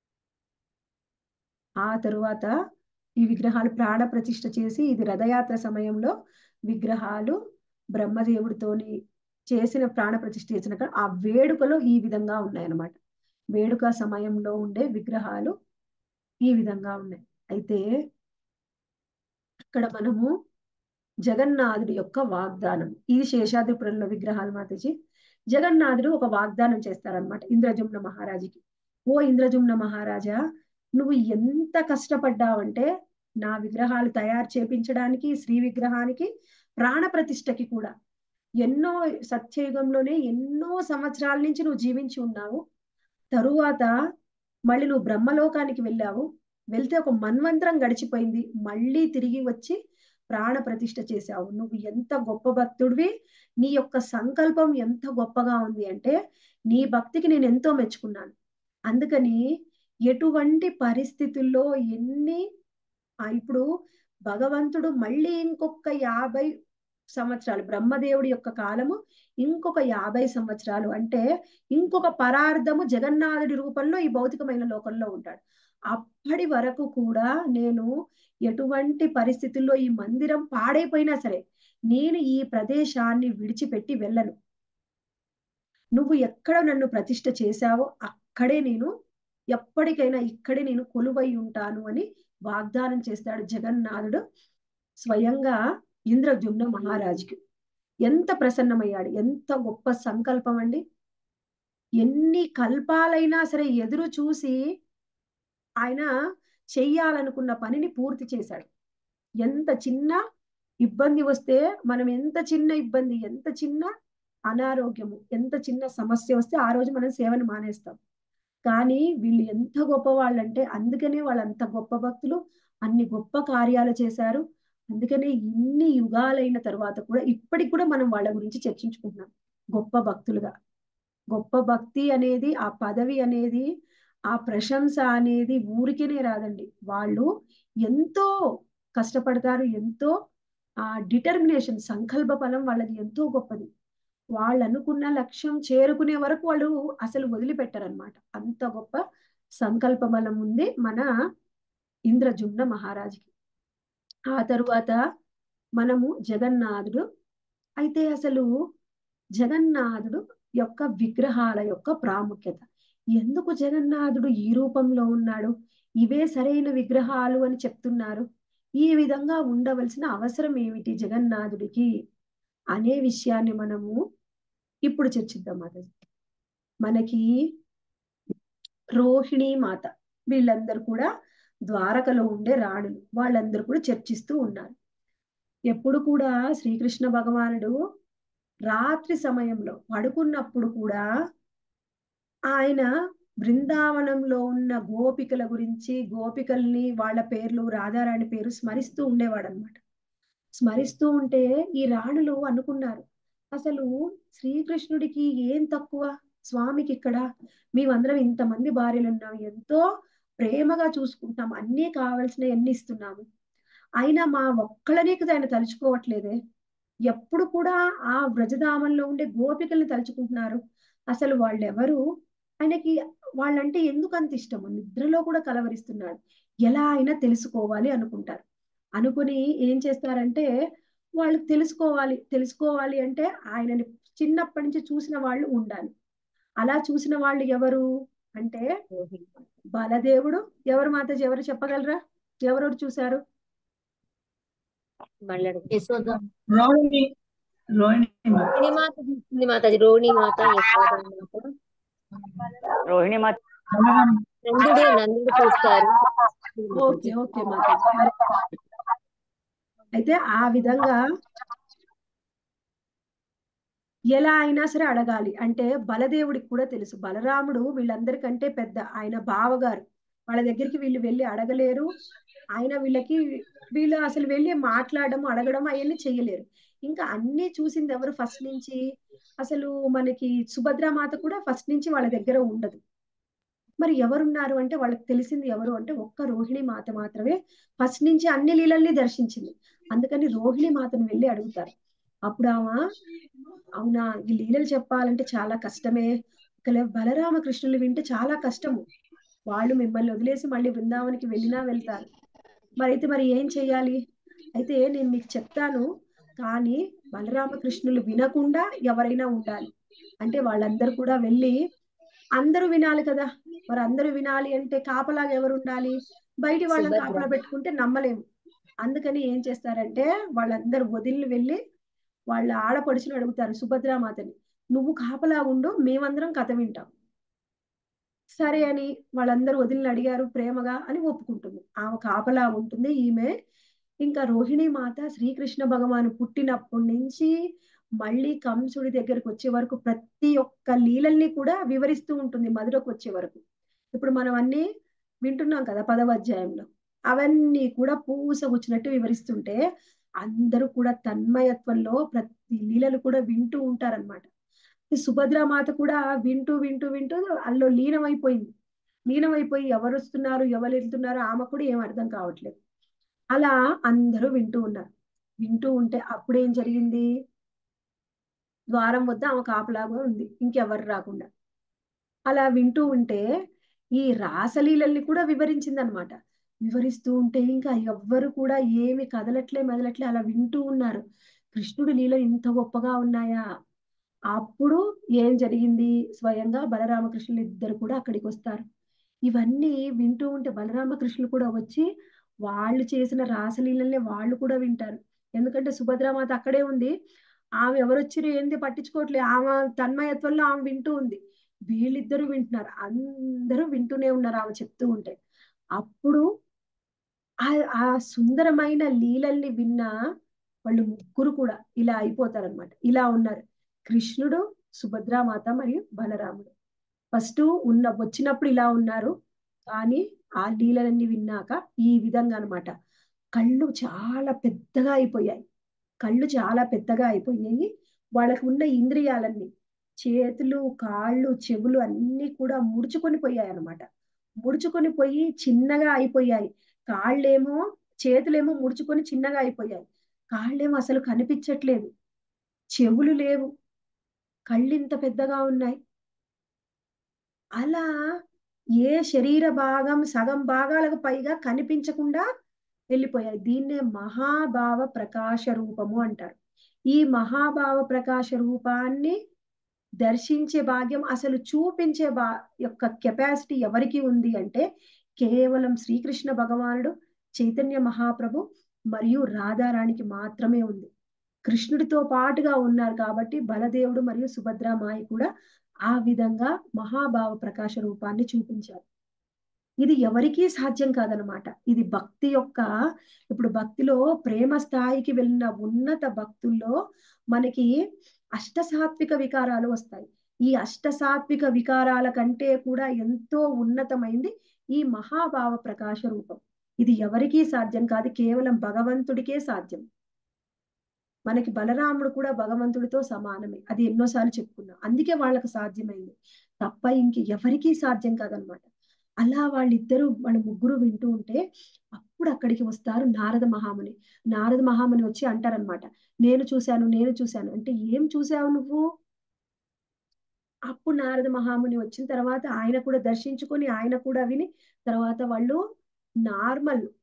ఆ తరువాత ఈ విగ్రహాలు ప్రాణ ప్రతిష్ఠ చేసి ఇది రథయాత్ర సమయంలో విగ్రహాలు బ్రహ్మదేవుడితోని చేసిన ప్రాణ ప్రతిష్ఠ చేసిన కా- ఆ వేడుకలో ఈ విధంగా ఉన్నాయన్నమాట వేడుక సమయంలో ఉండే విగ్రహాలు ఈ విధంగా ఉన్నాయి అయితే ఇక్కడ మనము జగన్నాథుడి యొక్క వాగ్దానం ఇది శేషాద్రిపురంలో విగ్రహాలు మాతజీ జగన్నాథుడు ఒక వాగ్దానం చేస్తారనమాట ఇంద్రజుమ్న మహారాజుకి ఓ ఇంద్రజుమ్న మహారాజా నువ్వు ఎంత కష్టపడ్డావంటే నా విగ్రహాలు తయారు చేపించడానికి శ్రీ విగ్రహానికి ప్రాణ ప్రతిష్టకి కూడా ఎన్నో సత్యయుగంలోనే ఎన్నో సంవత్సరాల నుంచి నువ్వు జీవించి ఉన్నావు తరువాత మళ్ళీ నువ్వు బ్రహ్మలోకానికి వెళ్ళావు వెళ్తే ఒక మన్వంతరం గడిచిపోయింది మళ్ళీ తిరిగి వచ్చి ప్రాణ ప్రతిష్ఠ చేశావు నువ్వు ఎంత గొప్ప భక్తుడివి నీ యొక్క సంకల్పం ఎంత గొప్పగా ఉంది అంటే నీ భక్తికి నేను ఎంతో మెచ్చుకున్నాను అందుకని ఎటువంటి పరిస్థితుల్లో ఎన్ని ఆ ఇప్పుడు భగవంతుడు మళ్ళీ ఇంకొక యాభై సంవత్సరాలు బ్రహ్మదేవుడి యొక్క కాలము ఇంకొక యాభై సంవత్సరాలు అంటే ఇంకొక పరార్థము జగన్నాథుడి రూపంలో ఈ భౌతికమైన లోకంలో ఉంటాడు అప్పటి వరకు కూడా నేను ఎటువంటి పరిస్థితుల్లో ఈ మందిరం పాడైపోయినా సరే నేను ఈ ప్రదేశాన్ని విడిచిపెట్టి వెళ్ళను నువ్వు ఎక్కడ నన్ను ప్రతిష్ఠ చేశావో అక్కడే నేను ఎప్పటికైనా ఇక్కడే నేను కొలువై ఉంటాను అని వాగ్దానం చేస్తాడు జగన్నాథుడు స్వయంగా ఇంద్రజుమ్న మహారాజుకి ఎంత ప్రసన్నమయ్యాడు ఎంత గొప్ప సంకల్పం అండి ఎన్ని కల్పాలైనా సరే ఎదురు చూసి ఆయన చెయ్యాలనుకున్న పనిని పూర్తి చేశాడు ఎంత చిన్న ఇబ్బంది వస్తే మనం ఎంత చిన్న ఇబ్బంది ఎంత చిన్న అనారోగ్యము ఎంత చిన్న సమస్య వస్తే ఆ రోజు మనం సేవను మానేస్తాం కానీ వీళ్ళు ఎంత గొప్ప వాళ్ళంటే అందుకనే వాళ్ళు అంత గొప్ప భక్తులు అన్ని గొప్ప కార్యాలు చేశారు అందుకనే ఇన్ని యుగాలైన తర్వాత కూడా ఇప్పటికి కూడా మనం వాళ్ళ గురించి చర్చించుకుంటున్నాం గొప్ప భక్తులుగా గొప్ప భక్తి అనేది ఆ పదవి అనేది ఆ ప్రశంస అనేది ఊరికేనే రాదండి వాళ్ళు ఎంతో కష్టపడతారు ఎంతో ఆ డిటర్మినేషన్ సంకల్ప బలం వాళ్ళది ఎంతో గొప్పది వాళ్ళు అనుకున్న లక్ష్యం చేరుకునే వరకు వాళ్ళు అసలు వదిలిపెట్టరనమాట అంత గొప్ప సంకల్ప బలం ఉంది మన ఇంద్రజుమ్న మహారాజుకి ఆ తరువాత మనము జగన్నాథుడు అయితే అసలు జగన్నాథుడు యొక్క విగ్రహాల యొక్క ప్రాముఖ్యత ఎందుకు జగన్నాథుడు ఈ రూపంలో ఉన్నాడు ఇవే సరైన విగ్రహాలు అని చెప్తున్నారు ఈ విధంగా ఉండవలసిన అవసరం ఏమిటి జగన్నాథుడికి అనే విషయాన్ని మనము ఇప్పుడు చర్చిద్దాం మాతాజీ మనకి రోహిణి మాత వీళ్ళందరూ కూడా ద్వారకలో ఉండే రాణులు వాళ్ళందరూ కూడా చర్చిస్తూ ఉన్నారు ఎప్పుడు కూడా శ్రీకృష్ణ భగవానుడు రాత్రి సమయంలో పడుకున్నప్పుడు కూడా ఆయన బృందావనంలో ఉన్న గోపికల గురించి గోపికల్ని వాళ్ళ పేర్లు రాధారాణి పేరు స్మరిస్తూ ఉండేవాడు అనమాట స్మరిస్తూ ఉంటే ఈ రాణులు అనుకున్నారు అసలు శ్రీకృష్ణుడికి ఏం తక్కువ స్వామికి ఇక్కడ మేమందరం ఇంతమంది భార్యలు ఉన్నాం ఎంతో ప్రేమగా చూసుకుంటాం అన్నీ కావాల్సిన ఎన్ని ఇస్తున్నాము అయినా మా ఒక్కళ్ళనే కదా ఆయన తలుచుకోవట్లేదే ఎప్పుడు కూడా ఆ వ్రజధామంలో ఉండే గోపికల్ని తలుచుకుంటున్నారు అసలు వాళ్ళెవరు ఆయనకి వాళ్ళంటే ఎందుకు అంత ఇష్టము నిద్రలో కూడా కలవరిస్తున్నాడు ఎలా అయినా తెలుసుకోవాలి అనుకుంటారు అనుకుని ఏం చేస్తారంటే వాళ్ళకి తెలుసుకోవాలి తెలుసుకోవాలి అంటే ఆయనని చిన్నప్పటి నుంచి చూసిన వాళ్ళు ఉండాలి అలా చూసిన వాళ్ళు ఎవరు అంటే బలదేవుడు ఎవరు మాతాజీ ఎవరు చెప్పగలరా ఎవరెవరు చూశారు మళ్ళీ అడుగు. యశోద రోహిణి రోహిణి రోహిణి మాత చూస్తుంది మాతాజీ రోహిణి మాత యశోద మాత రోహిణి మాత నందుడు నందుడు చూస్తారు ఓకే ఓకే మాతాజీ అయితే ఆ విధంగా ఎలా అయినా సరే అడగాలి అంటే బలదేవుడికి కూడా తెలుసు బలరాముడు వీళ్ళందరికంటే పెద్ద ఆయన బావగారు వాళ్ళ దగ్గరికి వీళ్ళు వెళ్ళి అడగలేరు ఆయన వీళ్ళకి వీళ్ళు అసలు వెళ్ళి మాట్లాడడం అడగడం అవన్నీ చెయ్యలేరు ఇంకా అన్ని చూసింది ఎవరు ఫస్ట్ నుంచి అసలు మనకి సుభద్రామాత కూడా ఫస్ట్ నుంచి వాళ్ళ దగ్గర ఉండదు మరి ఎవరున్నారు అంటే వాళ్ళకి తెలిసింది ఎవరు అంటే ఒక్క రోహిణి మాత మాత్రమే ఫస్ట్ నుంచి అన్ని లీలల్ని దర్శించింది అందుకని రోహిణి మాతను వెళ్ళి అడుగుతారు అప్పుడు ఆమె అవునా ఈ లీలలు చెప్పాలంటే చాలా కష్టమే ఒకవేళ బలరామకృష్ణులు వింటే చాలా కష్టము వాళ్ళు మిమ్మల్ని వదిలేసి మళ్ళీ బృందావనికి వెళ్ళినా వెళ్తారు మరి అయితే మరి ఏం చెయ్యాలి అయితే నేను మీకు చెప్తాను కానీ బలరామకృష్ణులు వినకుండా ఎవరైనా ఉండాలి అంటే వాళ్ళందరూ కూడా వెళ్ళి అందరూ వినాలి కదా మరి అందరూ వినాలి అంటే కాపలాగా ఎవరు ఉండాలి బయటి వాళ్ళని సుభద్ర. కాపలా పెట్టుకుంటే నమ్మలేము అందుకని ఏం చేస్తారంటే వాళ్ళందరూ వదిలి వెళ్ళి వాళ్ళ ఆడపడుచుని అడుగుతారు సుభద్రామాతని నువ్వు కాపలా ఉండు మేమందరం కథ వింటాం సరే అని వాళ్ళందరూ వదిలిని అడిగారు ప్రేమగా అని ఒప్పుకుంటుంది ఆమె కాపలా ఉంటుంది ఈమె ఇంకా రోహిణి మాత శ్రీకృష్ణ భగవాను పుట్టినప్పటి నుంచి మళ్ళీ కంసుడి దగ్గరకు వచ్చే వరకు ప్రతి ఒక్క లీలల్ని కూడా వివరిస్తూ ఉంటుంది మధురకు వచ్చే వరకు ఇప్పుడు మనం అన్ని వింటున్నాం కదా పదవ అధ్యాయంలో అవన్నీ కూడా పూసగుచ్చినట్టు వివరిస్తుంటే అందరూ కూడా తన్మయత్వంలో ప్రతి లీలలు కూడా వింటూ ఉంటారన్నమాట ఈ సుభద్రామాత కూడా వింటూ వింటూ వింటూ అందులో లీనమైపోయింది లీనమైపోయి ఎవరు వస్తున్నారు ఎవరు వెళ్తున్నారు ఆమె కూడా ఏం అర్థం కావట్లేదు అలా అందరూ వింటూ ఉన్నారు వింటూ ఉంటే అప్పుడేం జరిగింది ద్వారం వద్ద ఆమె కాపలాగా ఉంది ఇంకెవరు రాకుండా అలా వింటూ ఉంటే ఈ రాసలీలల్ని కూడా వివరించింది అనమాట వివరిస్తూ ఉంటే ఇంకా ఎవ్వరు కూడా ఏమి కదలట్లే మెదలట్లే అలా వింటూ ఉన్నారు కృష్ణుడి లీలలు ఇంత గొప్పగా ఉన్నాయా అప్పుడు ఏం జరిగింది స్వయంగా బలరామకృష్ణులు ఇద్దరు కూడా అక్కడికి వస్తారు ఇవన్నీ వింటూ ఉంటే బలరామకృష్ణులు కూడా వచ్చి వాళ్ళు చేసిన రాసలీలల్ని వాళ్ళు కూడా వింటారు ఎందుకంటే సుభద్రామాత అక్కడే ఉంది ఆమె ఎవరు వచ్చిరో ఏంది పట్టించుకోవట్లేదు ఆమె తన్మయత్వంలో ఆమె వింటూ ఉంది వీళ్ళిద్దరూ వింటున్నారు అందరూ వింటూనే ఉన్నారు ఆమె చెప్తూ ఉంటే అప్పుడు ఆ ఆ సుందరమైన లీలల్ని విన్న వాళ్ళు ముగ్గురు కూడా ఇలా అయిపోతారనమాట ఇలా ఉన్నారు కృష్ణుడు సుభద్రామాత మరియు బలరాముడు ఫస్ట్ ఉన్న వచ్చినప్పుడు ఇలా ఉన్నారు కానీ ఆ లీలలన్నీ విన్నాక ఈ విధంగా అన్నమాట కళ్ళు చాలా పెద్దగా అయిపోయాయి కళ్ళు చాలా పెద్దగా అయిపోయాయి వాళ్ళకు ఉన్న ఇంద్రియాలన్నీ చేతులు కాళ్ళు చెవులు అన్నీ కూడా ముడుచుకొని పోయాయి అన్నమాట ముడుచుకొని పోయి చిన్నగా అయిపోయాయి కాళ్ళేమో చేతులేమో ముడుచుకొని చిన్నగా అయిపోయాయి కాళ్ళేమో అసలు కనిపించట్లేదు చెవులు లేవు కళ్ళు ఇంత పెద్దగా ఉన్నాయి అలా ఏ శరీర భాగం సగం భాగాలకు పైగా కనిపించకుండా వెళ్ళిపోయాయి దీన్నే మహాభావ ప్రకాశ రూపము అంటారు ఈ మహాభావ ప్రకాశ రూపాన్ని దర్శించే భాగ్యం అసలు చూపించే బా యొక్క కెపాసిటీ ఎవరికి ఉంది అంటే కేవలం శ్రీకృష్ణ భగవానుడు చైతన్య మహాప్రభు మరియు రాధారాణికి మాత్రమే ఉంది కృష్ణుడితో పాటుగా ఉన్నారు కాబట్టి బలదేవుడు మరియు సుభద్రామాయి కూడా ఆ విధంగా మహాభావ ప్రకాశ రూపాన్ని చూపించారు ఇది ఎవరికీ సాధ్యం కాదనమాట ఇది భక్తి యొక్క ఇప్పుడు భక్తిలో ప్రేమ స్థాయికి వెళ్ళిన ఉన్నత భక్తుల్లో మనకి అష్టసాత్విక వికారాలు వస్తాయి ఈ అష్టసాత్విక వికారాల కంటే కూడా ఎంతో ఉన్నతమైంది ఈ మహాభావ ప్రకాశ రూపం ఇది ఎవరికీ సాధ్యం కాదు కేవలం భగవంతుడికే సాధ్యం మనకి బలరాముడు కూడా భగవంతుడితో సమానమే అది ఎన్నోసార్లు చెప్పుకున్నాం అందుకే వాళ్ళకి సాధ్యమైంది తప్ప ఇంక ఎవరికీ సాధ్యం కాదనమాట అలా వాళ్ళిద్దరూ వాళ్ళ ముగ్గురు వింటూ ఉంటే అప్పుడు అక్కడికి వస్తారు నారద మహాముని నారద మహాముని వచ్చి అంటారనమాట నేను చూశాను నేను చూశాను అంటే ఏం చూసావు నువ్వు అప్పుడు నారద మహాముని వచ్చిన తర్వాత ఆయన కూడా దర్శించుకొని ఆయన కూడా విని తర్వాత వాళ్ళు నార్మల్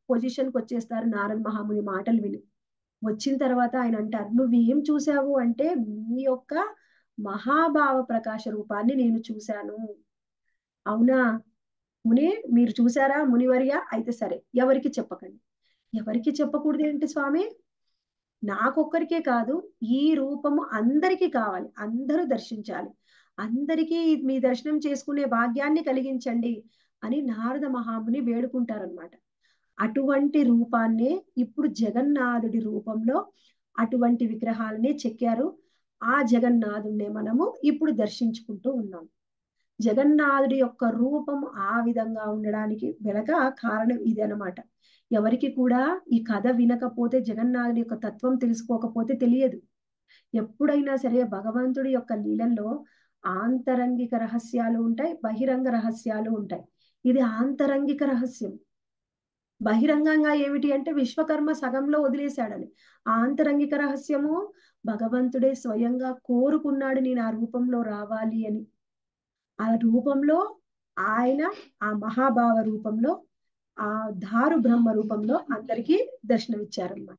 పొజిషన్కి వచ్చేస్తారు నారద మహాముని మాటలు విని వచ్చిన తర్వాత ఆయన అంటారు నువ్వేం చూసావు అంటే మీ యొక్క మహాభావ ప్రకాశ రూపాన్ని నేను చూశాను అవునా ముని మీరు చూసారా మునివర్య అయితే సరే ఎవరికి చెప్పకండి ఎవరికి చెప్పకూడదు ఏంటి స్వామి నాకొక్కరికే కాదు ఈ రూపము అందరికీ కావాలి అందరూ దర్శించాలి అందరికీ మీ దర్శనం చేసుకునే భాగ్యాన్ని కలిగించండి అని నారద మహాముని వేడుకుంటారనమాట అటువంటి రూపాన్నే ఇప్పుడు జగన్నాథుడి రూపంలో అటువంటి విగ్రహాలనే చెక్కారు ఆ జగన్నాథుడినే మనము ఇప్పుడు దర్శించుకుంటూ ఉన్నాం జగన్నాథుడి యొక్క రూపం ఆ విధంగా ఉండడానికి వెనక కారణం ఇది అనమాట ఎవరికి కూడా ఈ కథ వినకపోతే జగన్నాథుడి యొక్క తత్వం తెలుసుకోకపోతే తెలియదు ఎప్పుడైనా సరే భగవంతుడి యొక్క లీలల్లో ఆంతరంగిక రహస్యాలు ఉంటాయి బహిరంగ రహస్యాలు ఉంటాయి ఇది ఆంతరంగిక రహస్యం బహిరంగంగా ఏమిటి అంటే విశ్వకర్మ సగంలో వదిలేశాడని ఆ ఆంతరంగిక రహస్యము భగవంతుడే స్వయంగా కోరుకున్నాడు నేను ఆ రూపంలో రావాలి అని ఆ రూపంలో ఆయన ఆ మహాభావ రూపంలో ఆ దారు బ్రహ్మ రూపంలో అందరికీ దర్శనమిచ్చారనమాట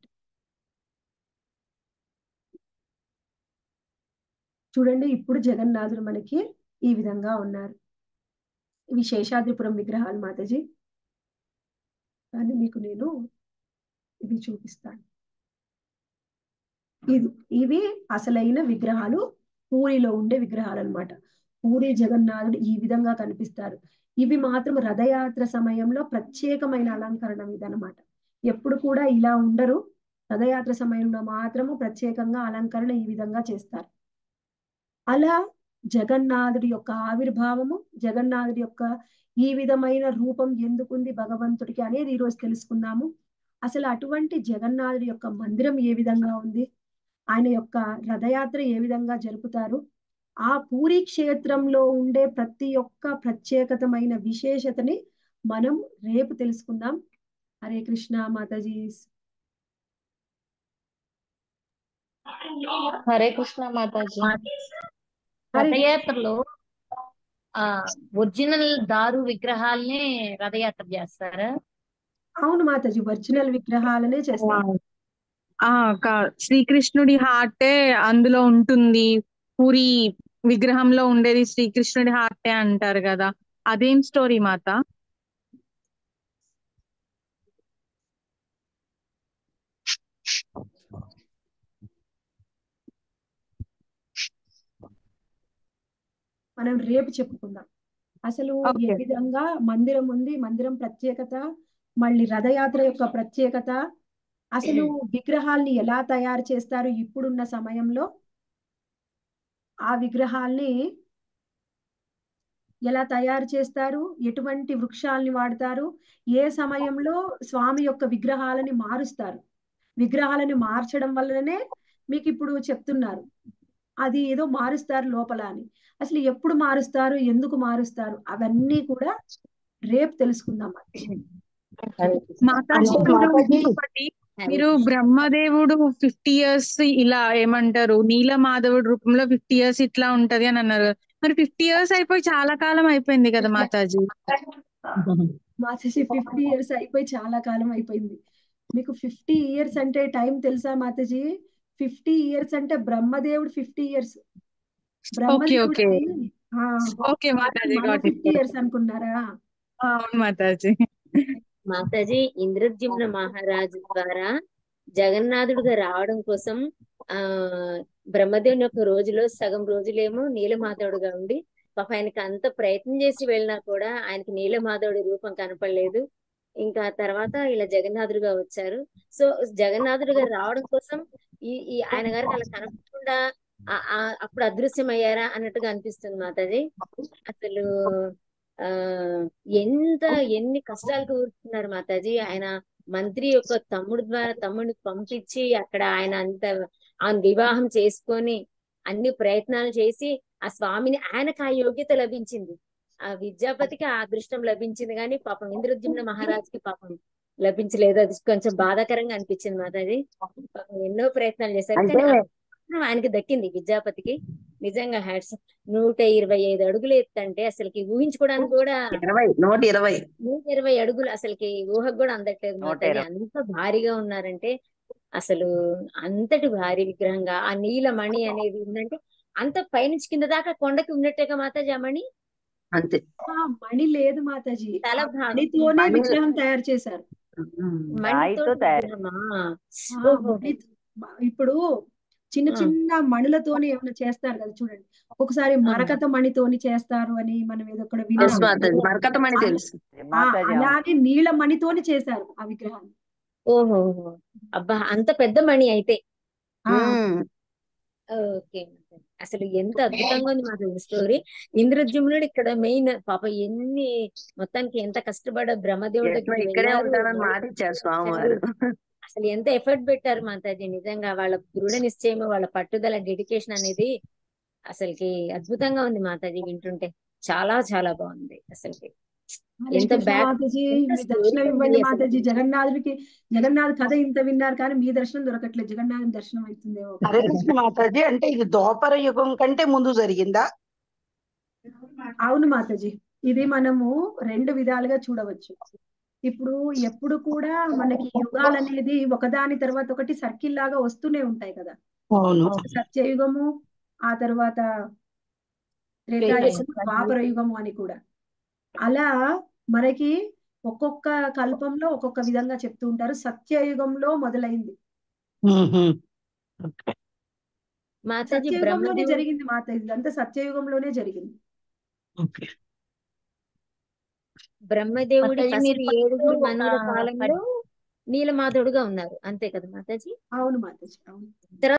చూడండి ఇప్పుడు జగన్నాథుడు మనకి ఈ విధంగా ఉన్నారు ఇవి శేషాద్రిపురం విగ్రహాలు మాతాజీ కానీ మీకు నేను ఇవి చూపిస్తాను ఇది ఇవి అసలైన విగ్రహాలు పూరిలో ఉండే విగ్రహాలు అనమాట పూరి జగన్నాథుడు ఈ విధంగా కనిపిస్తారు ఇవి మాత్రం రథయాత్ర సమయంలో ప్రత్యేకమైన అలంకరణ ఇదనమాట ఎప్పుడు కూడా ఇలా ఉండరు రథయాత్ర సమయంలో మాత్రము ప్రత్యేకంగా అలంకరణ ఈ విధంగా చేస్తారు అలా జగన్నాథుడి యొక్క ఆవిర్భావము జగన్నాథుడి యొక్క ఈ విధమైన రూపం ఎందుకుంది భగవంతుడికి అనేది ఈ రోజు తెలుసుకున్నాము అసలు అటువంటి జగన్నాథుడి యొక్క మందిరం ఏ విధంగా ఉంది ఆయన యొక్క రథయాత్ర ఏ విధంగా జరుపుతారు ఆ పూరి క్షేత్రంలో ఉండే ప్రతి ఒక్క ప్రత్యేకతమైన విశేషతని మనం రేపు తెలుసుకుందాం హరే కృష్ణ మాతాజీ హరే కృష్ణ మాతాజీ హరే రథయాత్రలో ఆ ఒరిజినల్ దారు విగ్రహాలనే రథయాత్ర చేస్తారా అవును మాతాజీ ఒరిజినల్ విగ్రహాలనే చేస్తారు ఆ కా- శ్రీకృష్ణుడి హార్టే అందులో ఉంటుంది పూరి విగ్రహంలో ఉండేది శ్రీకృష్ణుడి హార్టే అంటారు కదా అదేం స్టోరీ మాత మనం రేపు చెప్పుకుందాం అసలు ఏ ఓకే విధంగా మందిరం ఉంది మందిరం ప్రత్యేకత మళ్ళీ రథయాత్ర యొక్క ప్రత్యేకత అసలు విగ్రహాల్ని ఎలా తయారు చేస్తారు ఇప్పుడున్న సమయంలో ఆ విగ్రహాల్ని ఎలా తయారు చేస్తారు ఎటువంటి వృక్షాలని వాడతారు ఏ సమయంలో స్వామి యొక్క విగ్రహాలని మారుస్తారు విగ్రహాలని మార్చడం వల్లనే మీకు ఇప్పుడు చెప్తున్నారు అది ఏదో మారుస్తారు లోపల అని అసలు ఎప్పుడు మారుస్తారు ఎందుకు మారుస్తారు అవన్నీ కూడా రేపు తెలుసుకుందాం మాతాజీ అంటే మీరు మాతాజీ ఇంకొకటి మీరు బ్రహ్మదేవుడు ఫిఫ్టీ ఇయర్స్ ఇలా ఏమంటారు నీలమాధవుడు రూపంలో ఫిఫ్టీ ఇయర్స్ ఇట్లా ఉంటది అని అన్నారు కదా. మరి ఫిఫ్టీ ఇయర్స్ అయిపోయి చాలా కాలం అయిపోయింది కదా మాతాజీ మాతాజీ ఫిఫ్టీ ఇయర్స్ అయిపోయి చాలా కాలం అయిపోయింది మీకు ఫిఫ్టీ ఇయర్స్ అంటే టైం తెలుసా మాతాజీ ఫిఫ్టీ ఇయర్స్ అంటే బ్రహ్మదేవుడు ఫిఫ్టీ ఇయర్స్ ఓకే ఓకే బ్రహ్మదేవుడికి ఆ, ఓకే మాతాజీ మన గాట్ ఫిఫ్టీ ఇయర్స్ అనుకున్నారా అవును మాతాజీ మాతాజీ ఇంద్రజిమ్న మహారాజు ద్వారా జగన్నాథుడిగా రావడం కోసం ఆ బ్రహ్మదేవుని యొక్క రోజులో సగం రోజులేమో నీలమాధవుడుగా ఉండి పాప ఆయనకి అంత ప్రయత్నం చేసి వెళ్ళినా కూడా ఆయనకి నీలమాధవుడి రూపం కనపడలేదు ఇంకా తర్వాత ఇలా జగన్నాథుడిగా వచ్చారు సో జగన్నాథుడిగా రావడం కోసం ఈ ఈ ఆయన గారికి అలా కనపడకుండా ఆ- ఆ- అప్పుడు అదృశ్యం అయ్యారా అన్నట్టుగా అనిపిస్తుంది మాతాజీ అసలు ఆ ఎంత ఎన్ని కష్టాలు కూరుతున్నారు మాతాజీ ఆయన మంత్రి యొక్క తమ్ముడు ద్వారా తమ్ముడిని పంపించి అక్కడ ఆయన అంత ఆయన వివాహం చేసుకొని అన్ని ప్రయత్నాలు చేసి ఆ స్వామిని ఆయనకు ఆ యోగ్యత లభించింది ఆ విద్యాపతికి ఆ అదృష్టం లభించింది కానీ పాపం ఇంద్రజిమ్న మహారాజుకి పాపం లభించలేదు అది కొంచెం బాధాకరంగా అనిపించింది మాతాజీ పాపం ఎన్నో ప్రయత్నాలు చేశారు కానీ అంటే ఆ అదృష్టం ఆయనకి దక్కింది విద్యాపతికి నిజంగా హ్యాట్స్ నూట ఇరవై ఐదు అడుగులు ఎత్తంటే అసలుకి ఊహించుకోవడానికి కూడా ఇరవై నూట ఇరవై నూట ఇరవై అడుగులు అసలుకి ఊహకు కూడా అందట్లేదు నూట మాతాజీ ఇరవై. అంత భారీగా ఉన్నారంటే అసలు అంతటి భారీ విగ్రహంగా ఆ నీలమణి అనేది ఉందంటే అంత పైనుంచి కింద దాకా కొండకి ఉన్నట్టేగా మాతాజీ ఆ మణి అంతే ఆ, మణి లేదు మాతాజీ తల ఆ భాగం మణితోనే మణి- విగ్రహం తయారు చేశారు మణితో రాయితో తయారు విగ్రహమా ఆ, ఓహో మణి ఇప్పుడు చిన్న ఆ. చిన్న మణులతోని ఏమైనా చేస్తారు కదా చూడండి ఒక్కొక్కసారి మరకత మణితోని చేస్తారు అని మనం ఏదో ఒకటి తెలుసు విన్నాం మాతాజీ మరకతమణి అలా- తెలుసు ఆ, మాతాజీ అవును. అలాగే నీళ్ళ మణితోని చేశారు ఆ విగ్రహాన్ని ఓహో అబ్బా అంత పెద్ద మణి అయితే ఆ, ఉమ్. ఓకే అసలు ఎంత అద్భుతంగా ఉంది మాకు స్టోరీ ఇంద్రజుమ్నుడు ఇక్కడ మెయిన్ పాప ఎన్ని మొత్తానికి ఎంత కష్టపడ బ్రహ్మదేవుడి ఎట్లా దగ్గరికి ఇక్కడే వెళ్ళారు ఉంటానని వాళ్ళు మాట ఇచ్చారు వచ్చారు స్వామివారు అసలు ఎంత ఎఫర్ట్ పెట్టారు మాతాజీ నిజంగా వాళ్ళ దృఢ నిశ్చయం వాళ్ళ పట్టుదల డెడికేషన్ అనేది అసలుకి అద్భుతంగా ఉంది మాతాజీ వింటుంటే చాలా చాలా బాగుంది అసలుకి హరే ఎంత కృష్ణ బ్యాక్ మాతాజీ ఎంత మీ స్టోరీ దర్శనం ఉంది ఇవ్వండి అసలు మాతాజీ జగన్నాథుడికి జగన్నాథ్ కథ ఇంత విన్నారు కానీ మీ దర్శనం దొరకట్లేదు జగన్నాథుని దర్శనం అవుతుందేమో హరే కృష్ణ మాతాజీ అంటే ఇది ద్వాపర యుగం కంటే ముందు జరిగిందా అవును మాతాజీ ఇది మనము రెండు విధాలుగా చూడవచ్చు ఇప్పుడు ఎప్పుడు కూడా మనకి యుగాలు అనేది ఒకదాని తర్వాత ఒకటి సర్కిల్ లాగా వస్తూనే ఉంటాయి కదా అవును సత్యయుగము ఆ తర్వాత త్రేతాయుగము ద్వాపర యుగము అని కూడా అలా మనకి ఒక్కొక్క కల్పంలో ఒక్కొక్క విధంగా చెప్తూ ఉంటారు సత్యయుగంలో మొదలైంది ఉహుం. మాతాజీ సత్యయుగంలోనే బ్రహ్మదేవుడు జరిగింది మాత ఇదంతా సత్యయుగంలోనే జరిగింది ఓకే బ్రహ్మదేవుడి మాతాజీ ఫస్ట్ మీరు ఫస్ట్ ఏడుగురు ఒక మనుల కాలంలో నీలమాధవుడుగా ఉన్నారు అంతే కదా మాతాజీ అవును మాతాజీ అవును తర్వాత